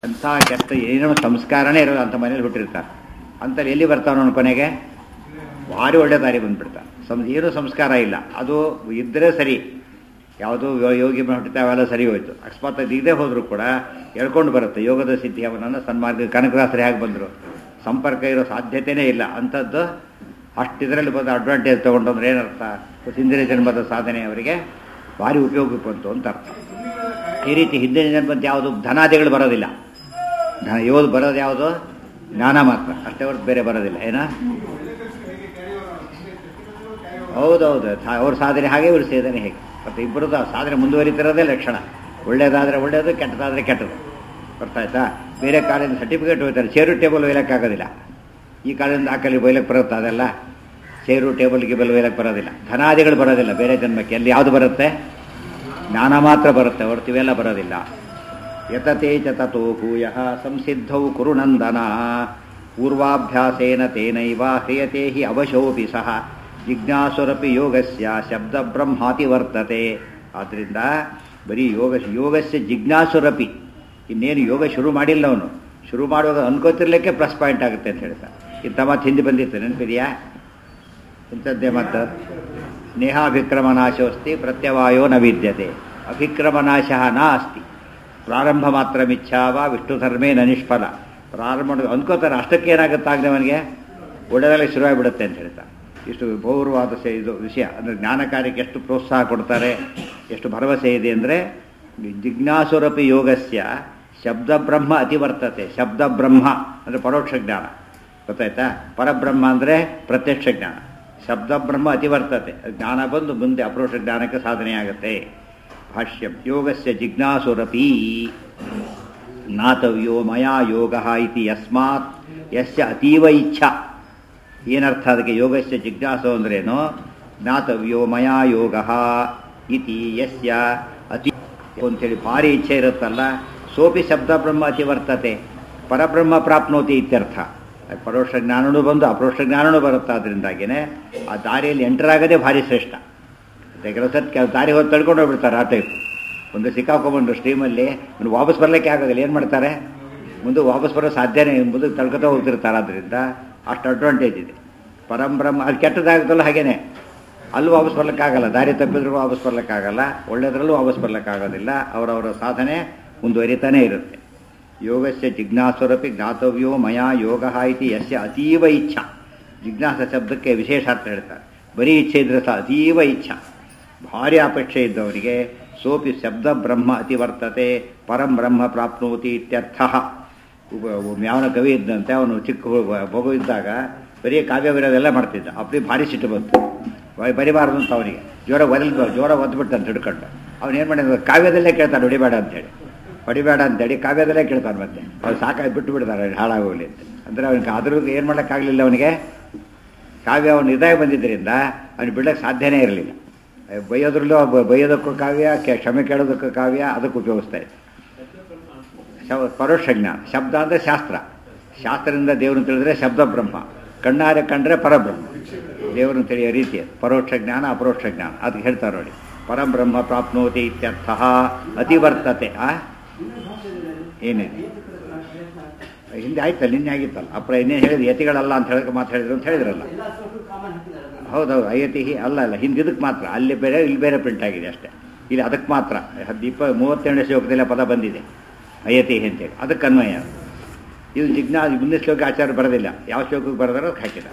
ಅಂಥ ಕೆಟ್ಟ ಏನೋ ಸಂಸ್ಕಾರನೇ ಇರೋದು ಅಂಥ ಮನೇಲಿ ಹುಟ್ಟಿರ್ತಾರೆ ಅಂಥಲ್ಲಿ ಎಲ್ಲಿ ಬರ್ತಾವನು ಕೊನೆಗೆ ಭಾರಿ ಒಳ್ಳೆ ದಾರಿ ಬಂದ್ಬಿಡ್ತಾನೆ ಸಂ ಏನೂ ಸಂಸ್ಕಾರ ಇಲ್ಲ ಅದು ಇದ್ದರೆ ಸರಿ ಯಾವುದೋ ಯೋ- ಯೋಗಿ ಹುಟ್ಟಿತ ಅವೆಲ್ಲ ಸರಿ ಹೋಯ್ತು ಅಕಸ್ಮಾತ್ ಅದು ಇದೇ ಹೋದರೂ ಕೂಡ ಎಳ್ಕೊಂಡು ಬರುತ್ತೆ ಯೋಗದ ಸಿದ್ಧಿ ಅವನನ್ನು ಸನ್ಮಾರ್ಗ ಕನಕದಾಸರು ಹೇಗೆ ಬಂದರು ಸಂಪರ್ಕ ಇರೋ ಸಾಧ್ಯತೆಯೇ ಇಲ್ಲ ಅಂಥದ್ದು ಅಷ್ಟು ಇದರಲ್ಲಿ ಬಂದು ಅಡ್ವಾಂಟೇಜ್ ತೊಗೊಂಡಂದ್ರೆ ಏನರ್ಥ ಹಿಂದಿನ ಜನ್ಮದ ಸಾಧನೆ ಅವರಿಗೆ ಭಾರಿ ಉಪಯೋಗಕ್ಕೆ ಬಂತು ಅಂತ ಅರ್ಥ ಈ ರೀತಿ ಹಿಂದಿನ ಜನ್ಮದ ಯಾವುದು ಧನಾದಿಗಳು ಬರೋದಿಲ್ಲ ಧನ ಯಾವುದು ಬರೋದು ಯಾವುದು ಜ್ಞಾನ ಮಾತ್ರ ಅಷ್ಟೇ ಹೊರತು ಬೇರೆ ಬರೋದಿಲ್ಲ ಏನಾ ಹೌದೌದು ಸಾ- ಅವ್ರ ಸಾಧನೆ ಹಾಗೆ ಇವ್ರ ಸಾಧನೆ ಹೇಗೆ ಮತ್ತು ಇಬ್ಬರದ್ದು ಸಾಧನೆ ಮುಂದುವರಿತಿರೋದೇ ಲಕ್ಷಣ ಒಳ್ಳೇದಾದರೆ ಒಳ್ಳೇದು ಕೆಟ್ಟದಾದರೆ ಕೆಟ್ಟದು ಗೊತ್ತಾಯ್ತಾ ಬೇರೆ ಕಾಲೇಜಿಂದ ಸರ್ಟಿಫಿಕೇಟ್ ಹೋಗ್ತಾರೆ ಚೇರು ಟೇಬಲ್ ಒಯ್ಯಕ್ಕಾಗೋದಿಲ್ಲ ಈ ಕಾಲೇಜಿಂದ ಆ ಕಾಲಿಗೆ ಒಯ್ಲಕ್ಕೆ ಬರುತ್ತೆ ಅದೆಲ್ಲ ಚೇರು ಟೇಬಲ್ ಗಿಬಲ್ ಒಯ್ಲಕ್ಕೆ ಬರೋದಿಲ್ಲ ಧನಾದಿಗಳು ಬರೋದಿಲ್ಲ ಬೇರೆ ಜನ್ಮಕ್ಕೆ ಅಲ್ಲಿ ಯಾವುದು ಬರುತ್ತೆ ಜ್ಞಾನ ಮಾತ್ರ ಬರುತ್ತೆ ಹೊರತು ಇವೆಲ್ಲ ಬರೋದಿಲ್ಲ ಯತತೆ ಚ ತಥೋ ಭೂಯ ಸಂಸಿದ್ಧೌ ಕುರುನಂದನ ಪೂರ್ವಾಭ್ಯಾಸೇನ ತೇನೈವ ಕ್ರಿಯತೆ ಹಿ ಅವಶೋಪಿ ಸಹ ಜಿಜ್ಞಾಸುರಪಿ ಯೋಗಸ್ಯ ಶಬ್ದ ಬ್ರಹ್ಮಾತಿ ವರ್ತತೆ ಆದ್ದರಿಂದ ಬರೀ ಯೋಗ ಯೋಗಸ್ಯ ಜಿಜ್ಞಾಸುರಪಿ ಇನ್ನೇನು ಯೋಗ ಶುರು ಮಾಡಿಲ್ಲ ಅವನು ಶುರು ಮಾಡುವಾಗ ಅನ್ಕೋತಿರ್ಲಿಕ್ಕೆ ಪ್ಲಸ್ ಪಾಯಿಂಟ್ ಆಗುತ್ತೆ ಅಂತ ಹೇಳ್ತಾರೆ ಇಂಥ ಮತ್ತೆ ಹಿಂದೆ ಬಂದಿತ್ತು ನೆನಪಿದೆಯಾ ಇಂಥದ್ದೇ ಮತ್ತು ಸ್ನೇಹಾಭಿಕ್ರಮನಾಶೋಸ್ತಿ ಪ್ರತ್ಯವಾಯೋ ನ ವಿದ್ಯತೆ ಅಭಿಕ್ರಮನಾಶ ನ ಅಸ್ತಿ ಪ್ರಾರಂಭ ಮಾತ್ರ ಮಿಚ್ಛಾವ ವಿಷ್ಣು ಧರ್ಮೇ ನ ನಿಷ್ಫಲ ಪ್ರಾರಂಭ ಮಾಡೋದು ಅನ್ಕೋತಾರೆ ಅಷ್ಟಕ್ಕೆ ಏನಾಗುತ್ತೆ ಅವನಿಗೆ ಒಳ್ಳೆದಾಗಲಿ ಶುರುವಾಗಿಬಿಡುತ್ತೆ ಅಂತ ಹೇಳ್ತಾರೆ ಇಷ್ಟು ಗೌರವಾದ ಸೆ ಇದು ವಿಷಯ ಅಂದರೆ ಜ್ಞಾನ ಕಾರ್ಯಕ್ಕೆ ಎಷ್ಟು ಪ್ರೋತ್ಸಾಹ ಕೊಡ್ತಾರೆ ಎಷ್ಟು ಭರವಸೆ ಇದೆ ಅಂದರೆ ಜಿಜ್ಞಾಸುರಪಿ ಯೋಗಸ್ಯ ಶಬ್ದ ಬ್ರಹ್ಮ ಅತಿವರ್ತತೆ ಶಬ್ದ ಬ್ರಹ್ಮ ಅಂದರೆ ಪರೋಕ್ಷ ಜ್ಞಾನ ಗೊತ್ತಾಯ್ತಾ ಪರಬ್ರಹ್ಮ ಅಂದರೆ ಪ್ರತ್ಯಕ್ಷ ಜ್ಞಾನ ಶಬ್ದ ಬ್ರಹ್ಮ ಅತಿವರ್ತತೆ ಜ್ಞಾನ ಬಂದು ಮುಂದೆ ಅಪರೋಕ್ಷ ಜ್ಞಾನಕ್ಕೆ ಸಾಧನೆಯಾಗುತ್ತೆ ಭಾಷ್ಯ ಯೋಗಸ್ಯ ಜಿಜ್ಞಾಸುರಪಿ ಜ್ಞಾತವ್ಯೋ ಮಯಾ ಯೋಗ ಇತಿ ಯಸ್ಮಾತ್ ಯಸ್ಯ ಅತೀವ ಇಚ್ಛಾ ಏನರ್ಥ ಅದಕ್ಕೆ ಯೋಗಸ್ಯ ಜಿಜ್ಞಾಸು ಅಂದ್ರೇನು ಜ್ಞಾತವ್ಯೋ ಮಯಾ ಯೋಗ ಇತಿ ಯಸ್ಯ ಅತಿ ಅಂತೇಳಿ ಭಾರಿ ಇಚ್ಛೆ ಇರುತ್ತಲ್ಲ ಸೋಪಿ ಶಬ್ದ ಬ್ರಹ್ಮ ಅತಿವರ್ತತೆ ಪರಬ್ರಹ್ಮ ಪ್ರಾಪ್ನೋತಿ ಇತ್ಯರ್ಥ ಪರೋಕ್ಷ ಜ್ಞಾನನೂ ಬಂದು ಅಪರೋಕ್ಷ ಜ್ಞಾನನೂ ಬರುತ್ತೆ ಅದರಿಂದಾಗಿನೇ ಆ ದಾರಿಯಲ್ಲಿ ಎಂಟರಾಗದೆ ಭಾರಿ ಶ್ರೇಷ್ಠ ಮತ್ತೆ ಕೆಲವು ಸತ್ ಕೆಲವು ದಾರಿ ಹೋಗಿ ತಳ್ಕೊಂಡು ಹೋಗ್ಬಿಡ್ತಾರೆ ಆ ಟೈಪ್ ಒಂದು ಸಿಕ್ಕಾಕೊಂಡ್ಬಂದು ಸ್ಟ್ರೀಮಲ್ಲಿ ಒಂದು ವಾಪಸ್ ಬರಲಿಕ್ಕೆ ಆಗೋದಿಲ್ಲ ಏನು ಮಾಡ್ತಾರೆ ಮುಂದೆ ವಾಪಸ್ ಬರೋ ಸಾಧ್ಯನೇ ಮುಂದೆ ತಳ್ಕೊತಾ ಹೋಗ್ತಿರ್ತಾರೆ ಆದ್ದರಿಂದ ಅಷ್ಟು ಅಡ್ವಾಂಟೇಜ್ ಇದೆ ಪರಂಬ್ರಹ್ಮ ಅದು ಕೆಟ್ಟದಾಗುತ್ತಲ್ಲ ಹಾಗೇನೆ ಅಲ್ಲೂ ವಾಪಸ್ ಬರ್ಲಿಕ್ಕಾಗಲ್ಲ ದಾರಿ ತಪ್ಪಿದ್ರೂ ವಾಪಸ್ ಬರ್ಲಿಕ್ಕಾಗಲ್ಲ ಒಳ್ಳೆಯದ್ರಲ್ಲೂ ವಾಪಸ್ ಬರ್ಲಿಕ್ಕಾಗೋದಿಲ್ಲ ಅವರವರ ಸಾಧನೆ ಮುಂದುವರಿತಾನೇ ಇರುತ್ತೆ ಯೋಗಸ್ಯ ಜಿಜ್ಞಾಸುರಪಿ ಜ್ಞಾತವ್ಯೋ ಮಯಾ ಯೋಗ ಇತಿ ಯಸ್ಯ ಅತೀವ ಇಚ್ಛಾ ಜಿಜ್ಞಾಸ ಶಬ್ದಕ್ಕೆ ವಿಶೇಷ ಅರ್ಥ ಹೇಳ್ತಾರೆ ಬರೀ ಇಚ್ಛೆ ಇದ್ರೆ ಸಹ ಅತೀವ ಇಚ್ಛಾ ಭಾರಿ ಅಪೇಕ್ಷೆ ಇದ್ದವರಿಗೆ ಸೋಪಿ ಶಬ್ದ ಬ್ರಹ್ಮ ಅತಿವರ್ತತೆ ಪರಂ ಬ್ರಹ್ಮ ಪ್ರಾಪ್ನೋತಿ ಇತ್ಯರ್ಥ ಯಾವನ ಕವಿ ಇದ್ದಂತೆ ಅವನು ಚಿಕ್ಕ ಹು- ಮಗು ಇದ್ದಾಗ ಬರೀ ಕಾವ್ಯ ವಿರೋಧೆಲ್ಲ ಮಾಡ್ತಿದ್ದ ಅಪ್ಪಿ ಭಾರಿ ಸಿಟ್ಟು ಬಂತು ಬ- ಬರಿಬಾರ್ದು ಅಂತ ಅವನಿಗೆ ಜೋರ ಒದಲ್ ಜೋರ ಒದ್ಬಿಟ್ಟಂತ ಹಿಡ್ಕೊಂಡು ಅವನು ಏನು ಮಾಡಿದ ಕಾವ್ಯದಲ್ಲೇ ಕೇಳ್ತಾನೆ ಹೊಡಿಬೇಡ ಅಂತೇಳಿ ಹೊಡಿಬೇಡ ಅಂತೇಳಿ ಕಾವ್ಯದಲ್ಲೇ ಕೇಳ್ತಾನೆ ಮತ್ತೆ ಅವ್ರು ಸಾಕಾಗಿ ಬಿಟ್ಟು ಬಿಡ್ತಾರೆ ಹಾಳಾಗೋಗ್ಲಿ ಅಂತ ಅಂದರೆ ಅವನಿಗೆ ಅದ್ರ ಏನು ಮಾಡೋಕ್ಕಾಗಲಿಲ್ಲ ಅವನಿಗೆ ಕಾವ್ಯ ಅವನು ಇದಾಗಿ ಬಂದಿದ್ದರಿಂದ ಅವನು ಬಿಡೋಕ್ಕೆ ಸಾಧ್ಯನೇ ಇರಲಿಲ್ಲ ಬೈಯೋದ್ರಲ್ಲೂ ಬ- ಬೈಯೋದಕ್ಕೂ ಕಾವ್ಯ ಕೆ- ಕ್ಷಮೆ ಕೇಳೋದಕ್ಕೂ ಕಾವ್ಯ ಅದಕ್ಕೆ ಉಪಯೋಗಿಸ್ತಾ ಇದ್ದ ಶವ ಪರೋಕ್ಷ ಜ್ಞಾನ ಶಬ್ದ ಅಂದರೆ ಶಾಸ್ತ್ರ ಶಾಸ್ತ್ರದಿಂದ ದೇವರನ್ನು ತಿಳಿದ್ರೆ ಶಬ್ದ ಬ್ರಹ್ಮ ಕಣ್ಣಾರೆ ಕಂಡ್ರೆ ಪರಬ್ರಹ್ಮ ದೇವರನ್ನು ತಿಳಿಯೋ ರೀತಿ ಅದು ಪರೋಕ್ಷ ಜ್ಞಾನ ಅಪರೋಕ್ಷ ಜ್ಞಾನ ಅದಕ್ಕೆ ಹೇಳ್ತಾರೆ ನೋಡಿ ಪರಬ್ರಹ್ಮ ಪ್ರಾಪ್ನೋತಿ ಇತ್ಯರ್ಥ ಅತಿವರ್ತತೆ ಆ ಏನಿದೆ ಹಿಂದೆ ಆಯ್ತಲ್ಲ ನಿನ್ನೆ ಆಗಿತ್ತಲ್ಲ ಅಪ್ರ ಇನ್ನೇನು ಹೇಳಿದ್ರು ಯತಿಗಳಲ್ಲ ಅಂತ ಹೇಳಕ್ಕೆ ಮಾತು ಹೇಳಿದ್ರು ಅಂತ ಹೇಳಿದ್ರಲ್ಲ ಹೌದೌದು ಅಯತಿ ಅಲ್ಲ ಅಲ್ಲ ಹಿಂದೆ ಇದಕ್ಕೆ ಮಾತ್ರ ಅಲ್ಲಿ ಬೇರೆ ಇಲ್ಲಿ ಬೇರೆ ಪ್ರಿಂಟ್ ಆಗಿದೆ ಅಷ್ಟೇ ಇಲ್ಲಿ ಅದಕ್ಕೆ ಮಾತ್ರ ಹದ್ದು ಇಪ್ಪ ಮೂವತ್ತೆರಡನೇ ಶ್ಲೋಕದಲ್ಲಿ ಆ ಪದ ಬಂದಿದೆ ಅಯತಿ ಅಂತೇಳಿ ಅದಕ್ಕೆ ಅನ್ವಯ ಇದು ಜಿಜ್ಞಾ ಮುಂದಿನ ಶ್ಲೋಕ ಆಚಾರ ಬರೋದಿಲ್ಲ ಯಾವ ಶ್ಲೋಕಕ್ಕೆ ಬರೋದಾರೋ ಅದಕ್ಕೆ ಹಾಕಿದ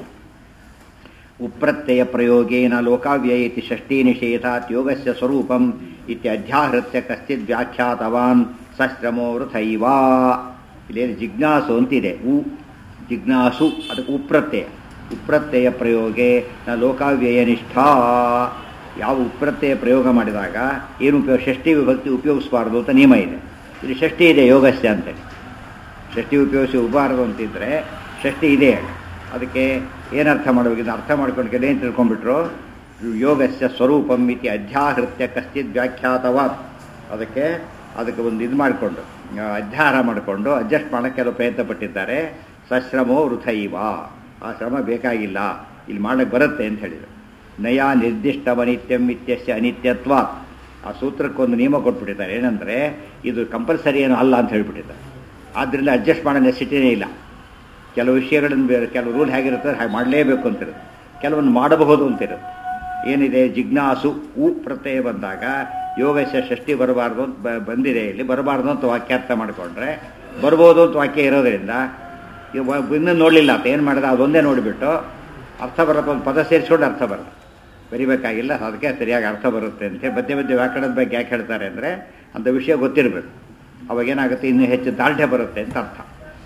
ಉಪ್ರತ್ಯಯ ಪ್ರಯೋಗೇನ ಲೋಕಾವ್ಯಯ ಇತಿ ಷಷ್ಠೀ ನಿಷೇಧಾತ್ ಯೋಗಸ್ಯ ಸ್ವರೂಪಂ ಇತಿ ಅಧ್ಯಾಹೃತ್ಯ ಕಶ್ಚಿತ್ ವ್ಯಾಖ್ಯಾತವಾನ್ ಸಶ್ರಮೋ ವೃಥೈವಾ ಇಲ್ಲೇನು ಜಿಜ್ಞಾಸು ಅಂತಿದೆ ಉ ಜಿಜ್ಞಾಸು ಅದಕ್ಕೆ ಉಪ್ರತ್ಯಯ ಉಪ್ರತ್ಯಯ ಪ್ರಯೋಗೆ ನ ಲೋಕಾವ್ಯಯ ನಿಷ್ಠಾ ಯಾವ ಉಪ್ರತ್ಯಯ ಪ್ರಯೋಗ ಮಾಡಿದಾಗ ಏನು ಉಪಯೋಗ ಷಷ್ಠಿ ವಿಭಕ್ತಿ ಉಪಯೋಗಿಸಬಾರ್ದು ಅಂತ ನಿಯಮ ಇದೆ ಇಲ್ಲಿ ಷಷ್ಠಿ ಇದೆ ಯೋಗಸ್ಯ ಅಂತೇಳಿ ಷಷ್ಠಿ ಉಪಯೋಗಿಸಿ ಉಬಾರದು ಅಂತಿದ್ರೆ ಷಷ್ಠಿ ಇದೆ ಅದಕ್ಕೆ ಏನರ್ಥ ಮಾಡಬೇಕು ಇದನ್ನ ಅರ್ಥ ಮಾಡ್ಕೊಂಡು ಏನು ತಿಳ್ಕೊಂಡ್ಬಿಟ್ರು ಯೋಗಸ್ಯ ಸ್ವರೂಪಂ ಇತಿ ಅಧ್ಯಾಹೃತ್ಯ ಕಶ್ಚಿತ್ ವ್ಯಾಖ್ಯಾತವಾದ ಅದಕ್ಕೆ ಅದಕ್ಕೆ ಒಂದು ಇದು ಮಾಡಿಕೊಂಡು ಅಧ್ಯಾಹಾರ ಮಾಡಿಕೊಂಡು ಅಡ್ಜಸ್ಟ್ ಮಾಡೋಕ್ಕೆ ಕೆಲವು ಪ್ರಯತ್ನ ಪಟ್ಟಿದ್ದಾರೆ ಸಶ್ರಮೋ ವೃಥೈವ ಆ ಶ್ರಮ ಬೇಕಾಗಿಲ್ಲ ಇಲ್ಲಿ ಮಾಡಕ್ಕೆ ಬರುತ್ತೆ ಅಂತ ಹೇಳಿದರು ನಯ ನಿರ್ದಿಷ್ಟವನಿತ್ಯಂ ಇತ್ಯಸ್ಯ ಅನಿತ್ಯತ್ವ ಆ ಸೂತ್ರಕ್ಕೊಂದು ನಿಯಮ ಕೊಟ್ಬಿಟ್ಟಿದ್ದಾರೆ ಏನಂದರೆ ಇದು ಕಂಪಲ್ಸರಿ ಏನು ಅಲ್ಲ ಅಂತ ಹೇಳ್ಬಿಟ್ಟಿದ್ದಾರೆ ಆದ್ದರಿಂದ ಅಡ್ಜಸ್ಟ್ ಮಾಡೋ ನೆಸಿಟಿನೇ ಇಲ್ಲ ಕೆಲವು ವಿಷಯಗಳನ್ನು ಬೇರೆ ಕೆಲವು ರೂಲ್ ಹೇಗಿರುತ್ತೆ ಹಾಗೆ ಮಾಡಲೇಬೇಕು ಅಂತಿರುತ್ತೆ ಕೆಲವೊಂದು ಮಾಡಬಹುದು ಅಂತಿರುತ್ತೆ ಏನಿದೆ ಜಿಜ್ಞಾಸು ಉ ಪ್ರತ್ಯಯ ಬಂದಾಗ ಯೋಗಶ ಷಷ್ಠಿ ಬರಬಾರ್ದು ಅಂತ ಬ- ಬಂದಿದೆ ಇಲ್ಲಿ ಬರಬಾರ್ದು ಅಂತ ವಾಕ್ಯಾರ್ಥ ಮಾಡಿಕೊಂಡ್ರೆ ಬರ್ಬೋದು ಅಂತ ವಾಕ್ಯ ಇರೋದ್ರಿಂದ ಇವ- ಇನ್ನೂ ನೋಡಲಿಲ್ಲ ಅಂತ ಏನು ಮಾಡಿದ ಅದೊಂದೇ ನೋಡಿಬಿಟ್ಟು ಅರ್ಥ ಬರುತ್ತೆ ಒಂದು ಪದ ಸೇರಿಸ್ಕೊಂಡು ಅರ್ಥ ಬರುತ್ತೆ ಬರಿಬೇಕಾಗಿಲ್ಲ ಅದಕ್ಕೆ ಸರಿಯಾಗಿ ಅರ್ಥ ಬರುತ್ತೆ ಅಂತ ಮಧ್ಯೆ ಮಧ್ಯೆ ವ್ಯಾಕರಣದ ಬಗ್ಗೆ ಯಾಕೆ ಹೇಳ್ತಾರೆ ಅಂದರೆ ಅಂಥ ವಿಷಯ ಗೊತ್ತಿರಬೇಕು ಅವಾಗೇನಾಗುತ್ತೆ ಇನ್ನೂ ಹೆಚ್ಚು ದಾರ್ಢ್ಯ ಬರುತ್ತೆ ಅಂತ ಅರ್ಥ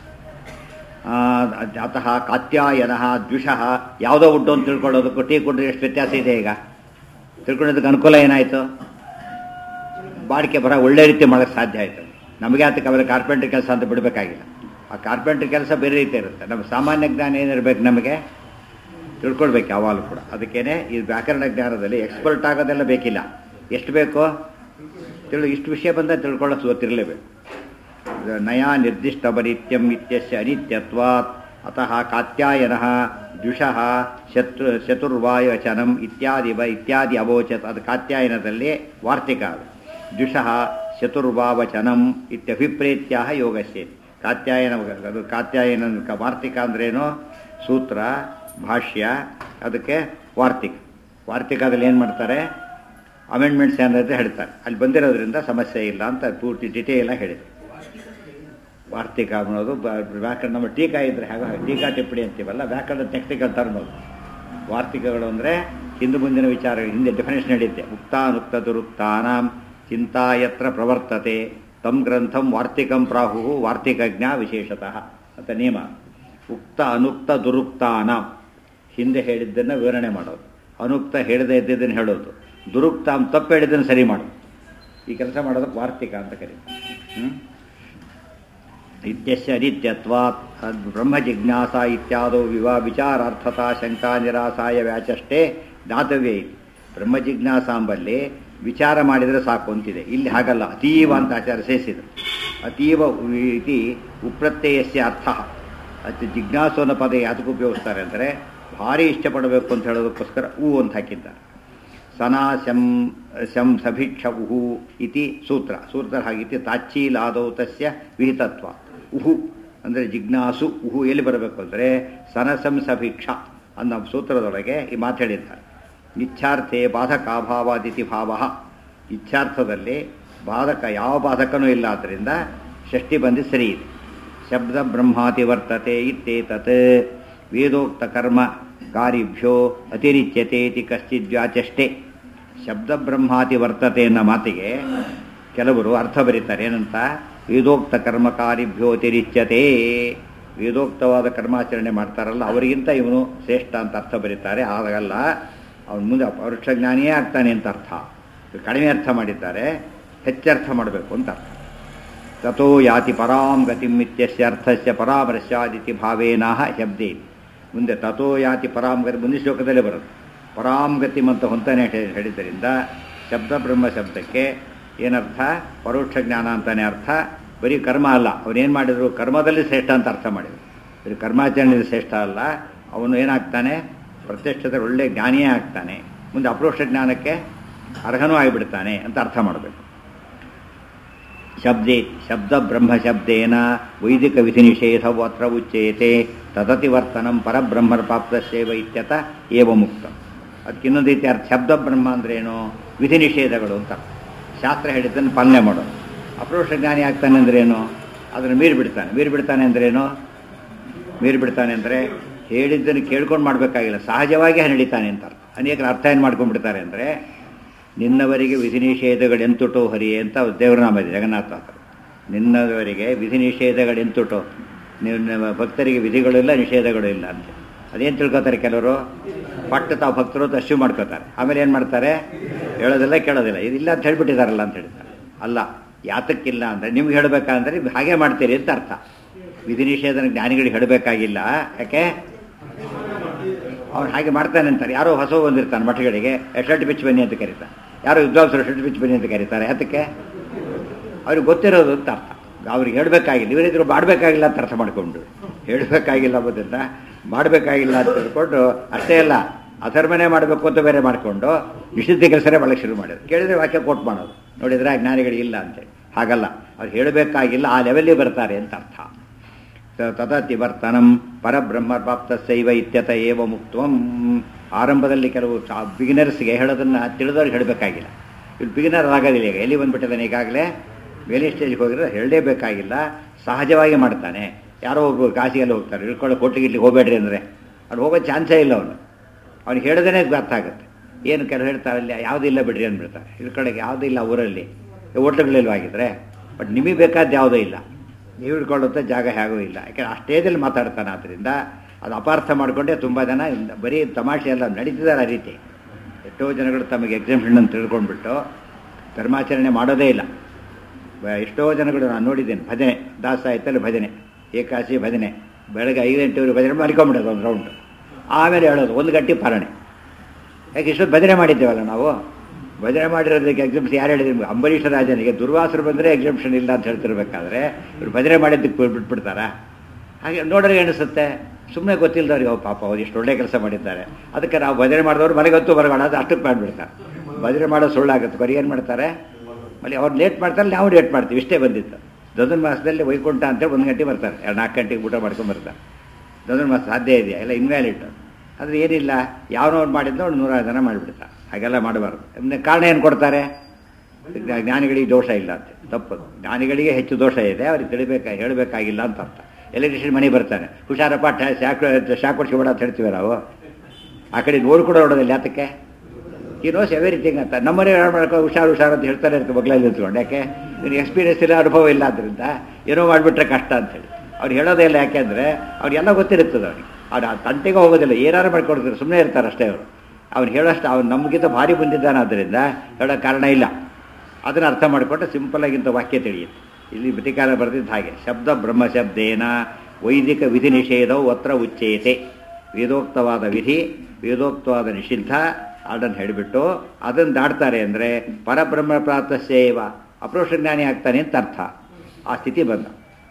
ಆ, ಅತಃ ಕಾತ್ಯಾಯನ ದ್ವಿಷಃ ಯಾವುದೋ ಉಡ್ಡು ಅಂತ ತಿಳ್ಕೊಳ್ಳೋದಕ್ಕೂ ಟೀ ಕೊಟ್ಟರೆ ಎಷ್ಟು ವ್ಯತ್ಯಾಸ ಇದೆ ಈಗ ತಿಳ್ಕೊಳ್ಳೋದಕ್ಕೆ ಅನುಕೂಲ ಏನಾಯಿತು ಬಾಡಿಕೆ ಬರ ಒಳ್ಳೆ ರೀತಿ ಮಾಡೋಕ್ಕೆ ಸಾಧ್ಯ ಆಯಿತು ನಮಗೆ ಅದಕ್ಕೆ ಅವರ ಕಾರ್ಪೆಂಟ್ರ್ ಕೆಲಸ ಅಂತ ಬಿಡಬೇಕಾಗಿಲ್ಲ ಆ ಕಾರ್ಪೆಂಟ್ರ್ ಕೆಲಸ ಬೇರೆ ರೀತಿ ಇರುತ್ತೆ ನಮ್ಮ ಸಾಮಾನ್ಯ ಜ್ಞಾನ ಏನಿರಬೇಕು ನಮಗೆ ತಿಳ್ಕೊಳ್ಬೇಕು ಯಾವಾಗಲೂ ಕೂಡ ಅದಕ್ಕೇನೆ ಈ ವ್ಯಾಕರಣ ಜ್ಞಾನದಲ್ಲಿ ಎಕ್ಸ್ಪರ್ಟ್ ಆಗೋದೆಲ್ಲ ಬೇಕಿಲ್ಲ ಎಷ್ಟು ಬೇಕೋ ತಿಳಿ ಇಷ್ಟು ವಿಷಯ ಬಂದ ತಿಳ್ಕೊಳ್ಳೋಕೆ ಗೊತ್ತಿರಲೇಬೇಕು ನಯಾ ನಿರ್ದಿಷ್ಟ ಪರಿತ್ಯಂ ಇತ್ಯಸ್ಯ ಅನಿತ್ಯತ್ವಾತ್ ಅತಃ ಕಾತ್ಯಾಯನ ದ್ವಿಷಃ ಶತ್ರು ಚತುರ್ವಾಯವಚನಂ ಇತ್ಯಾದಿ ಬ ಇತ್ಯಾದಿ ಅವೋಚತ್ ಅದು ಕಾತ್ಯಾಯನದಲ್ಲಿ ವಾರ್ತಿಕ ಅದು ದ್ವಿಷಃ ಚತುರ್ವಾವಚನಂ ಇತ್ಯಭಿಪ್ರೇತ್ಯ ಯೋಗಸ್ಯ ಕಾತ್ಯಾಯನ ಅದು ಕಾತ್ಯಾಯನ ಕ- ವಾರ್ತಿಕ ಅಂದ್ರೇನು ಸೂತ್ರ ಭಾಷ್ಯ ಅದಕ್ಕೆ ವಾರ್ತಿಕ ವಾರ್ತಿಕದಲ್ಲಿ ಏನು ಮಾಡ್ತಾರೆ ಅಮೆಂಡ್ಮೆಂಟ್ಸ್ ಏನಾದ್ರೆ ಹೇಳ್ತಾರೆ ಅಲ್ಲಿ ಬಂದಿರೋದ್ರಿಂದ ಸಮಸ್ಯೆ ಇಲ್ಲ ಅಂತ ಪೂರ್ತಿ ಡಿಟೇಲ್ ಹೇಳಿದೆ ವಾರ್ತಿಕ ಅನ್ನೋದು ಬ- ವ್ಯಾಕರಣ ನಮ್ಮ ಟೀಕಾ ಇದ್ರೆ ಹಾಗೆ ಟೀಕಾ ಟಿಪ್ಪಣಿ ಅಂತೀವಲ್ಲ ವ್ಯಾಕರಣ ಟೆಕ್ನಿಕಲ್ ಟರ್ಮ್ ಅದು ವಾರ್ತಿಕಗಳು ಅಂದರೆ ಹಿಂದೆ ಮುಂದಿನ ವಿಚಾರ ಹಿಂದೆ ಡೆಫಿನೇಷನ್ ಹೇಳಿದ್ದೆ ಉಕ್ತಾನುಕ್ತ ದುರುಕ್ತಾನಾಂ ಚಿಂತಾ ಯತ್ರ ಪ್ರವರ್ತತೆ ತಂ ಗ್ರಂಥಂ ವಾರ್ತಿಕಂ ಪ್ರಾಹು ವಾರ್ತಿಕಜ್ಞ ವಿಶೇಷತಃ ಅಂತ ನಿಯಮ ಉಕ್ತ ಅನುಕ್ತ ದುರುಕ್ತಾನಾಂ ಹಿಂದೆ ಹೇಳಿದ್ದನ್ನು ವಿವರಣೆ ಮಾಡೋದು ಅನುಕ್ತ ಹೇಳದೇ ಇದ್ದಿದ್ದನ್ನು ಹೇಳೋದು ದುರುಕ್ತಾಂ ತಪ್ಪು ಹೇಳಿದ್ದನ್ನು ಸರಿ ಮಾಡೋದು ಈ ಕೆಲಸ ಮಾಡೋದಕ್ಕೆ ವಾರ್ತಿಕ ಅಂತ ಕರೀತಾರೆ ಹ್ಮ್? ಇತ್ಯಸ್ಯ ಅನಿತ್ಯತ್ವಾತ್ ಅದ್ ಬ್ರಹ್ಮ ಜಿಜ್ಞಾಸ ಇತ್ಯಾದೋ ವಿವಾ ವಿಚಾರಾರ್ಥತಾ ಶಂಕಾ ನಿರಾಸಾಯ ವ್ಯಾಚಷ್ಟೇ ದಾತವ್ಯ ಇತಿ ಬ್ರಹ್ಮ ಜಿಜ್ಞಾಸಾಂಬಲ್ಲಿ ವಿಚಾರ ಮಾಡಿದರೆ ಸಾಕು ಅಂತಿದೆ ಇಲ್ಲಿ ಹಾಗಲ್ಲ ಅತೀವ ಅಂತ ಆಚಾರ ಸೇರಿಸಿದರು ಅತೀವ ಇತಿ ಉಪ್ರತ್ಯಯಸ್ಯ ಅರ್ಥ ಅದು ಜಿಜ್ಞಾಸು ಅನ್ನೋ ಪದ ಯಾತಕ್ಕೆ ಉಪಯೋಗಿಸ್ತಾರೆ ಅಂದರೆ ಭಾರಿ ಇಷ್ಟಪಡಬೇಕು ಅಂತ ಹೇಳೋದಕ್ಕೋಸ್ಕರ ಹೂ ಅಂತ ಹಾಕಿದ್ದಾರೆ ಸನಾ ಶಂ ಶಂ ಸಭಿಕ್ಷ ಉಹು ಇತಿ ಸೂತ್ರ ಸೂತ್ರ ಹಾಗಿತ್ತು ತಾಚ್ಚೀಲಾದೌ ತಸ್ಯ ವಿಹಿತತ್ವ ಉಹು ಅಂದರೆ ಜಿಜ್ಞಾಸು ಉಹು ಎಲ್ಲಿ ಬರಬೇಕು ಅಂದರೆ ಸನಸಂ ಸಭಿಕ್ಷ ಅನ್ನೋ ಸೂತ್ರದೊಳಗೆ ಈ ಮಾತು ಹೇಳಿದ್ದಾರೆ ಇಚ್ಛಾರ್ಥೆ ಬಾಧಕಾಭಾವಾದಿತಿ ಭಾವ ಇಚ್ಛಾರ್ಥದಲ್ಲಿ ಬಾಧಕ ಯಾವ ಬಾಧಕನೂ ಇಲ್ಲ ಆದ್ದರಿಂದ ಷಷ್ಠಿ ಬಂದು ಸರಿ ಇದೆ ಶಬ್ದ ಬ್ರಹ್ಮಾತಿ ವರ್ತತೆ ಇತ್ತೇತತ್ ವೇದೋಕ್ತ ಕರ್ಮ ಕಾರ್ಯಭ್ಯೋ ಅತಿರಿಚ್ಯತೆ ಇತಿ ಕಶ್ಚಿದ್ವ್ಯಾಚಷ್ಟೇ ಶಬ್ದ ಬ್ರಹ್ಮಾತಿ ವರ್ತತೆ ಅನ್ನೋ ಮಾತಿಗೆ ಕೆಲವರು ಅರ್ಥ ಬರೀತಾರೆ ಏನಂತ ವೇದೋಕ್ತ ಕರ್ಮಕಾರಿಭ್ಯೋ ಅತಿರಿಚ್ಯತೆ ವೇದೋಕ್ತವಾದ ಕರ್ಮಾಚರಣೆ ಮಾಡ್ತಾರಲ್ಲ ಅವರಿಗಿಂತ ಇವನು ಶ್ರೇಷ್ಠ ಅಂತ ಅರ್ಥ ಬರೀತಾರೆ ಹಾಗಲ್ಲ ಅವನು ಮುಂದೆ ಪರೋಕ್ಷ ಜ್ಞಾನಿಯೇ ಆಗ್ತಾನೆ ಅಂತ ಅರ್ಥ ಕಡಿಮೆ ಅರ್ಥ ಮಾಡಿದ್ದಾರೆ ಹೆಚ್ಚರ್ಥ ಮಾಡಬೇಕು ಅಂತ ಅರ್ಥ ತಥೋ ಯಾತಿ ಪರಾಂ ಗತಿಂ ಇತ್ಯಸ್ಯ ಅರ್ಥಸ್ಯ ಪರಾಮರ್ಶಾದಿತಿ ಭಾವೇನಃ ಶಬ್ದೇ ಮುಂದೆ ತಥೋ ಯಾತಿ ಪರಾಂ ಗತಿ ಮುಂದಿನ ಶ್ಲೋಕದಲ್ಲೇ ಬರುತ್ತೆ ಪರಾಂ ಗತಿಂ ಅಂತ ಹೊಂತಾನೆ ಹೇ- ಹೇಳಿದ್ದರಿಂದ ಶಬ್ದ ಬ್ರಹ್ಮ ಶಬ್ದಕ್ಕೆ ಏನರ್ಥ ಪರೋಕ್ಷ ಜ್ಞಾನ ಅಂತಾನೆ ಅರ್ಥ ಬರೀ ಕರ್ಮ ಅಲ್ಲ ಅವನೇನು ಮಾಡಿದ್ರು ಕರ್ಮದಲ್ಲಿ ಶ್ರೇಷ್ಠ ಅಂತ ಅರ್ಥ ಮಾಡಿದ್ರು ಬರೀ ಕರ್ಮಾಚರಣೆಯಲ್ಲಿ ಶ್ರೇಷ್ಠ ಅಲ್ಲ ಅವನು ಏನಾಗ್ತಾನೆ ಪ್ರತ್ಯಕ್ಷದಲ್ಲಿ ಒಳ್ಳೆ ಜ್ಞಾನಿಯೇ ಆಗ್ತಾನೆ ಮುಂದೆ ಅಪರೋಕ್ಷ ಜ್ಞಾನಕ್ಕೆ ಅರ್ಹನೂ ಆಗಿಬಿಡ್ತಾನೆ ಅಂತ ಅರ್ಥ ಮಾಡಬೇಕು ಶಬ್ದೇ ಶಬ್ದ ಬ್ರಹ್ಮ ಶಬ್ದೇನ ವೈದಿಕ ವಿಧಿ ನಿಷೇಧವು ಅತ್ರ ಉಚ್ಯೇತೆ ತದತಿವರ್ತನಂ ಪರಬ್ರಹ್ಮರ ಪ್ರಾಪ್ತಸ್ಯೇವ ಇತ್ಯತ ಏವ ಮುಕ್ತ ಅದಕ್ಕೆ ಇನ್ನೊಂದು ರೀತಿ ಅರ್ಥ ಶಬ್ದ ಬ್ರಹ್ಮ ಅಂದ್ರೇನು ವಿಧಿ ನಿಷೇಧಗಳು ಅಂತ ಶಾಸ್ತ್ರ ಹೇಳಿದ್ದನ್ನು ಪಾಲನೆ ಮಾಡೋದು ಅಪರೋಕ್ಷ ಜ್ಞಾನಿ ಆಗ್ತಾನೆ ಅಂದ್ರೇನು ಅದನ್ನು ಮೀರಿ ಬಿಡ್ತಾನೆ ಮೀರಿ ಬಿಡ್ತಾನೆ ಅಂದ್ರೇನು ಮೀರಿ ಬಿಡ್ತಾನೆ ಅಂದರೆ ಹೇಳಿದ್ದನ್ನು ಕೇಳ್ಕೊಂಡು ಮಾಡಬೇಕಾಗಿಲ್ಲ ಸಹಜವಾಗಿ ನಡೀತಾನೆ ಅಂತ ಅರ್ಥ ಅನೇಕರು ಅರ್ಥ ಏನು ಮಾಡ್ಕೊಂಡ್ಬಿಡ್ತಾರೆ ಅಂದರೆ ನಿನ್ನವರಿಗೆ ವಿಧಿ ನಿಷೇಧಗಳೆಂತುಟೋ ಹರಿಯೇ ಅಂತ ದೇವರ ನಾಮ ಇದೆ ಜಗನ್ನಾಥ ದಾಸರು. ನಿನ್ನವರಿಗೆ ವಿಧಿ ನಿಷೇಧಗಳೆಂತುಟೋ ನೀವು ನಿಮ್ಮ ಭಕ್ತರಿಗೆ ವಿಧಿಗಳು ಇಲ್ಲ ನಿಷೇಧಗಳು ಇಲ್ಲ ಅಂತ ಅದೇನು ತಿಳ್ಕೊತಾರೆ ಕೆಲವರು ಪಟ್ಟು ತಾವು ಭಕ್ತರು ಅಂತ ಅಶ್ಯೂ ಮಾಡ್ಕೋತಾರೆ ಆಮೇಲೆ ಏನು ಮಾಡ್ತಾರೆ ಹೇಳೋದಿಲ್ಲ ಕೇಳೋದಿಲ್ಲ ಇದಿಲ್ಲ ಅಂತ ಹೇಳ್ಬಿಟ್ಟಿದಾರಲ್ಲ ಅಂತ ಹೇಳ್ತಾರೆ ಅಲ್ಲ ಯಾತಕ್ಕಿಲ್ಲ ಅಂದರೆ ನಿಮ್ಗೆ ಹೇಳಬೇಕಂದ್ರೆ ನೀವು ಹಾಗೆ ಮಾಡ್ತೀರಿ ಅಂತ ಅರ್ಥ ವಿಧಿ ನಿಷೇಧನ ಜ್ಞಾನಿಗಳಿಗೆ ಹೇಳಬೇಕಾಗಿಲ್ಲ ಯಾಕೆ ಅವ್ನು ಹಾಗೆ ಮಾಡ್ತಾನೆ ಅಂತಾರೆ ಯಾರೋ ಹೊಸ ಬಂದಿರ್ತಾನೆ ಮಠಗಳಿಗೆ ಶರ್ಟ್ ಬಿಚ್ಚಿ ಬನ್ನಿ ಅಂತ ಕರೀತಾರೆ ಯಾರೋ ವಿದ್ವಾಂಸರು ಶರ್ಟ್ ಬಿಚ್ಚಿ ಬನ್ನಿ ಅಂತ ಕರೀತಾರೆ ಅದಕ್ಕೆ ಅವ್ರಿಗೆ ಗೊತ್ತಿರೋದು ಅಂತ ಅರ್ಥ ಅವ್ರಿಗೆ ಹೇಳಬೇಕಾಗಿಲ್ಲ ಇವರಿದ್ರು ಮಾಡಬೇಕಾಗಿಲ್ಲ ಅಂತ ಅರ್ಥ ಮಾಡ್ಕೊಂಡು ಹೇಳಬೇಕಾಗಿಲ್ಲ ಅನ್ನೋದನ್ನ ಮಾಡಬೇಕಾಗಿಲ್ಲ ಅಂತ ತಿಳ್ಕೊಂಡು ಅಷ್ಟೇ ಅಲ್ಲ ಅಧರ್ಮನೇ ಮಾಡಬೇಕು ಅಂತ ಬೇರೆ ಮಾಡಿಕೊಂಡು ನಿಷಿದ್ಧ ಕೆಲಸನೇ ಮಾಡಕ್ಕೆ ಶುರು ಮಾಡಿದ್ರು ಕೇಳಿದ್ರೆ ವಾಕ್ಯ ಕೋಟ್ ಮಾಡೋದು ನೋಡಿದ್ರೆ ಜ್ಞಾನಿಗಳು ಇಲ್ಲ ಅಂತೇಳಿ ಹಾಗಲ್ಲ ಅವ್ರು ಹೇಳಬೇಕಾಗಿಲ್ಲ ಆ ಲೆವೆಲ್ಲಿಗೆ ಬರ್ತಾರೆ ಅಂತ ಅರ್ಥ ತ- ತದತಿ ವರ್ತನಂ ಪರಬ್ರಹ್ಮ ಪ್ರಾಪ್ತಸ್ಯೈವ ಇತ್ಯತ ಏವ ಮುಕ್ತವಂ ಆರಂಭದಲ್ಲಿ ಕೆಲವು ಬಿಗಿನರ್ಸ್ಗೆ ಹೇಳೋದನ್ನ ತಿಳಿದವ್ರಿಗೆ ಹೇಳಬೇಕಾಗಿಲ್ಲ ಇಲ್ಲಿ ಬಿಗಿನರ್ ಆಗೋದಿಲ್ಲ ಈಗ ಎಲ್ಲಿ ಬಂದ್ಬಿಟ್ಟಿದ್ದಾನೆ ಈಗಾಗಲೇ ಬೇರೆ ಸ್ಟೇಜ್ಗೆ ಹೋಗಿದ್ರೆ ಹೇಳಲೇಬೇಕಾಗಿಲ್ಲ ಸಹಜವಾಗಿ ಮಾಡ್ತಾನೆ ಯಾರೋ ಒಬ್ಬರು ಕಾಶಿಗೆಲ್ಲ ಹೋಗ್ತಾರೆ ಇಳ್ಕೊಳ್ಳೋ ಕೊಟ್ಟಿಗಿಟ್ಲಿಗೆ ಹೋಗಬೇಡ್ರಿ ಅಂದರೆ ಅವ್ನು ಹೋಗೋ ಚಾನ್ಸೇ ಇಲ್ಲ ಅವನು ಅವ್ನಿಗೆ ಹೇಳಿದ್ರೆ ಅರ್ಥ ಆಗುತ್ತೆ ಏನು ಕೆಲವು ಹೇಳ್ತಾರೆ ಅಲ್ಲಿ ಯಾವುದೂ ಇಲ್ಲ ಬಿಡ್ರಿ ಅಂದ್ಬಿಡ್ತಾರೆ ಇಳ್ಕೊಳ್ಳೋಕೆ ಯಾವುದೂ ಇಲ್ಲ ಊರಲ್ಲಿ ಹೋಟ್ಲುಗಳಿಲ್ವಾಗಿದ್ರೆ ಬಟ್ ನಿಮಗೆ ಬೇಕಾದ ಯಾವುದೂ ಇಲ್ಲ ನೀವು ಹಿಡ್ಕೊಳ್ಳುತ್ತೆ ಜಾಗ ಹೇಗೂ ಇಲ್ಲ ಯಾಕಂದ್ರೆ ಆ ಸ್ಟೇಜಲ್ಲಿ ಮಾತಾಡ್ತಾನೆ ಆದ್ದರಿಂದ ಅದು ಅಪಾರ್ಥ ಮಾಡಿಕೊಂಡೇ ತುಂಬ ಜನ ಇಂದ- ಬರೀ ತಮಾಷೆ ಎಲ್ಲ ನಡೀತಿದ್ದಾರೆ ಆ ರೀತಿ ಎಷ್ಟೋ ಜನಗಳು ತಮಗೆ ಎಕ್ಸಾಮ್ಷನ್ ಅಂತ ತಿಳ್ಕೊಂಡ್ಬಿಟ್ಟು ಧರ್ಮಾಚರಣೆ ಮಾಡೋದೇ ಇಲ್ಲ ಬ- ಎಷ್ಟೋ ಜನಗಳು ನಾನು ನೋಡಿದ್ದೇನೆ ಭಜನೆ ದಾಸ ಆಯ್ತಲ್ಲ ಭಜನೆ ಏಕಾಸಿ ಭಜನೆ ಬೆಳಗ್ಗೆ ಐದು ಗಂಟೆವರೆಗೆ ಭಜನೆ ಮಾಡ್ಕೊಂಬಿಡೋದು ಒಂದು ರೌಂಡ್ ಆಮೇಲೆ ಹೇಳೋದು ಒಂದು ಗಂಟೆ ಪಾರಣೆ ಯಾಕೆ ಇಷ್ಟೊತ್ತು ಭಜನೆ ಮಾಡಿದ್ದೇವಲ್ಲ ನಾವು ಭಜನೆ ಮಾಡಿರೋದಕ್ಕೆ ಎಕ್ಸಾಮ್ಸ್ ಯಾರು ಹೇಳಿದ್ರು ಅಂಬರೀಷ ರಾಜನಿಗೆ ದುರ್ವಾಸರು ಬಂದರೆ ಎಕ್ಸಾಮ್ಷನ್ ಇಲ್ಲ ಅಂತ ಹೇಳ್ತಿರ್ಬೇಕಾದ್ರೆ ಇವ್ರು ಭಜನೆ ಮಾಡಿದ್ದಕ್ಕೆ ಬಿಟ್- ಬಿಟ್ಬಿಡ್ತಾರಾ ಹಾಗೆ ನೋಡ್ರಿ ಅನಿಸುತ್ತೆ ಸುಮ್ಮನೆ ಗೊತ್ತಿಲ್ಲದವ್ರಿಗೆ ಅವ್ರು ಪಾಪ ಅವ್ರು ಎಷ್ಟು ಒಳ್ಳೆ ಕೆಲಸ ಮಾಡಿದ್ದಾರೆ ಅದಕ್ಕೆ ನಾವು ಭಜನೆ ಮಾಡಿದವ್ರು ಮನೆಗೊತ್ತು ಬರಗೋಣ ಅದು ಅಷ್ಟಕ್ಕೆ ಮಾಡಿಬಿಡ್ತಾರೆ ಭಜನೆ ಮಾಡೋದು ಸುಳ್ಳಾಗುತ್ತೆ ಕೊರಿ ಏನು ಮಾಡ್ತಾರೆ ಅಲ್ಲಿ ಅವ್ರು ಲೇಟ್ ಮಾಡ್ತಾರೆ ನಾವು ಲೇಟ್ ಮಾಡ್ತೀವಿ ಇಷ್ಟೇ ಬಂದಿತ್ತು ದೊಡ್ಡ ಮಾಸದಲ್ಲಿ ವೈಕುಂಠ ಅಂತೇಳಿ ಒಂದು ಗಂಟೆ ಬರ್ತಾರೆ ಎರಡು ನಾಲ್ಕು ಗಂಟೆಗೆ ಊಟ ಮಾಡ್ಕೊಂಡು ಬರ್ತಾರೆ ದೊಡ್ಡ ಮಾಸ ಸಾಧ್ಯ ಇದೆಯಾ ಎಲ್ಲ ಇನ್ವ್ಯಾಲಿಡ್ ಆದರೆ ಏನಿಲ್ಲ ಯಾವನೋ ಅವ್ರು ಮಾಡಿದ್ನೋ ಅವ್ನು ನೂರಾರು ಜನ ಮಾಡಿಬಿಡ್ತಾರೆ ಹಾಗೆಲ್ಲ ಮಾಡಬಾರ್ದು ಇನ್ನು ಕಾರಣ ಏನು ಕೊಡ್ತಾರೆ ಜ್ಞಾನಿಗಳಿಗೆ ದೋಷ ಇಲ್ಲ ಅಂತ ತಪ್ಪು ಜ್ಞಾನಿಗಳಿಗೆ ಹೆಚ್ಚು ದೋಷ ಇದೆ ಅವ್ರಿಗೆ ತಿಳಿಬೇಕಾ ಹೇಳಬೇಕಾಗಿಲ್ಲ ಅಂತ ಅರ್ಥ ಎಲೆಕ್ಟ್ರಿಷಿಯನ್ ಮನೆ ಬರ್ತಾನೆ ಹುಷಾರಪ್ಪ ಟ್ಯಾ- ಶಾಕ್ ಶಾಕ್ ಕೊಡ್ಸ್ಕೊಬೇಡ ಅಂತ ಹೇಳ್ತೀವಿ ನಾವು ಆ ಕಡೆ ನೋಡ್ಕೊಂಡು ನೋಡೋದಿಲ್ಲ ಯಾತಕ್ಕೆ ಈ ನೋಸ್ ಎವ್ರಿಥಿಂಗ್ ಅಂತ ನಮ್ಮನೆ ಮಾಡ್ಕೊ ಹುಷಾರು ಹುಷಾರು ಅಂತ ಹೇಳ್ತಾರೆ ಇರ್ತಾರೆ ಬಗ್ಲಲ್ಲಿ ನಿಂತ್ಕೊಂಡು ಯಾಕೆ ಇವ್ನು ಎಕ್ಸ್ಪೀರಿಯನ್ಸ್ ಇಲ್ಲ ಅನುಭವ ಇಲ್ಲ ಆದ್ದರಿಂದ ಏನೋ ಮಾಡಿಬಿಟ್ರೆ ಕಷ್ಟ ಅಂತೇಳಿ ಅವ್ರು ಹೇಳೋದೇ ಇಲ್ಲ ಯಾಕೆಂದರೆ ಅವ್ರಿಗೆಲ್ಲ ಗೊತ್ತಿರುತ್ತದೆ ಅವ್ರಿಗೆ ಅವ್ರು ಆ ತಂಟೆಗೆ ಹೋಗೋದಿಲ್ಲ ಏನಾರು ಮಾಡ್ಕೊಡ್ತಾರೆ ಸುಮ್ಮನೆ ಇರ್ತಾರೆ ಅಷ್ಟೇ ಅವರು ಅವ್ನು ಹೇಳೋಷ್ಟು ಅವ್ನು ನಮಗಿಂತ ಭಾರಿ ಬಂದಿದ್ದಾನೆ ಆದ್ದರಿಂದ ಹೇಳೋ ಕಾರಣ ಇಲ್ಲ ಅದನ್ನು ಅರ್ಥ ಮಾಡಿಕೊಂಡ್ರೆ ಸಿಂಪಲ್ಲಾಗಿಂತ ವಾಕ್ಯ ತಿಳಿಯುತ್ತೆ ಇಲ್ಲಿ ಪ್ರತಿಕಾರ ಬರೆದಿದ್ದು ಹಾಗೆ ಶಬ್ದ ಬ್ರಹ್ಮಶಬ್ದೇನ ವೈದಿಕ ವಿಧಿ ನಿಷೇಧವು ಅತ್ರ ಉಚ್ಚೇತೆ ವೇದೋಕ್ತವಾದ ವಿಧಿ ವೇದೋಕ್ತವಾದ ನಿಷಿದ್ಧ ಅದನ್ನು ಹೇಳಿಬಿಟ್ಟು ಅದನ್ನು ದಾಟ್ತಾರೆ ಅಂದರೆ ಪರಬ್ರಹ್ಮ ಪ್ರಾಪ್ತಸ್ಯೇವ ಅಪ್ರೋಷ ಜ್ಞಾನಿ ಆಗ್ತಾನೆ ಅಂತ ಅರ್ಥ ಆ ಸ್ಥಿತಿ ಬಂದ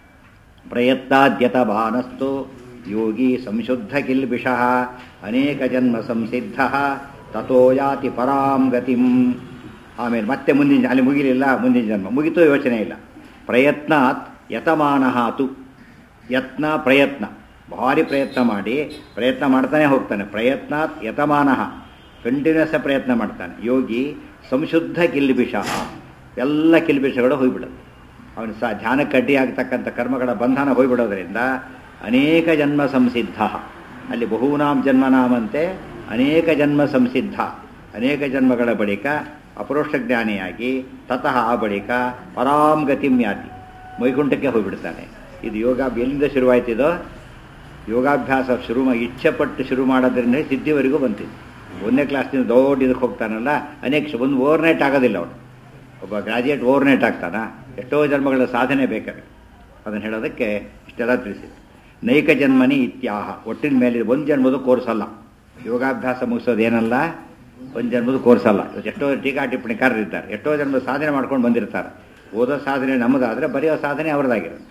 ಪ್ರಯತ್ನಾದ್ಯತ ಭಾನಸ್ತು ಯೋಗಿ ಸಂಶುದ್ಧ ಕಿಲ್ಬಿಷಃ ಅನೇಕ ಜನ್ಮ ಸಂಸಿದ್ಧ ತಥೋ ಯಾತಿ ಪರಾಂ ಗತಿಂ ಆಮೇಲೆ ಮತ್ತೆ ಮುಂದಿನ ಅಲ್ಲಿ ಮುಗಿಲಿಲ್ಲ ಮುಂದಿನ ಜನ್ಮ ಮುಗಿತು ಯೋಚನೆ ಇಲ್ಲ ಪ್ರಯತ್ನಾತ್ ಯತಮಾನಃ ತು ಯತ್ನ ಪ್ರಯತ್ನ ಭಾರಿ ಪ್ರಯತ್ನ ಮಾಡಿ ಪ್ರಯತ್ನ ಮಾಡ್ತಾನೆ ಹೋಗ್ತಾನೆ ಪ್ರಯತ್ನಾತ್ ಯತಮಾನಃ ಕಂಟಿನ್ಯೂಸ್ ಪ್ರಯತ್ನ ಮಾಡ್ತಾನೆ ಯೋಗಿ ಸಂಶುದ್ಧ ಕಿಲ್ಬಿಷ ಎಲ್ಲ ಕಿಲ್ಬಿಷಗಳು ಹೋಗ್ಬಿಡುತ್ತೆ ಅವನು ಸಹ ಧ್ಯಾನಕ್ಕೆ ಅಡ್ಡಿ ಆಗ್ತಕ್ಕಂಥ ಕರ್ಮಗಳ ಬಂಧನ ಹೋಗ್ಬಿಡೋದ್ರಿಂದ ಅನೇಕ ಜನ್ಮ ಸಂಸಿದ್ಧ ಅಲ್ಲಿ ಬಹೂನಾಂ ಜನ್ಮನಾಮಂತೆ ಅನೇಕ ಜನ್ಮ ಸಂಸಿದ್ಧ ಅನೇಕ ಜನ್ಮಗಳ ಬಳಿಕ ಅಪರೋಕ್ಷ ಜ್ಞಾನಿಯಾಗಿ ತತಃ ಆ ಬಳಿಕ ಪರಾಂ ಗತಿಂ ಯಾತಿ ವೈಕುಂಠಕ್ಕೆ ಹೋಗ್ಬಿಡ್ತಾನೆ ಇದು ಯೋಗ ಎಲ್ಲಿಂದ ಶುರುವಾಯ್ತಿದೋ ಯೋಗಾಭ್ಯಾಸ ಶುರು ಮಾ- ಇಚ್ಛೆಪಟ್ಟು ಶುರು ಮಾಡೋದ್ರಿಂದ ಸಿದ್ಧಿವರೆಗೂ ಬಂತಿದ್ದು ಒಂದನೇ ಕ್ಲಾಸ್ನಿಂದ ದೊಡ್ಡ ಇದಕ್ಕೆ ಹೋಗ್ತಾನಲ್ಲ ಅನೇಕ ಶ- ಒಂದು ಓವರ್ ನೈಟ್ ಆಗೋದಿಲ್ಲ ಅವನು ಒಬ್ಬ ಗ್ರಾಜುಯೇಟ್ ಓವರ್ ನೈಟ್ ಆಗ್ತಾನ ಎಷ್ಟೋ ಜನ್ಮಗಳ ಸಾಧನೆ ಬೇಕಾಗುತ್ತೆ ಅದನ್ನು ಹೇಳೋದಕ್ಕೆ ಇಷ್ಟೆಲ್ಲ ತಿಳಿಸಿದ್ದು ನೈಕ ಜನ್ಮನಿ ಇತ್ಯಾಹ ಒಟ್ಟಿನ ಮೇಲೆ ಒಂದು ಜನ್ಮದ ಕೋರ್ಸ್ ಅಲ್ಲ ಯೋಗಾಭ್ಯಾಸ ಮುಗಿಸೋದೇನಲ್ಲ ಒಂದು ಜನ್ಮದ ಕೋರ್ಸ್ ಅಲ್ಲ ಇವತ್ತು ಎಷ್ಟೋ ಟೀಕಾ ಟಿಪ್ಪಣಿಕಾರರು ಇದ್ದಾರೆ ಎಷ್ಟೋ ಜನ್ಮದ ಸಾಧನೆ ಮಾಡ್ಕೊಂಡು ಬಂದಿರ್ತಾರೆ ಓದೋ ಸಾಧನೆ ನಮ್ಮದಾದರೆ ಬರೆಯೋ ಸಾಧನೆ ಅವ್ರದ್ದಾಗಿರುತ್ತೆ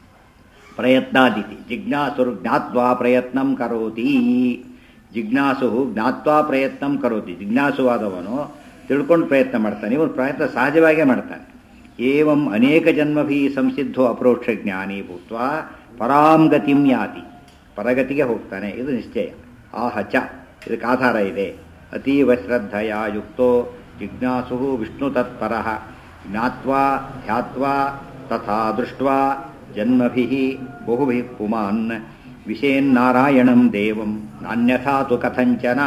ಪ್ರಯತ್ನಾದಿತಿ ಜಿಜ್ಞಾಸುರು ಜ್ಞಾತ್ವಾ ಪ್ರಯತ್ನಂ ಕರೋತಿ ಜಿಜ್ಞಾಸು ಜ್ಞಾತ್ವಾ ಪ್ರಯತ್ನಂ ಕರೋತಿ ಜಿಜ್ಞಾಸುವಾದವನು ತಿಳ್ಕೊಂಡು ಪ್ರಯತ್ನ ಮಾಡ್ತಾನೆ ಇವನು ಪ್ರಯತ್ನ ಸಹಜವಾಗೇ ಮಾಡ್ತಾನೆ ಏವಂ ಅನೇಕ ಜನ್ಮಭಿ ಸಂಸಿದ್ಧೋ ಅಪ್ರೋಕ್ಷ ಜ್ಞಾನಿ ಭೂತ್ವ ಪರಾಂ ಗತಿಂ ಯಾತಿ ಪರಗತಿಗೆ ಹೋಗ್ತಾನೆ ಇದು ನಿಶ್ಚಯ ಆಹ ಚ ಇದಕ್ಕೆ ಆಧಾರ ಇದೆ ಅತೀವ ಶ್ರದ್ಧೆಯ ಯುಕ್ತೋ ಜಿಜ್ಞಾಸು ವಿಷ್ಣು ತತ್ಪರಃ ಜ್ಞಾತ್ವಾ ಧ್ಯಾತ್ವಾ ತಥಾ ದೃಷ್ಟ್ವಾ ಜನ್ಮಭಿಃ ಬಹುಭಿಃ ಪುಮಾನ್ ವಿಷೇನ್ನಾರಾಯಣಂ ದೇವಂ ನಾನ್ಯಥಾ ತು ಕಥಂಚನ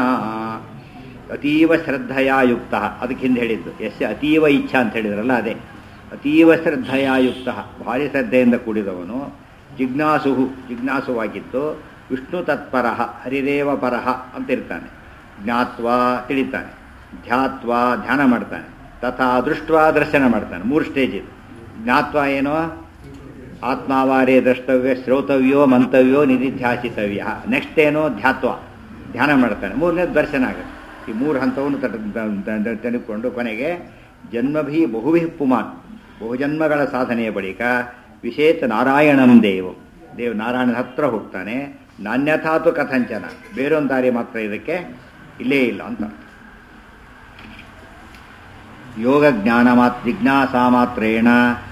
ಅತೀವ ಶ್ರದ್ಧೆಯ ಯುಕ್ತ ಅದಕ್ಕೆ ಹಿಂದೆ ಹೇಳಿದ್ದು ಎಸ್ ಅತೀವ ಇಚ್ಛಾ ಅಂತ ಹೇಳಿದ್ರಲ್ಲ ಅದೇ ಅತೀವ ಶ್ರದ್ಧೆಯ ಯುಕ್ತ ಭಾರಿ ಶ್ರದ್ಧೆಯಿಂದ ಕೂಡಿದವನು ಜಿಜ್ಞಾಸು ಜಿಜ್ಞಾಸುವಾಗಿದ್ದು ವಿಷ್ಣು ತತ್ಪರಃ ಹರಿದೇವ ಪರಃ ಅಂತ ಇರ್ತಾನೆ ಜ್ಞಾತ್ವಾ ತಿಳಿತಾನೆ ಧ್ಯಾತ್ವಾ ಧ್ಯಾನ ಮಾಡ್ತಾನೆ ತಥಾ ದೃಷ್ಟ್ವಾ ದರ್ಶನ ಮಾಡ್ತಾನೆ ಮೂರು ಸ್ಟೇಜ್ ಇದು ಜ್ಞಾತ್ವಾ ಏನೋ ಆತ್ಮಾವಾರೇ ದ್ರಷ್ಟವ್ಯ ಶ್ರೋತವ್ಯೋ ಮಂತವ್ಯೋ ನಿಧಿಧ್ಯಾಸಿತವ್ಯ ನೆಕ್ಸ್ಟ್ ಏನೋ ಧ್ಯಾತ್ವ ಧ್ಯಾನ ಮಾಡ್ತಾನೆ ಮೂರನೇ ದರ್ಶನ ಆಗುತ್ತೆ ಈ ಮೂರು ಹಂತವನ್ನು ತೆಗೆದುಕೊಂಡು ಕೊನೆಗೆ ಜನ್ಮಭಿ ಬಹುಭಿ ಪುಮಾನ್ ಬಹುಜನ್ಮಗಳ ಸಾಧನೆಯ ಬಳಿಕ ವಿಶೇಷ ನಾರಾಯಣಂ ದೇವಂ ದೇವ್ ನಾರಾಯಣನ ಹತ್ರ ಹೋಗ್ತಾನೆ ನಾನ್ಯಥಾತು ಕಥಂಚನ ಬೇರೊಂದು ದಾರಿ ಮಾತ್ರ ಇದಕ್ಕೆ ಇಲ್ಲೇ ಇಲ್ಲ ಅಂತ ಯೋಗ ಜ್ಞಾನ ಮಾತ್ ಜಿಜ್ಞಾಸಾ ಮಾತ್ರೇಣ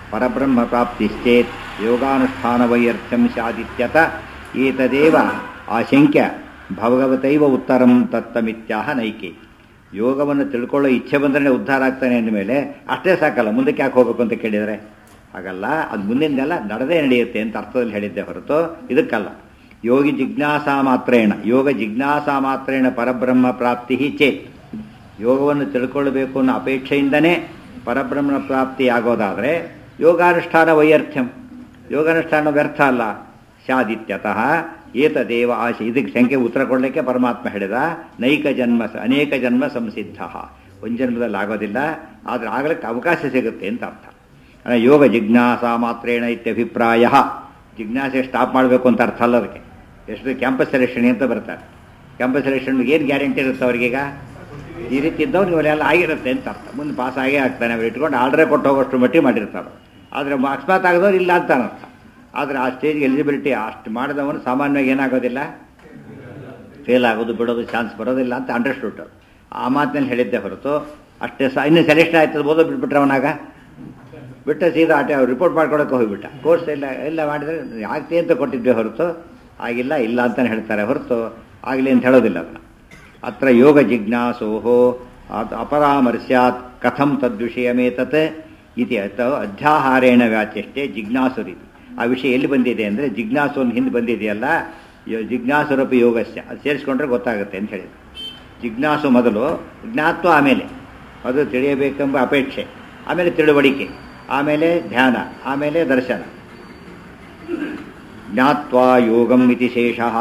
ಪರಬ್ರಹ್ಮ ಪ್ರಾಪ್ತಿಶ್ಚೇತ್ ಯೋಗಾನುಷ್ಠಾನ ವೈಯರ್ಥ್ಯಂ ಸ್ಯಾದಿತ್ಯತ ಏತದೇವ ಆಶಂಕ್ಯ ಭಗವತೈವ ಉತ್ತರಂ ತತ್ತಮಿತ್ಯಾಹ ನೈಕೆ ಯೋಗವನ್ನು ತಿಳ್ಕೊಳ್ಳೋ ಇಚ್ಛೆ ಬಂದ್ರೆ ಉದ್ಧಾರ ಆಗ್ತಾನೆ ಅಂದಮೇಲೆ ಅಷ್ಟೇ ಸಾಕಲ್ಲ ಮುಂದಕ್ಕೆ ಯಾಕೆ ಹೋಗ್ಬೇಕು ಅಂತ ಕೇಳಿದರೆ ಹಾಗಲ್ಲ ಅದು ಮುಂದಿನದೆಲ್ಲ ನಡೆದೇ ನಡೆಯುತ್ತೆ ಅಂತ ಅರ್ಥದಲ್ಲಿ ಹೇಳಿದ್ದೆ ಹೊರತು ಇದಕ್ಕಲ್ಲ ಯೋಗಿ ಜಿಜ್ಞಾಸಾ ಮಾತ್ರೇಣ ಯೋಗ ಜಿಜ್ಞಾಸಾ ಮಾತ್ರೇಣ ಪರಬ್ರಹ್ಮ ಪ್ರಾಪ್ತಿ ಚೇತ್ ಯೋಗವನ್ನು ತಿಳ್ಕೊಳ್ಬೇಕು ಅನ್ನೋ ಅಪೇಕ್ಷೆಯಿಂದನೇ ಪರಬ್ರಹ್ಮನ ಪ್ರಾಪ್ತಿ ಆಗೋದಾದರೆ ಯೋಗಾನುಷ್ಠಾನ ವೈಯರ್ಥ್ಯಂ ಯೋಗಾನುಷ್ಠಾನ ವ್ಯರ್ಥ ಅಲ್ಲ ಸ್ಯಾದಿತ್ಯತಃ ಏತದೇವ ಆಶೆ ಇದಕ್ಕೆ ಸಂಖ್ಯೆ ಉತ್ತರ ಕೊಡಲಿಕ್ಕೆ ಪರಮಾತ್ಮ ಹೇಳಿದ ನೈಕ ಜನ್ಮ ಅನೇಕ ಜನ್ಮ ಸಂಸಿದ್ಧ ಒಂದು ಜನ್ಮದಲ್ಲಿ ಆಗೋದಿಲ್ಲ ಆದರೆ ಆಗಲಿಕ್ಕೆ ಅವಕಾಶ ಸಿಗುತ್ತೆ ಅಂತ ಅರ್ಥ ಅಂದ್ರೆ ಯೋಗ ಜಿಜ್ಞಾಸಾ ಮಾತ್ರೇಣ ಇತ್ಯಭಿಪ್ರಾಯ ಜಿಜ್ಞಾಸೆ ಸ್ಟಾಪ್ ಮಾಡಬೇಕು ಅಂತ ಅರ್ಥ ಅಲ್ಲ ಅದಕ್ಕೆ ಎಷ್ಟು ಕ್ಯಾಂಪಸ್ ಸೆಲೆಕ್ಷನ್ ಅಂತ ಬರ್ತಾರೆ ಕ್ಯಾಂಪಸ್ ಸೆಲೆಕ್ಷನ್ ಏನು ಗ್ಯಾರಂಟಿ ಇರುತ್ತೆ ಅವರಿಗೀಗ ಈ ರೀತಿ ಇದ್ದವ್ರು ಇವರೆಲ್ಲ ಆಗಿರುತ್ತೆ ಅಂತ ಅರ್ಥ ಮುಂದೆ ಪಾಸ್ ಆಗೇ ಆಗ್ತಾನೆ ಅವ್ರು ಇಟ್ಕೊಂಡು ಆರ್ಡ್ರೇ ಕೊಟ್ಟು ಹೋಗೋಷ್ಟು ಮಟ್ಟಿಗೆ ಮಾಡಿರ್ತಾರೆ ಆದರೆ ಅಕಸ್ಮಾತ್ ಆಗದವ್ರು ಇಲ್ಲ ಅಂತ ಅರ್ಥ ಆದರೆ ಆ ಸ್ಟೇಜ್ಗೆ ಎಲಿಜಿಬಿಲಿಟಿ ಅಷ್ಟು ಮಾಡಿದವನು ಸಾಮಾನ್ಯವಾಗಿ ಏನಾಗೋದಿಲ್ಲ ಫೇಲ್ ಆಗೋದು ಬಿಡೋದು ಚಾನ್ಸ್ ಬರೋದಿಲ್ಲ ಅಂತ ಅಂಡರ್ಸ್ಟುಡ್ ಆ ಮಾತಿನಲ್ಲಿ ಹೇಳಿದ್ದೆ ಹೊರತು ಅಷ್ಟೇ ಸಹ ಇನ್ನೂ ಸೆಲೆಕ್ಷನ್ ಆಯ್ತದ ಬೋಧೋ ಬಿಟ್ಬಿಟ್ರೆ ಅವನಾಗ ಬಿಟ್ಟ ಸೀದಾ ಆಟ ಅವ್ರು ರಿಪೋರ್ಟ್ ಮಾಡ್ಕೊಳಕ್ಕೆ ಹೋಗಿಬಿಟ್ಟ ಕೋರ್ಸ್ ಇಲ್ಲ ಎಲ್ಲ ಮಾಡಿದರೆ ಆಗ್ತಿ ಅಂತ ಕೊಟ್ಟಿದ್ದೆ ಹೊರತು ಆಗಿಲ್ಲ ಇಲ್ಲ ಅಂತಲೇ ಹೇಳ್ತಾರೆ ಹೊರತು ಆಗಲಿ ಅಂತ ಹೇಳೋದಿಲ್ಲ ಅದನ್ನು ಅತ್ರ ಯೋಗ ಜಿಜ್ಞಾಸೋಹೋ ಅದ್ ಅಪರಾಮರ್ಶ್ಯಾತ್ ಕಥಂ ತದ್ವಿಷಯಮೇತತ್ ಇತಿ ಅಥ ಅಧ್ಯಾಹಾರೇಣ ವ್ಯಾಚಷ್ಟೇ ಜಿಜ್ಞಾಸುರಿತಿ ಆ ವಿಷಯ ಎಲ್ಲಿ ಬಂದಿದೆ ಅಂದರೆ ಜಿಜ್ಞಾಸು ಒಂದು ಹಿಂದೆ ಬಂದಿದೆಯಲ್ಲ ಯೋ- ಜಿಜ್ಞಾಸುರಪಿ ಯೋಗಸ್ಯ ಅದು ಸೇರಿಸ್ಕೊಂಡ್ರೆ ಗೊತ್ತಾಗುತ್ತೆ ಅಂತ ಹೇಳಿದ್ರು ಜಿಜ್ಞಾಸು ಮೊದಲು ಜ್ಞಾತ್ವ ಆಮೇಲೆ ಅದು ತಿಳಿಯಬೇಕೆಂಬ ಅಪೇಕ್ಷೆ ಆಮೇಲೆ ತಿಳುವಳಿಕೆ ಆಮೇಲೆ ಧ್ಯಾನ ಆಮೇಲೆ ದರ್ಶನ ಜ್ಞಾತ್ವಾ ಯೋಗಂ ಇತಿ ಶೇಷಃ